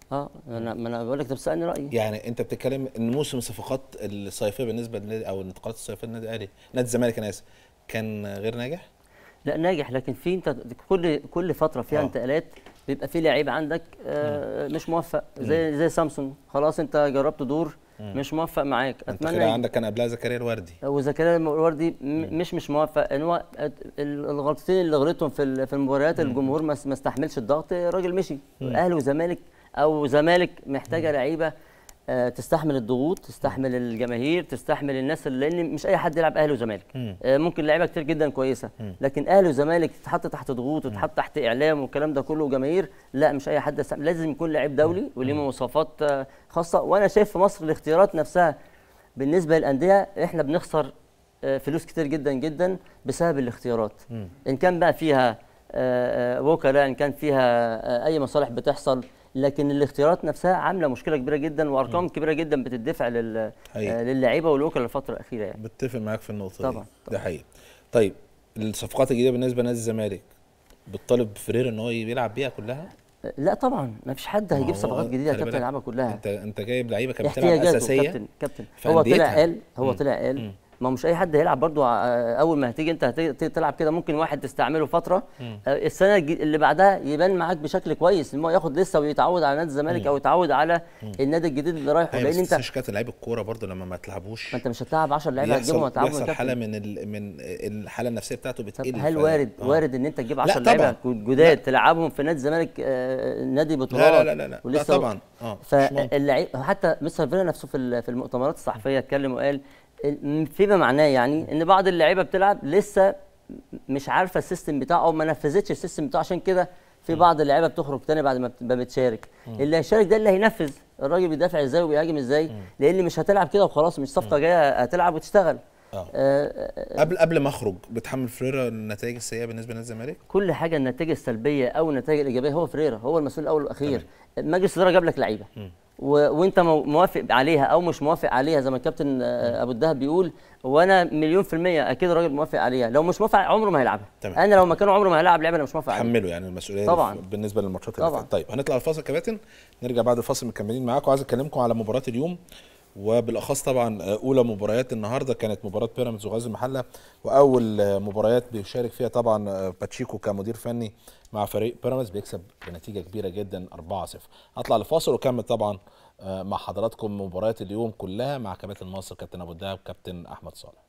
Speaker 7: اه انا ما انا بقول لك طب سالني رايي
Speaker 1: يعني انت بتتكلم ان موسم الصفقات الصيفيه بالنسبه للنادي او الانتقالات الصيفيه للنادي الاهلي نادي الزمالك انا اسف كان غير ناجح؟
Speaker 7: لا ناجح لكن في انت كل كل فتره فيها
Speaker 1: آه.
Speaker 7: انتقالات بيبقى في لعيب عندك آه مش موفق زي زي سامسون خلاص انت جربت دور مش موفق معاك
Speaker 1: انت
Speaker 7: اتمنى
Speaker 1: كده عندك كان قبلها زكريا الوردي
Speaker 7: وزكريا الوردي م- مش مش موفق ان هو ال- الغلطتين اللي غلطهم في ال- في المباريات الجمهور ما ما استحملش الضغط الراجل مشي اهلي وزمالك او زمالك محتاجه لعيبه آه، تستحمل الضغوط تستحمل الجماهير تستحمل الناس اللي لان مش اي حد يلعب اهلي وزمالك آه، ممكن لعيبه كتير جدا كويسه لكن اهلي وزمالك تتحط تحت ضغوط وتتحط تحت اعلام والكلام ده كله وجماهير لا مش اي حد يستحمل لازم يكون لعيب دولي وليه مواصفات آه، خاصه وانا شايف في مصر الاختيارات نفسها بالنسبه للانديه احنا بنخسر آه، فلوس كتير جدا جدا بسبب الاختيارات ان كان بقى فيها آه، آه، وكلاء ان كان فيها آه، اي مصالح بتحصل لكن الاختيارات نفسها عامله مشكله كبيره جدا وارقام كبيره جدا بتدفع لل
Speaker 1: حقيقي.
Speaker 7: آه، للعيبه والوكلاء الفتره الاخيره يعني
Speaker 1: بتفق معاك في النقطه
Speaker 7: طبعاً،
Speaker 1: دي ده حقيقي طيب الصفقات الجديده بالنسبه لنادي الزمالك بتطالب فريرا ان هو بيلعب بيها كلها
Speaker 7: آه، لا طبعا ما فيش حد
Speaker 1: ما
Speaker 7: هيجيب
Speaker 1: هو
Speaker 7: صفقات جديده
Speaker 1: خلي
Speaker 7: كابتن
Speaker 1: بالك،
Speaker 7: يلعبها كلها
Speaker 1: انت انت جايب لعيبه كانت بتلعب
Speaker 7: احتياجاته
Speaker 1: اساسيه
Speaker 7: كابتن كابتن
Speaker 1: في
Speaker 7: هو طلع
Speaker 1: أنديتها.
Speaker 7: قال هو طلع قال ما هو مش اي حد هيلعب برضو ع- اول ما هتيجي انت هتيجي تلعب كده ممكن واحد تستعمله فتره آه، السنه الج- اللي بعدها يبان معاك بشكل كويس ان هو ياخد لسه ويتعود على نادي الزمالك او يتعود على النادي الجديد اللي رايحه
Speaker 1: ايوه
Speaker 7: لان
Speaker 1: بس
Speaker 7: انت
Speaker 1: انت شكات لعيب الكوره برضو لما ما تلعبوش
Speaker 7: ما انت مش هتلعب 10 لعيبه هتجيبهم
Speaker 1: بيحصل
Speaker 7: وتلعبهم
Speaker 1: بيحصل
Speaker 7: يا
Speaker 1: حاله
Speaker 7: كابتن.
Speaker 1: من ال... من الحاله النفسيه بتاعته
Speaker 7: طب
Speaker 1: بتقل
Speaker 7: هل
Speaker 1: ف-
Speaker 7: وارد
Speaker 1: آه.
Speaker 7: وارد ان انت تجيب
Speaker 1: لا
Speaker 7: 10
Speaker 1: طبعاً.
Speaker 7: لعيبه جداد تلعبهم في نادي الزمالك آه، نادي بطولات
Speaker 1: لا لا لا لا.
Speaker 7: ولسه
Speaker 1: لا طبعاً. آه، مش ممكن.
Speaker 7: فاللعيب حتى مستر فيرا نفسه في ال- في المؤتمرات الصحفيه اتكلم وقال ال- فيما معناه يعني ان بعض اللعيبه بتلعب لسه مش عارفه السيستم بتاعه او ما نفذتش السيستم بتاعه عشان كده في بعض اللعيبه بتخرج تاني بعد ما بت- ما بتشارك اللي هيشارك ده اللي هينفذ الراجل بيدافع ازاي وبيهاجم ازاي لان مش هتلعب كده وخلاص مش صفقه جايه هتلعب وتشتغل
Speaker 1: آه.
Speaker 7: آه، آه،
Speaker 1: قبل قبل ما اخرج بتحمل فريرا النتائج السيئه بالنسبه لنادي الزمالك
Speaker 7: كل حاجه النتائج السلبيه او النتائج الايجابيه هو فريرا هو المسؤول الاول والاخير مجلس الاداره جاب لك لعيبه و... وانت مو- موافق عليها او مش موافق عليها زي ما الكابتن آه، ابو الدهب بيقول وانا مليون في الميه اكيد الراجل موافق عليها لو مش موافق عمره ما هيلعبها
Speaker 1: تمام.
Speaker 7: انا لو مكانه عمره ما هيلعب لعبه انا مش موافق عليها
Speaker 1: تحملوا يعني المسؤوليه
Speaker 7: طبعاً.
Speaker 1: دي بالنسبه للماتشات اللي
Speaker 7: طبعاً.
Speaker 1: فاتت طيب هنطلع الفاصل يا كباتن نرجع بعد الفاصل مكملين معاكم عايز اكلمكم على مباراه اليوم وبالاخص طبعا آه، اولى مباريات النهارده كانت مباراه بيراميدز وغزل المحله واول آه، مباريات بيشارك فيها طبعا آه، باتشيكو كمدير فني مع فريق بيراميدز بيكسب بنتيجه كبيره جدا 4-0 هطلع لفاصل واكمل طبعا آه، مع حضراتكم مباريات اليوم كلها مع كباتن مصر كابتن ابو الدهب كابتن احمد صالح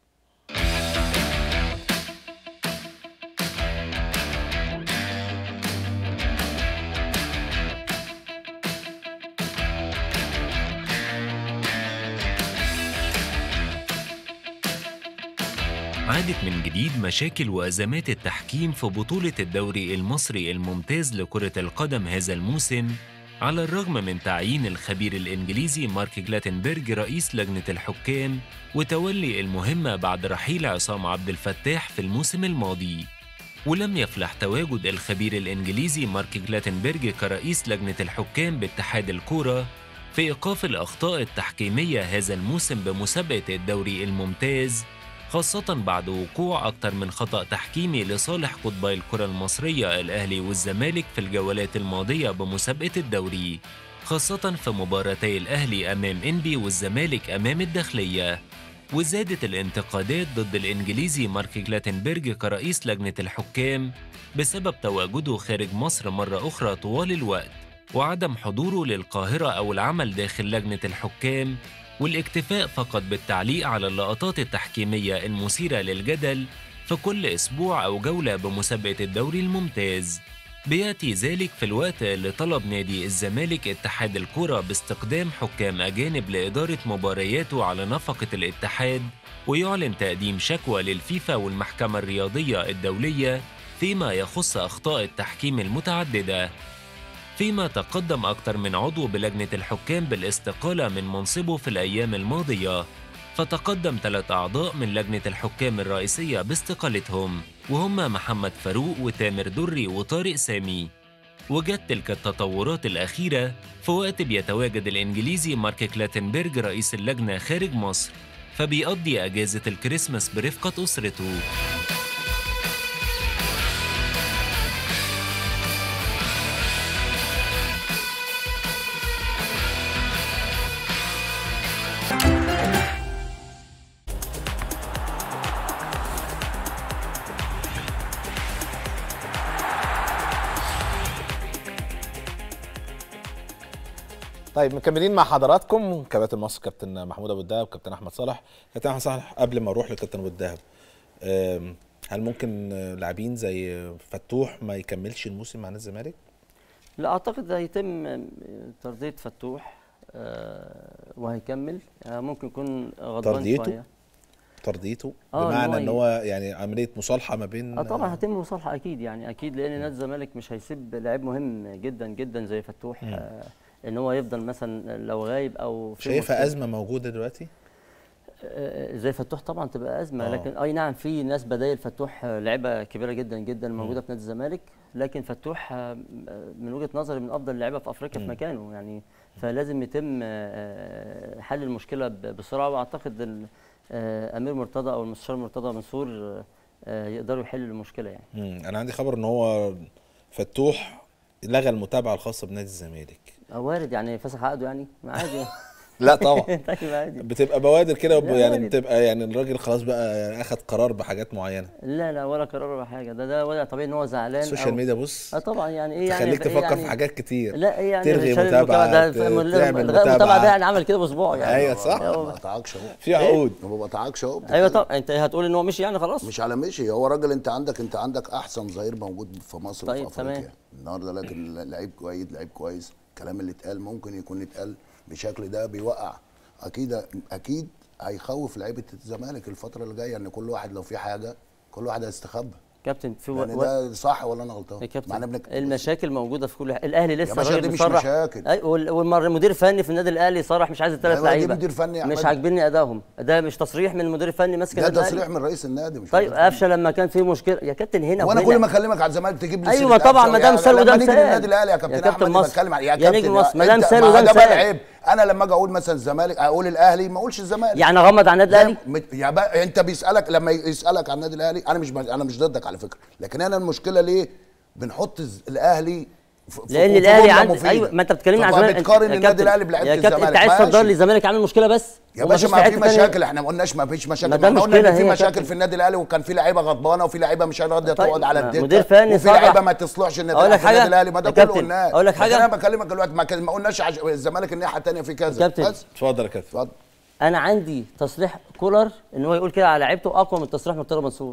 Speaker 8: عادت من جديد مشاكل وأزمات التحكيم في بطولة الدوري المصري الممتاز لكرة القدم هذا الموسم على الرغم من تعيين الخبير الإنجليزي مارك جلاتنبرج رئيس لجنة الحكام وتولي المهمة بعد رحيل عصام عبد الفتاح في الموسم الماضي ولم يفلح تواجد الخبير الإنجليزي مارك جلاتنبرج كرئيس لجنة الحكام باتحاد الكورة في إيقاف الأخطاء التحكيمية هذا الموسم بمسابقة الدوري الممتاز خاصة بعد وقوع أكثر من خطأ تحكيمي لصالح قطبي الكرة المصرية الأهلي والزمالك في الجولات الماضية بمسابقة الدوري خاصة في مباراتي الأهلي أمام إنبي والزمالك أمام الداخلية وزادت الانتقادات ضد الإنجليزي مارك جلاتنبرج كرئيس لجنة الحكام بسبب تواجده خارج مصر مرة أخرى طوال الوقت وعدم حضوره للقاهرة أو العمل داخل لجنة الحكام والاكتفاء فقط بالتعليق على اللقطات التحكيمية المثيرة للجدل في كل أسبوع أو جولة بمسابقة الدوري الممتاز بياتي ذلك في الوقت اللي طلب نادي الزمالك اتحاد الكرة باستخدام حكام أجانب لإدارة مبارياته على نفقة الاتحاد ويعلن تقديم شكوى للفيفا والمحكمة الرياضية الدولية فيما يخص أخطاء التحكيم المتعددة فيما تقدم أكثر من عضو بلجنة الحكام بالاستقالة من منصبه في الأيام الماضية فتقدم ثلاث أعضاء من لجنة الحكام الرئيسية باستقالتهم وهم محمد فاروق وتامر دري وطارق سامي وجت تلك التطورات الأخيرة في وقت بيتواجد الإنجليزي مارك كلاتنبرج رئيس اللجنة خارج مصر فبيقضي أجازة الكريسماس برفقة أسرته
Speaker 1: طيب مكملين مع حضراتكم كباتن مصر كابتن محمود ابو الدهب كابتن احمد صالح كابتن احمد صالح قبل ما اروح لكابتن ابو الدهب آم، هل ممكن آه، لاعبين زي فتوح ما يكملش الموسم مع نادي الزمالك؟
Speaker 7: لا اعتقد هيتم ترضيه فتوح آه، وهيكمل آه، ممكن يكون غضبان
Speaker 1: ترضيته؟
Speaker 7: شويه
Speaker 1: ترضيته
Speaker 7: آه،
Speaker 1: بمعنى
Speaker 7: إن هو
Speaker 1: ان
Speaker 7: ي-
Speaker 1: هو يعني عمليه مصالحه ما بين
Speaker 7: اه طبعا هتم مصالحه اكيد يعني اكيد لان نادي الزمالك مش هيسيب لاعب مهم جدا جدا زي فتوح آه ان هو يفضل مثلا لو غايب او في
Speaker 1: شايفها
Speaker 7: مشكلة.
Speaker 1: ازمه موجوده دلوقتي؟
Speaker 7: آه، زي فتوح طبعا تبقى ازمه
Speaker 1: آه.
Speaker 7: لكن اي نعم في ناس بدايل فتوح آه، لعيبه كبيره جدا جدا موجوده في نادي الزمالك لكن فتوح آه، من وجهه نظري من افضل اللعيبه في افريقيا في مكانه يعني فلازم يتم آه، حل المشكله ب- بسرعه واعتقد ال- آه، امير مرتضى او المستشار مرتضى منصور آه، آه، يقدروا يحلوا المشكله يعني
Speaker 1: مم. انا عندي خبر ان هو فتوح لغى المتابعه الخاصه بنادي الزمالك
Speaker 7: آه، وارد يعني فسخ عقده يعني ما عادي
Speaker 1: لا طبعا
Speaker 7: طيب عادي
Speaker 1: بتبقى بوادر كده وب-
Speaker 7: لا،
Speaker 1: يعني
Speaker 7: وارد.
Speaker 1: بتبقى يعني الراجل خلاص بقى اخد قرار بحاجات معينه
Speaker 7: لا لا ولا قرار ولا حاجه ده ده وضع طبيعي ان هو زعلان
Speaker 1: السوشيال
Speaker 7: أو-
Speaker 1: ميديا بص
Speaker 7: اه طبعا يعني ايه يعني
Speaker 1: تخليك
Speaker 7: إيه
Speaker 1: تفكر
Speaker 7: يعني
Speaker 1: في حاجات كتير
Speaker 7: لا ايه يعني
Speaker 1: تلغي
Speaker 7: شال
Speaker 1: متابعة،
Speaker 7: المتابعة،
Speaker 1: ت-
Speaker 7: ده فاهم-
Speaker 1: تعمل
Speaker 7: الغاء المتابعه
Speaker 1: متابعة.
Speaker 7: ده يعني عمل كده باسبوع يعني
Speaker 1: ايوه صح
Speaker 6: ما بقطعكش اهو
Speaker 1: في عقود
Speaker 6: ما بقطعكش اهو
Speaker 7: ايوه طب انت هتقول ان هو مشي يعني خلاص
Speaker 6: مش على مشي هو راجل انت عندك انت عندك احسن ظهير موجود في مصر
Speaker 7: طيب،
Speaker 6: وفي افريقيا
Speaker 7: تمام.
Speaker 6: النهارده لكن لعيب كويس لعيب كويس الكلام اللي اتقال ممكن يكون اتقال بشكل ده بيوقع اكيد اكيد هيخوف لعيبه الزمالك الفتره اللي جايه ان كل واحد لو في حاجه كل واحد هيستخبى
Speaker 7: كابتن في و...
Speaker 6: يعني
Speaker 7: و...
Speaker 6: ده صح ولا انا غلطان؟
Speaker 7: يا كابتن
Speaker 6: معانا بنك...
Speaker 7: المشاكل موجوده في كل ح- الاهلي لسه
Speaker 6: باشا
Speaker 7: الراجل
Speaker 6: دي مش
Speaker 7: مصرح
Speaker 6: مشاكل.
Speaker 7: اي وال- والمدير الفني في النادي الاهلي صرح مش عايز الثلاث
Speaker 6: أيوة، دي
Speaker 7: لعيبه
Speaker 6: مدير فني يا
Speaker 7: مش
Speaker 6: أحمد.
Speaker 7: عاجبني ادائهم ده مش تصريح من المدير الفني ماسك
Speaker 6: ده
Speaker 7: النادي
Speaker 6: تصريح
Speaker 7: الاهلي
Speaker 6: من رئيس النادي مش
Speaker 7: طيب
Speaker 6: مدير فني.
Speaker 7: قفشه لما كان في مشكله يا كابتن هنا
Speaker 6: وانا
Speaker 7: وهنا.
Speaker 6: كل ما اكلمك على الزمالك تجيب لي
Speaker 7: ايوه
Speaker 6: سيرة
Speaker 7: طبعا
Speaker 6: قفشة.
Speaker 7: ما دام
Speaker 6: يا-
Speaker 7: سال
Speaker 6: لما
Speaker 7: وده
Speaker 6: نيجي
Speaker 7: مثال
Speaker 6: للنادي الاهلي يا كابتن
Speaker 7: يا كابتن
Speaker 6: احمد
Speaker 7: مصر.
Speaker 6: بتكلم على-
Speaker 7: يا نجم
Speaker 6: كابتن،
Speaker 7: مصر، ما دام
Speaker 6: أنت-
Speaker 7: سال
Speaker 6: ما هو
Speaker 7: وده
Speaker 6: ده بقى
Speaker 7: مثال.
Speaker 6: العيب انا لما اجي اقول مثلا الزمالك اقول الاهلي ما اقولش الزمالك
Speaker 7: يعني غمض على النادي الاهلي
Speaker 6: مت- يا بقى انت بيسالك لما يسالك عن النادي الاهلي انا مش انا مش ضدك على فكره لكن انا المشكله ليه بنحط الز- الاهلي في- في-
Speaker 7: لان
Speaker 6: في
Speaker 7: الاهلي
Speaker 6: جملة
Speaker 7: عند
Speaker 6: مفيدة.
Speaker 7: ايوه ما انت بتكلمني عن الزمالك
Speaker 6: فبتقارن
Speaker 7: يا
Speaker 6: النادي
Speaker 7: كابتن-
Speaker 6: الاهلي بلعيبه
Speaker 7: يا كابتن
Speaker 6: الزمالك
Speaker 7: انت عايز
Speaker 6: ماشي.
Speaker 7: تصدر لي الزمالك عامل مشكله بس
Speaker 6: يا
Speaker 7: وما
Speaker 6: باشا
Speaker 7: فيش
Speaker 6: ما في
Speaker 7: حتة تانية.
Speaker 6: مشاكل احنا ما قلناش ما فيش مشاكل
Speaker 7: ما ده
Speaker 6: احنا قلنا
Speaker 7: مشكلة
Speaker 6: ان في
Speaker 7: هي يا
Speaker 6: مشاكل
Speaker 7: كابتن.
Speaker 6: في النادي الاهلي وكان في لعيبه غضبانه وفي لعيبه مش راضيه
Speaker 7: طيب،
Speaker 6: تقعد على
Speaker 7: ما
Speaker 6: الدكه
Speaker 7: مدير فني
Speaker 6: وفي
Speaker 7: صرح.
Speaker 6: لعيبه ما تصلحش النادي
Speaker 7: أقول لك
Speaker 6: الأهلي في النادي
Speaker 7: حاجة؟
Speaker 6: الاهلي ما ده
Speaker 7: يا
Speaker 6: كله
Speaker 7: كابتن،
Speaker 6: قلناه
Speaker 7: أقول لك
Speaker 6: لكن
Speaker 7: حاجة؟
Speaker 6: انا بكلمك دلوقتي ما كان- ما قلناش عش... الزمالك الناحيه الثانيه في كذا
Speaker 7: كابتن.
Speaker 6: بس
Speaker 1: اتفضل يا كابتن
Speaker 6: اتفضل
Speaker 7: انا عندي تصريح كولر ان هو يقول كده على لعيبته اقوى من تصريح مرتضى منصور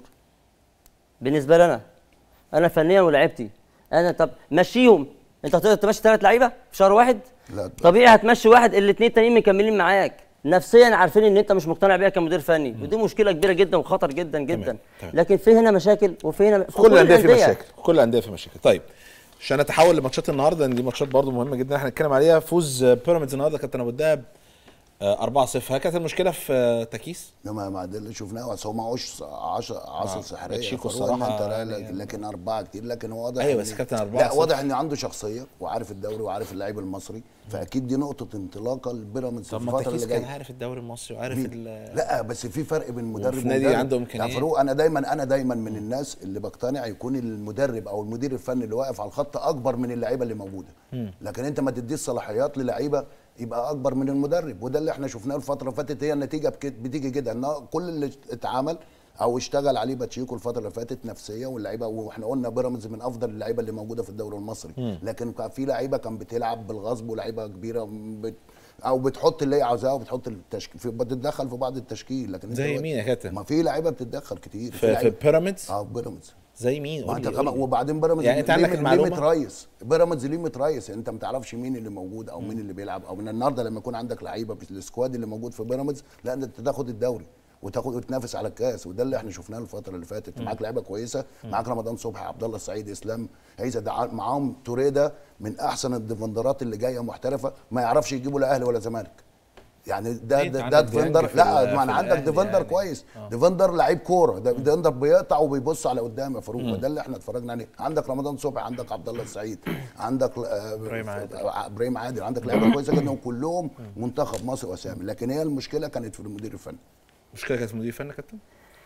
Speaker 7: بالنسبه لي انا انا فنيا ولعبتي انا طب مشيهم انت هتقدر تمشي ثلاث لعيبه في شهر واحد
Speaker 6: لا
Speaker 7: طبيعي هتمشي واحد الاثنين التانيين مكملين معاك نفسيا عارفين ان انت مش مقتنع بيها كمدير فني ودي مشكله كبيره جدا وخطر جدا جدا
Speaker 1: تمام.
Speaker 7: لكن في هنا مشاكل وفي هنا في
Speaker 1: كل الانديه في
Speaker 7: الأندية.
Speaker 1: مشاكل كل الانديه في مشاكل طيب عشان نتحول لماتشات النهارده لان دي ماتشات برضو مهمه جدا احنا هنتكلم عليها فوز بيراميدز النهارده كابتن ابو الدهب آه، 4-0 هل كانت المشكله في آه، تكيس؟
Speaker 6: انما ما ده اللي شفناه بس هو معهوش 10 10 سحريه
Speaker 1: باتشيكو
Speaker 6: فاروق إن
Speaker 1: الصراحة
Speaker 6: انت لا-
Speaker 1: يعني-
Speaker 6: لكن, لكن اربعه كتير لكن هو واضح
Speaker 1: أيوة،
Speaker 6: إن-
Speaker 1: بس كابتن أربعة
Speaker 6: لا
Speaker 1: صفر.
Speaker 6: واضح ان عنده شخصيه وعارف الدوري وعارف اللعيب المصري فاكيد دي نقطه انطلاقه لبيراميدز في
Speaker 1: طب ما
Speaker 6: الفتره
Speaker 1: تكيس
Speaker 6: اللي
Speaker 1: كان
Speaker 6: جايه
Speaker 1: عارف الدوري المصري وعارف
Speaker 6: مين؟
Speaker 1: ال-
Speaker 6: لا بس في فرق بين مدرب
Speaker 1: وفي نادي
Speaker 6: ومدرب.
Speaker 1: عنده
Speaker 6: يا
Speaker 1: إمكانيات.
Speaker 6: فاروق انا دايما انا دايما من الناس اللي بقتنع يكون المدرب او المدير الفني اللي واقف على الخط اكبر من اللعيبه اللي موجوده لكن انت ما تديش صلاحيات للعيبه يبقى اكبر من المدرب وده اللي احنا شفناه الفتره اللي فاتت هي النتيجه بك- بتيجي كده ان كل اللي اتعمل او اشتغل عليه باتشيكو الفتره اللي فاتت نفسيه واللعيبه واحنا قلنا بيراميدز من افضل اللعيبه اللي موجوده في الدوري المصري لكن كان في لعيبه كان بتلعب بالغصب ولعيبه كبيره بت او بتحط اللي هي عاوزاه وبتحط التشكيل في بتتدخل في بعض التشكيل لكن انت
Speaker 1: زي
Speaker 6: دلوقتي-
Speaker 1: مين يا كابتن؟
Speaker 6: ما في لعيبه بتتدخل كتير
Speaker 1: في, في
Speaker 6: لعيبة-
Speaker 1: بيراميدز
Speaker 6: اه بيراميدز
Speaker 1: زي مين؟
Speaker 6: ما
Speaker 1: قول
Speaker 6: انت
Speaker 1: لي-
Speaker 6: كمان
Speaker 1: قول لي.
Speaker 6: وبعدين بيراميدز
Speaker 1: يعني انت
Speaker 6: ليه-
Speaker 1: عندك
Speaker 6: ليه
Speaker 1: المعلومة؟
Speaker 6: متريس بيراميدز ليه متريس انت ما تعرفش مين اللي موجود او مين اللي بيلعب او من النهارده لما يكون عندك لعيبه السكواد اللي موجود في بيراميدز لا انت تاخد الدوري وتاخد وتنافس على الكاس وده اللي احنا شفناه الفتره اللي فاتت معاك لعيبه كويسه معاك رمضان صبحي عبد الله السعيد اسلام عيسى ده معاهم توريدا من احسن الديفندرات اللي جايه محترفه ما يعرفش يجيبوا لا اهلي ولا زمالك يعني ده
Speaker 1: ليه؟ انت
Speaker 6: ده, ده
Speaker 1: عندك ديانج
Speaker 6: ديفندر
Speaker 1: في
Speaker 6: لا
Speaker 1: ال-
Speaker 6: ما انا
Speaker 1: في
Speaker 6: عندك
Speaker 1: الأهلي
Speaker 6: ديفندر
Speaker 1: يعني.
Speaker 6: كويس ديفندر لعيب كوره ده ديفندر بيقطع وبيبص على قدام يا فاروق وده اللي احنا اتفرجنا عليه عندك رمضان صبحي عندك عبد الله السعيد عندك آه،
Speaker 1: إبراهيم عادل.
Speaker 6: آه، ابراهيم عادل عندك لعيبه كويسه جدا وكلهم منتخب مصر واسامي لكن هي المشكله كانت في المدير الفني
Speaker 1: مشكله كانت في مدير فني يا كابتن؟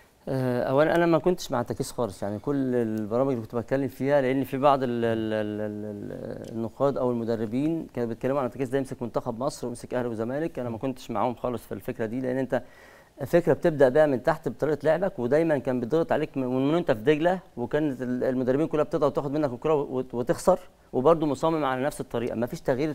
Speaker 7: آه، اولا انا ما كنتش مع التكيس خالص يعني كل البرامج اللي كنت بتكلم فيها لان في بعض ال ال ال ال النقاد او المدربين كانوا بيتكلموا عن التكيس ده يمسك منتخب مصر ويمسك اهلي وزمالك انا ما كنتش معاهم خالص في الفكره دي لان انت فكره بتبدا بقى من تحت بطريقه لعبك ودايما كان بيضغط عليك من من وانت في دجله وكانت ال- المدربين كلها بتضغط وتاخد منك الكره وت- وتخسر وبرده مصمم على نفس الطريقه ما فيش تغيير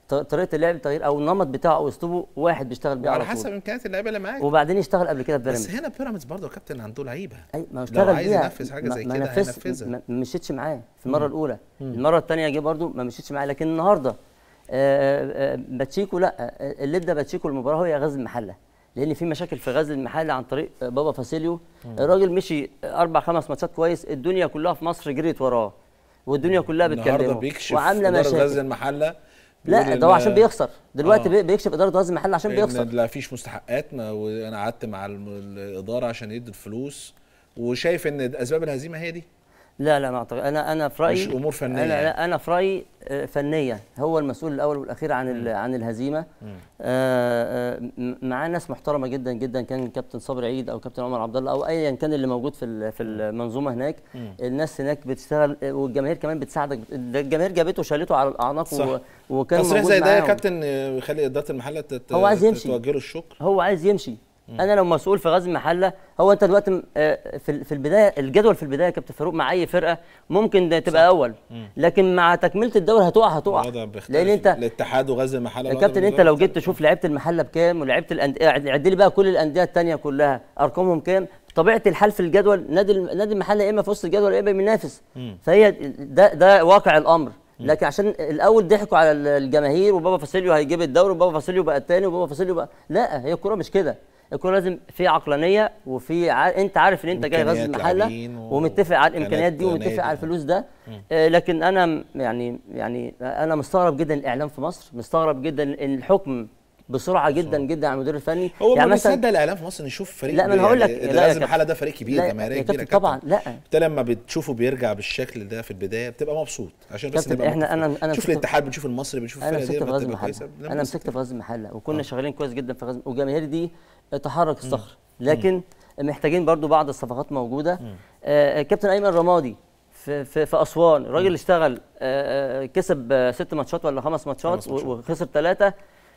Speaker 7: ط- طريقه اللعب تغيير او النمط بتاعه او اسلوبه واحد بيشتغل بيه
Speaker 1: وعلى
Speaker 7: على
Speaker 1: حسب
Speaker 7: طول
Speaker 1: امكانيات اللعيبه اللي معاك
Speaker 7: وبعدين يشتغل قبل كده في
Speaker 1: بس
Speaker 7: بيراميدز
Speaker 1: هنا بيراميدز برضه يا كابتن عنده لعيبه
Speaker 7: اي ما هو
Speaker 1: لو
Speaker 7: اشتغل
Speaker 1: عايز
Speaker 7: بيها
Speaker 1: ينفذ حاجه
Speaker 7: ما-
Speaker 1: زي
Speaker 7: ما
Speaker 1: كده
Speaker 7: نفذ-
Speaker 1: هينفذها
Speaker 7: ما ما مشيتش معاه في المره الاولى المره الثانيه جه برضو ما مشيتش معاه لكن النهارده آه، آه، باتشيكو لا آه، اللي ادى باتشيكو المباراه هي غزل المحله لان في مشاكل في غزل المحله عن طريق آه، بابا فاسيليو الراجل مشي اربع خمس ماتشات كويس الدنيا كلها في مصر جريت وراه والدنيا كلها
Speaker 1: النهارده
Speaker 7: بتكلمه
Speaker 1: بيكشف
Speaker 7: وعامله
Speaker 1: إدارة غزل
Speaker 7: مشاكل
Speaker 1: المحله
Speaker 7: لا
Speaker 1: بيقول
Speaker 7: ده هو
Speaker 1: إن-
Speaker 7: عشان بيخسر دلوقتي
Speaker 1: آه.
Speaker 7: بي- بيكشف اداره غزل المحله عشان
Speaker 1: إن
Speaker 7: بيخسر
Speaker 1: لا فيش مستحقات ما وانا قعدت مع الم- الاداره عشان يدوا الفلوس وشايف ان اسباب الهزيمه هي دي
Speaker 7: لا لا ما اعتقد انا انا في رايي
Speaker 1: مش أمور فنية
Speaker 7: انا
Speaker 1: يعني.
Speaker 7: لا انا في رايي آه، فنيا هو المسؤول الاول والاخير عن ال- عن الهزيمه آه، آه، م- معاه ناس محترمه جدا جدا كان كابتن صبري عيد او كابتن عمر عبد الله او ايا كان اللي موجود في ال- في المنظومه هناك الناس هناك بتشتغل آه، والجماهير كمان بتساعدك ده الجماهير جابته وشالته على الاعناق
Speaker 1: صح.
Speaker 7: و- وكان
Speaker 1: تصريح
Speaker 7: موجود
Speaker 1: زي ده يا
Speaker 7: معاهم.
Speaker 1: كابتن آه، يخلي اداره المحله تت-
Speaker 7: هو عايز يمشي.
Speaker 1: توجه له الشكر
Speaker 7: هو عايز يمشي انا لو مسؤول في غزل المحله هو انت دلوقتي م- آه، في ال- في البدايه الجدول في البدايه يا كابتن فاروق مع اي فرقه ممكن ده تبقى اول لكن مع تكمله الدوري هتقع هتقع
Speaker 1: الوضع بيختلف.
Speaker 7: لان انت
Speaker 1: الاتحاد وغزل المحله
Speaker 7: يا
Speaker 1: الوضع
Speaker 7: كابتن انت
Speaker 1: بالنسبة
Speaker 7: لو
Speaker 1: له
Speaker 7: جيت تشوف لعيبه المحله بكام ولعيبه الانديه عد لي بقى كل الانديه الثانيه كلها ارقامهم كام طبيعه الحال في الجدول نادي الم- نادي المحله يا اما في وسط الجدول يا اما بينافس فهي ده ده واقع الامر لكن عشان الاول ضحكوا على ال- الجماهير وبابا فاسيليو هيجيب الدوري وبابا فاسيليو بقى الثاني وبابا فاسيليو بقى لا هي الكوره مش كده الكوره لازم في عقلانيه وفي ع... انت عارف ان انت جاي غزل
Speaker 1: إمكانيات
Speaker 7: المحله
Speaker 1: لاعبين و-
Speaker 7: ومتفق على
Speaker 1: وإمكانيات
Speaker 7: الامكانيات دي ومتفق
Speaker 1: نادي.
Speaker 7: على الفلوس ده آه لكن انا م- يعني يعني انا مستغرب جدا الاعلام في مصر مستغرب جدا ان الحكم بسرعه جدا جدا على المدير الفني
Speaker 1: هو
Speaker 7: يعني
Speaker 1: ما
Speaker 7: مثلا
Speaker 1: بيصدق الاعلام في مصر نشوف فريق
Speaker 7: لا، ما أنا هقول لك-
Speaker 1: يعني
Speaker 7: لا يا
Speaker 1: غزل
Speaker 7: كابتن.
Speaker 1: المحله ده فريق كبير
Speaker 7: لا،
Speaker 1: جماهيريه
Speaker 7: يا
Speaker 1: كبيره
Speaker 7: كابتن طبعا لا
Speaker 1: انت لما بتشوفه بيرجع بالشكل ده في البدايه بتبقى مبسوط عشان بس
Speaker 7: كابتن،
Speaker 1: نبقى
Speaker 7: إحنا- أنا-
Speaker 1: متفقين.
Speaker 7: أنا
Speaker 1: شوف
Speaker 7: مسكت-
Speaker 1: الاتحاد بنشوف المصري بنشوف
Speaker 7: انا
Speaker 1: الفرق دي
Speaker 7: مسكت في
Speaker 1: لما
Speaker 7: غزل
Speaker 1: بتبقى
Speaker 7: المحله
Speaker 1: كويسه
Speaker 7: انا
Speaker 1: بننبسط.
Speaker 7: مسكت في غزل المحله وكنا شغالين كويس جدا في غزل والجماهير دي تحرك الصخر لكن محتاجين برضو بعض الصفقات موجوده آه كابتن ايمن رمادي في في, في اسوان الراجل اشتغل آه آه، كسب آه، ست ماتشات ولا خمس ماتشات
Speaker 1: خمس ماتشات.
Speaker 7: و- وخسر ثلاثه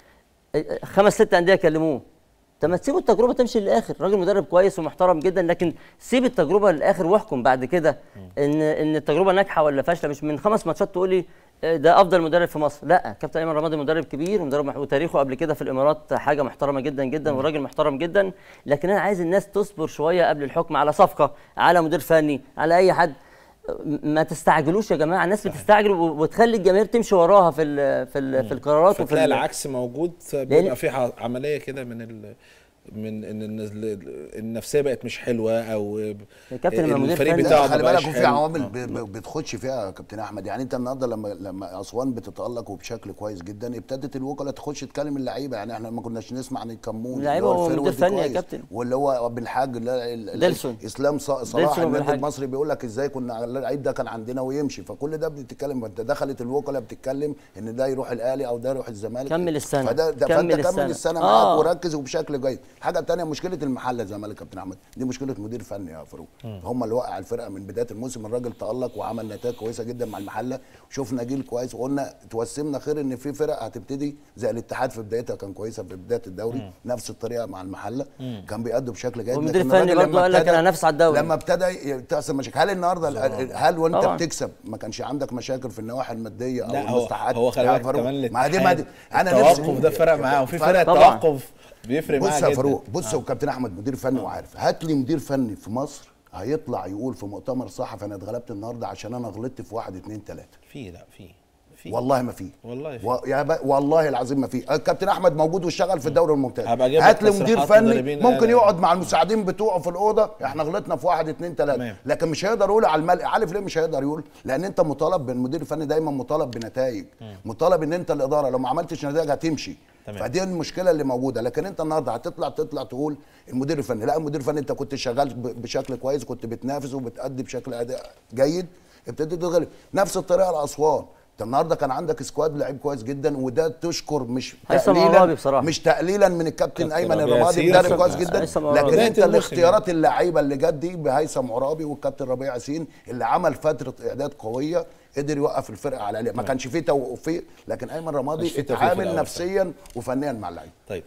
Speaker 7: خمس ست انديه كلموه طب ما تسيبوا التجربه تمشي للاخر راجل مدرب كويس ومحترم جدا لكن سيب التجربه للاخر واحكم بعد كده ان ان التجربه ناجحه ولا فاشله مش من خمس ماتشات تقول لي آه، ده افضل مدرب في مصر لا كابتن ايمن رمادي مدرب كبير ومدرب مح- وتاريخه قبل كده في الامارات حاجه محترمه جدا جدا وراجل محترم جدا لكن انا عايز الناس تصبر شويه قبل الحكم على صفقه على مدير فني على اي حد م- ما تستعجلوش يا جماعه الناس بتستعجل و- وتخلي الجماهير تمشي وراها في ال في ال في القرارات وفي
Speaker 1: فتلاقي
Speaker 7: ال-
Speaker 1: العكس موجود بيبقى في ح- عمليه كده من ال من ان إن ال- النفسيه بقت مش حلوه او
Speaker 7: يا كابتن لما مدير
Speaker 1: الفريق
Speaker 7: فني-
Speaker 1: بتاعه
Speaker 6: لا
Speaker 1: ما
Speaker 6: خلي
Speaker 1: بقاش
Speaker 6: بالك وفي
Speaker 1: حلو.
Speaker 6: عوامل
Speaker 1: آه.
Speaker 6: ب- ب- بتخش فيها يا كابتن احمد يعني انت النهارده لما لما اسوان بتتالق وبشكل كويس جدا ابتدت الوكلاء تخش تكلم اللعيبه يعني احنا ما كناش نسمع عن الكمون
Speaker 7: اللعيبة
Speaker 6: اللي هو
Speaker 7: ومدير
Speaker 6: الفيرود
Speaker 7: فني يا
Speaker 6: كويس،
Speaker 7: كابتن.
Speaker 6: واللي هو بالحاج ال- ال- ال-
Speaker 7: ديلسون.
Speaker 6: اسلام ص- صلاح
Speaker 7: ديلسون
Speaker 6: النادي
Speaker 7: وبالحاج.
Speaker 6: المصري بيقول لك ازاي كنا اللعيب ده كان عندنا ويمشي فكل ده بتتكلم انت دخلت الوكلاء بتتكلم ان ده يروح الاهلي او ده يروح الزمالك
Speaker 7: كمل السنة.
Speaker 6: فده ده
Speaker 7: كمل
Speaker 6: فانت كمل
Speaker 7: السنة.
Speaker 6: السنه
Speaker 7: آه.
Speaker 6: معاك وركز وبشكل جيد الحاجه الثانيه مشكله المحله الزمالك يا كابتن احمد دي مشكله مدير فني يا فاروق هم اللي وقع الفرقه من بدايه الموسم الراجل تالق وعمل نتائج كويسه جدا مع المحله وشفنا جيل كويس وقلنا توسمنا خير ان في فرق هتبتدي زي الاتحاد في بدايتها كان كويسه في بدايه الدوري نفس الطريقه مع المحله كان بيأدوا بشكل جيد
Speaker 7: والمدير
Speaker 6: لكن
Speaker 7: الفني
Speaker 6: الراجل
Speaker 7: برضه
Speaker 6: لما
Speaker 7: قال لك
Speaker 6: ابتدى-
Speaker 7: أنا هنافس على الدوري.
Speaker 6: لما ابتدى تحصل مشاكل هل النهارده ال- هل وانت
Speaker 7: طبعاً.
Speaker 6: بتكسب ما كانش عندك مشاكل في النواحي الماديه او
Speaker 1: لا هو
Speaker 6: المستحقات
Speaker 1: هو خلي
Speaker 6: يا
Speaker 1: بالك
Speaker 6: فاروق؟
Speaker 1: كمان
Speaker 6: ما دي ما دي
Speaker 1: انا
Speaker 6: انا نفسي
Speaker 1: التوقف ده فرق معاه وفي
Speaker 6: فرق
Speaker 1: فرق
Speaker 7: طبعاً.
Speaker 1: التوقف بيفرق معاه
Speaker 6: بص
Speaker 1: جدا
Speaker 6: يا فاروق بص يا كابتن احمد مدير فني وعارف هات لي مدير فني في مصر هيطلع يقول في مؤتمر صحفي انا اتغلبت النهارده عشان انا غلطت في واحد اتنين تلاته
Speaker 1: في لا في في
Speaker 6: والله ما في
Speaker 1: والله في.
Speaker 6: و... يا ب... والله العظيم ما في الكابتن احمد موجود واشتغل في الدوري الممتاز
Speaker 1: هبقى أجيب لك
Speaker 6: هات لي مدير
Speaker 1: تصريحات
Speaker 6: فني
Speaker 1: مدربين
Speaker 6: ممكن
Speaker 1: قال-
Speaker 6: يقعد مع المساعدين بتوعه في الاوضه احنا غلطنا في واحد اتنين تلاته
Speaker 1: تمام.
Speaker 6: لكن مش هيقدر يقول على الملء عارف ليه مش هيقدر يقول لان انت مطالب بالمدير الفني دايما مطالب بنتائج مطالب ان انت الاداره لو ما عملتش نتائج هتمشي
Speaker 1: تمام.
Speaker 6: فدي المشكله اللي موجوده لكن انت النهارده هتطلع تطلع تقول المدير الفني لا المدير الفني انت كنت شغال ب- بشكل كويس كنت بتنافس وبتأدي بشكل اداء جيد ابتديت تتغلب نفس الطريقه لاسوان انت النهارده كان عندك سكواد لعيب كويس جدا وده تشكر مش
Speaker 7: هيثم
Speaker 6: تقليلا
Speaker 7: عرابي بصراحة.
Speaker 6: مش تقليلا من الكابتن
Speaker 1: كابتن
Speaker 6: ايمن
Speaker 1: ربيع
Speaker 6: الرمادي
Speaker 1: ياسين.
Speaker 6: مدرب كويس جدا
Speaker 7: هيثم عرابي.
Speaker 6: لكن
Speaker 1: بداية
Speaker 6: انت
Speaker 1: الموسم
Speaker 6: الاختيارات اللعيبه اللي جت دي بهيثم عرابي والكابتن ربيع ياسين اللي عمل فتره اعداد قويه قدر يوقف الفرقه على عليه ما كانش فيه توفيق لكن ايمن
Speaker 1: مش
Speaker 6: رمادي
Speaker 1: فيه توفيق في
Speaker 6: اتعامل
Speaker 1: الأول
Speaker 6: نفسيا وفنيا مع اللعيبه
Speaker 1: طيب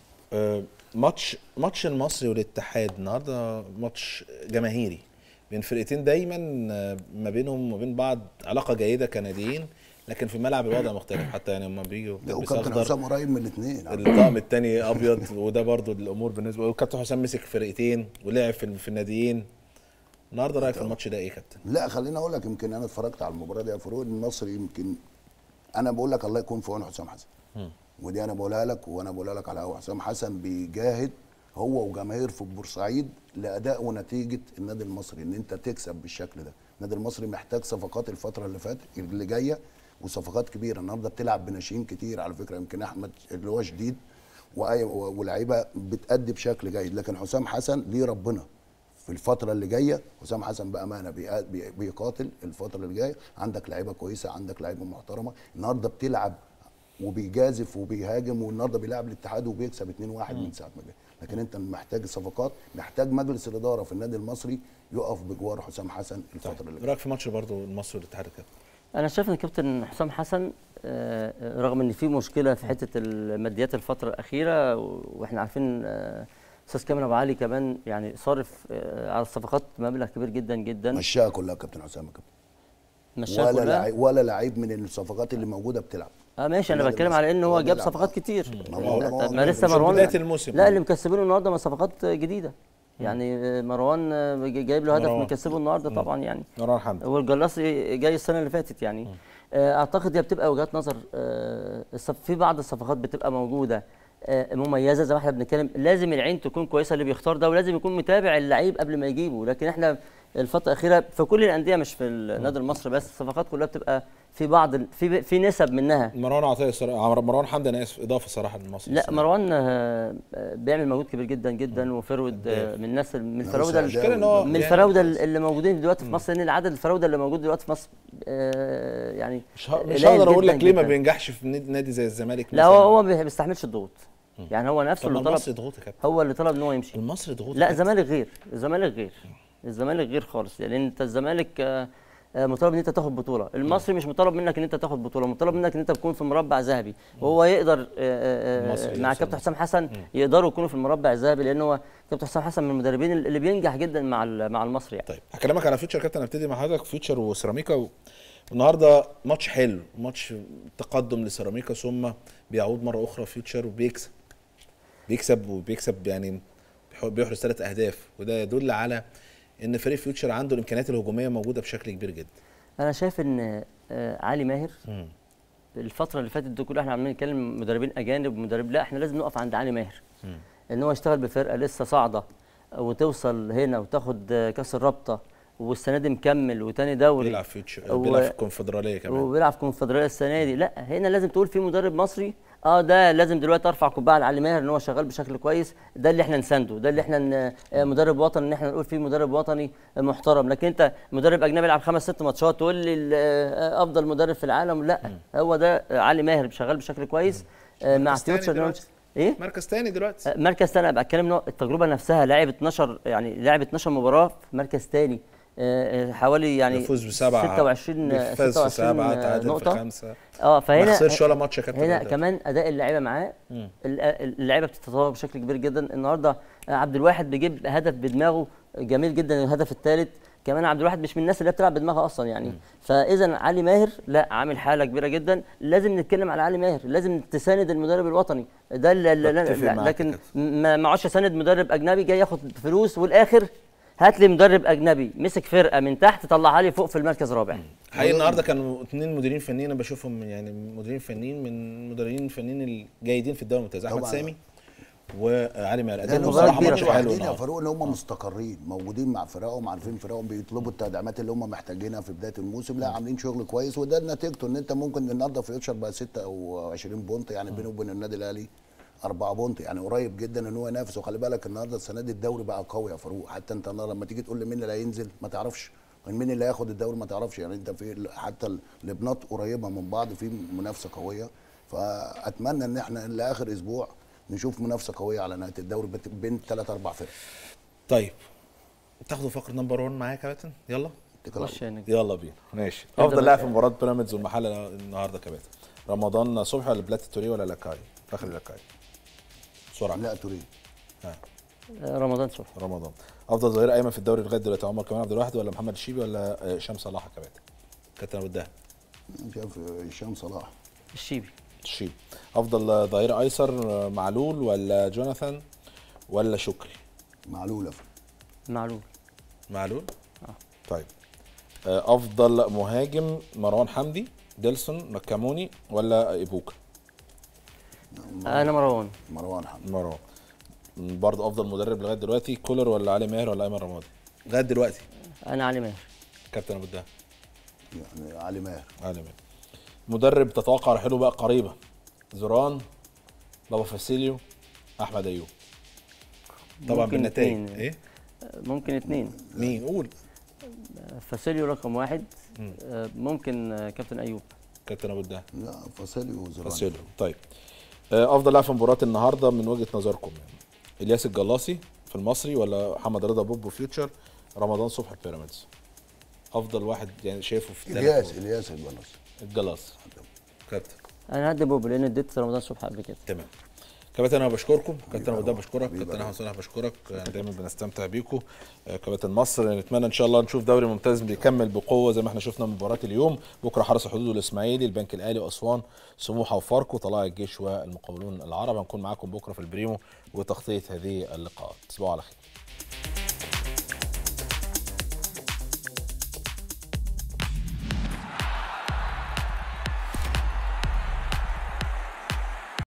Speaker 1: آه، ماتش ماتش المصري والاتحاد النهارده ماتش جماهيري بين فرقتين دايما آه، ما بينهم وما بين بعض علاقه جيده كناديين لكن في الملعب الوضع مختلف حتى يعني لما بيجوا
Speaker 6: لا
Speaker 1: بيلبس
Speaker 6: وكابتن
Speaker 1: أخضر،
Speaker 6: حسام قريب من الاثنين
Speaker 1: الطقم الثاني ابيض وده برضو الامور بالنسبه وكابتن حسام مسك فرقتين ولعب في في الناديين النهارده رايك في الماتش ده ايه يا كابتن؟
Speaker 6: لا خليني اقول لك يمكن انا اتفرجت على المباراه دي يا فاروق المصري يمكن انا بقول لك الله يكون في عون حسام حسن ودي انا بقولها لك وانا بقولها لك على هوا حسام حسن بيجاهد هو وجماهير في بورسعيد لاداء ونتيجه النادي المصري ان انت تكسب بالشكل ده النادي المصري محتاج صفقات الفتره اللي فاتت اللي جايه وصفقات كبيره النهارده بتلعب بناشئين كتير على فكره يمكن احمد اللي هو شديد وأي- ولاعيبه بتأدي بشكل جيد لكن حسام حسن ليه ربنا في الفتره اللي جايه حسام حسن بامانه بيقا- بي- بيقاتل الفتره اللي جايه عندك لعيبه كويسه عندك لعيبه محترمه النهارده بتلعب وبيجازف وبيهاجم والنهارده بيلعب الاتحاد وبيكسب 2-1 من ساعه ما جه لكن انت محتاج صفقات محتاج مجلس الاداره في النادي المصري يقف بجوار حسام حسن الفتره اللي جايه
Speaker 1: رايك في ماتش برضو المصري والاتحاد يا كابتن؟
Speaker 7: انا شايف ان كابتن حسام حسن آه، رغم ان في مشكله في حته الماديات الفتره الاخيره و- واحنا عارفين آه، استاذ كامل ابو علي كمان يعني صارف آه، على الصفقات مبلغ كبير جدا جدا
Speaker 6: مشاها كلها كابتن حسام يا كابتن
Speaker 7: مشاها
Speaker 6: ولا
Speaker 7: كلها
Speaker 6: لعيب ولا لعيب من الصفقات اللي موجوده بتلعب
Speaker 7: اه ماشي انا
Speaker 6: النادي
Speaker 7: بتكلم
Speaker 6: المصري.
Speaker 7: على ان هو
Speaker 6: هو
Speaker 7: جاب
Speaker 6: بيلعب.
Speaker 7: صفقات كتير
Speaker 6: ما هو-
Speaker 7: لا،
Speaker 6: ما هو-
Speaker 7: ما لسه
Speaker 1: مش
Speaker 7: مروان
Speaker 1: بداية الموسم.
Speaker 7: لا اللي مكسبينه النهارده ما صفقات جديده يعني آه، مروان آه، جايب له هدف
Speaker 1: مروان.
Speaker 7: مكسبه النهارده طبعا يعني
Speaker 1: مروان حمدي
Speaker 7: والجلاصي جاي السنه اللي فاتت يعني آه، اعتقد هي بتبقى وجهات نظر آه، الصف- في بعض الصفقات بتبقى موجوده آه، مميزه زي ما احنا بنتكلم لازم العين تكون كويسه اللي بيختار ده ولازم يكون متابع اللعيب قبل ما يجيبه لكن احنا الفتره الاخيره في كل الانديه مش في النادي المصري بس الصفقات كلها بتبقى في بعض ال- في في نسب منها
Speaker 1: مروان عطيه صراحه مروان حمدي انا اسف اضافه صراحه للمصري
Speaker 7: لا
Speaker 1: الصراحة.
Speaker 7: مروان آه، آه، بيعمل مجهود كبير جدا جدا وفرود آه، من الناس من الفراوده
Speaker 6: المشكلة
Speaker 1: إن هو
Speaker 7: من
Speaker 1: يعني
Speaker 7: الفراوده اللي موجودين دلوقتي في مصر لان العدد الفراوده اللي موجود دلوقتي في مصر آه، يعني
Speaker 1: مش ه- مش
Speaker 7: قليل
Speaker 1: هقدر اقول
Speaker 7: جداً
Speaker 1: لك ليه ما
Speaker 7: جداً.
Speaker 1: بينجحش في نادي نادي زي الزمالك
Speaker 7: لا
Speaker 1: مثلاً.
Speaker 7: هو هو ما بيستحملش الضغوط يعني هو نفسه
Speaker 1: طب ما
Speaker 7: اللي
Speaker 1: المصري
Speaker 7: طلب
Speaker 1: ضغوط يا كابتن
Speaker 7: هو اللي طلب ان هو يمشي
Speaker 1: المصري ضغوط يا
Speaker 7: لا
Speaker 1: كابتن.
Speaker 7: الزمالك غير الزمالك غير الزمالك غير خالص لان انت الزمالك آه، آه، مطالب ان انت تاخد بطوله المصري مش مطالب منك ان انت تاخد بطوله مطالب منك ان انت تكون في مربع ذهبي وهو يقدر آه، آه،
Speaker 1: المصري
Speaker 7: مع
Speaker 1: يوصل
Speaker 7: كابتن حسام حسن يقدروا يكونوا في المربع الذهبي لان هو كابتن حسام حسن من المدربين اللي بينجح جدا مع ال- مع المصري يعني
Speaker 1: طيب هكلمك على فيوتشر كابتن ابتدي مع حضرتك فيوتشر وسيراميكا و... النهارده ماتش حلو ماتش تقدم لسيراميكا ثم بيعود مره اخرى فيوتشر وبيكسب بيكسب وبيكسب يعني بيح- بيحرز ثلاث اهداف وده يدل على ان فريق فيوتشر عنده الامكانيات الهجوميه موجوده بشكل كبير جدا
Speaker 7: انا شايف ان آه، علي ماهر الفتره اللي فاتت دي كلها احنا عمالين نتكلم مدربين اجانب ومدرب لا احنا لازم نقف عند علي ماهر ان هو يشتغل بفرقه لسه صاعده وتوصل هنا وتاخد آه، كاس الرابطه والسنه دي مكمل وتاني دوري
Speaker 1: بيلعب فيوتشر
Speaker 7: و-
Speaker 1: بيلعب في الكونفدراليه كمان
Speaker 7: وبيلعب في الكونفدراليه السنه دي لا هنا لازم تقول في مدرب مصري اه ده لازم دلوقتي ارفع قبعه على علي ماهر ان هو شغال بشكل كويس ده اللي احنا نسانده ده اللي احنا ن- آه، مدرب وطني ان احنا نقول فيه مدرب وطني آه، محترم لكن انت مدرب اجنبي يلعب خمس ست ماتشات تقول لي ال- آه، افضل مدرب في العالم لا هو ده آه، علي ماهر شغال بشكل كويس آه، مع
Speaker 1: مركز تاني
Speaker 7: فيوتشر
Speaker 1: دلوقتي.
Speaker 7: ايه
Speaker 1: مركز تاني دلوقتي
Speaker 7: آه، مركز تاني ابقى اتكلم إن هو التجربه نفسها لاعب 12 يعني لاعب 12 مباراه في مركز تاني آه، آه، حوالي يعني
Speaker 1: يفوز بسبعه
Speaker 7: 26 آه،
Speaker 1: بيفوز في
Speaker 7: 26
Speaker 1: سبعه
Speaker 7: آه،
Speaker 1: تعادل في
Speaker 7: نقطه
Speaker 1: خمسه
Speaker 7: اه
Speaker 1: ما
Speaker 7: فهنا
Speaker 1: خسرش ولا ماتش يا كابتن
Speaker 7: هنا
Speaker 1: لغاية دلوقتي.
Speaker 7: كمان اداء اللعيبه معاه ال- اللعيبه بتتطور بشكل كبير جدا النهارده عبد الواحد بيجيب هدف بدماغه جميل جدا الهدف الثالث كمان عبد الواحد مش من الناس اللي بتلعب بدماغها اصلا يعني فاذا علي ماهر لا عامل حاله كبيره جدا لازم نتكلم على علي ماهر لازم تساند المدرب الوطني ده اللي اللي-
Speaker 1: بتفق معاك
Speaker 7: لكن
Speaker 1: كده.
Speaker 7: ما ما اقعدش اساند مدرب اجنبي جاي ياخد فلوس والاخر هات لي مدرب اجنبي مسك فرقه من تحت طلعها لي فوق في المركز الرابع
Speaker 1: حقيقي النهارده كانوا اثنين مديرين فنيين انا بشوفهم يعني مديرين فنيين من المديرين الفنيين الجيدين في الدوري الممتاز احمد
Speaker 6: طبعاً.
Speaker 1: سامي وعلي ماهر
Speaker 6: لان
Speaker 1: قدموا
Speaker 7: مباراة
Speaker 1: بصراحه
Speaker 7: كبيرة
Speaker 1: ماتش
Speaker 7: طبعاً.
Speaker 1: حلو
Speaker 6: الوحيدين يا
Speaker 1: النهارده
Speaker 6: فاروق ان هم مستقرين موجودين مع فرقهم عارفين فرقهم بيطلبوا التدعيمات اللي هم محتاجينها في بدايه الموسم لا عاملين شغل كويس وده نتيجته ان انت ممكن النهارده في يوتشر بقى 6 او 20 بونت يعني بينه وبين النادي الاهلي 4 بونت يعني قريب جدا ان هو ينافس وخلي بالك النهارده السنه دي الدوري بقى قوي يا فاروق حتى انت النهارده لما تيجي تقول لي مين اللي هينزل ما تعرفش مين اللي هياخد الدوري ما تعرفش يعني انت في حتى الابنات قريبه من بعض في منافسه قويه فاتمنى ان احنا لاخر اسبوع نشوف منافسه قويه على نهايه الدوري بت- بين ثلاث اربع فرق
Speaker 1: طيب تاخدوا فقره نمبر 1 معايا يا كابتن يلا
Speaker 6: اتكل على
Speaker 7: خش يا نجم.
Speaker 1: يلا بينا ماشي
Speaker 7: ابدأ
Speaker 1: افضل
Speaker 7: بقى.
Speaker 1: لاعب في مباراه بيراميدز والمحله النهارده يا كابتن رمضان صبحي ولا بلاتي توريه ولا لاكاي فخري لاكاي بسرعه
Speaker 6: لا تريد
Speaker 1: ها.
Speaker 7: آه، رمضان صبحي
Speaker 1: رمضان افضل ظهير ايمن في الدوري لغايه دلوقتي عمر كمال عبد الواحد ولا محمد الشيبي ولا آه، هشام صلاح يا كابتن كابتن ابو الدهب
Speaker 6: أنا شايف هشام صلاح
Speaker 7: الشيبي
Speaker 1: الشيب افضل ظهير ايسر معلول ولا جوناثان ولا شكري
Speaker 6: معلول يا فندم.
Speaker 7: معلول
Speaker 1: معلول طيب آه، افضل مهاجم مروان حمدي ديلسون مكاموني ولا ايبوكا
Speaker 7: انا مروان
Speaker 6: مروان حمدي
Speaker 1: مروان برضه افضل مدرب لغايه دلوقتي كولر ولا علي ماهر ولا ايمن رمادي لغايه دلوقتي
Speaker 7: انا علي ماهر
Speaker 1: كابتن ابو الدهب
Speaker 6: يعني علي ماهر
Speaker 1: علي ماهر مدرب تتوقع رحيله بقى قريبه زوران بابا فاسيليو احمد ايوب طبعا
Speaker 7: ممكن
Speaker 1: بالنتائج
Speaker 7: اتنين.
Speaker 1: ايه
Speaker 7: ممكن اتنين
Speaker 1: مين قول
Speaker 7: فاسيليو رقم واحد آه، ممكن آه، كابتن ايوب
Speaker 1: كابتن ابو الدهب
Speaker 6: لا فاسيليو وزران
Speaker 1: فاسيليو طيب آه، افضل لاعب في مباراه النهارده من وجهه نظركم يعني الياس الجلاصي في المصري ولا محمد رضا بوبو فيوتشر رمضان صبحي بيراميدز افضل واحد يعني شايفه في التاريخ
Speaker 6: الياس الياس الجلاس
Speaker 1: الجلاصي كابتن
Speaker 7: انا هدي بوبو لان اديت رمضان صبحي قبل كده
Speaker 1: تمام كابتن انا بشكركم كابتن ابو
Speaker 6: حبيبي
Speaker 1: بشكرك
Speaker 6: حبيبي
Speaker 1: كابتن
Speaker 6: يا
Speaker 1: احمد صلاح بشكرك يعني دايما بنستمتع بيكم آه، كابتن مصر نتمنى ان شاء الله نشوف دوري ممتاز بيكمل بقوه زي ما احنا شفنا مباراه اليوم بكره حرس الحدود والاسماعيلي البنك الاهلي واسوان سموحه وفاركو طلائع الجيش والمقاولون العرب هنكون معاكم بكره في البريمو وتغطيه هذه اللقاءات تصبحوا على خير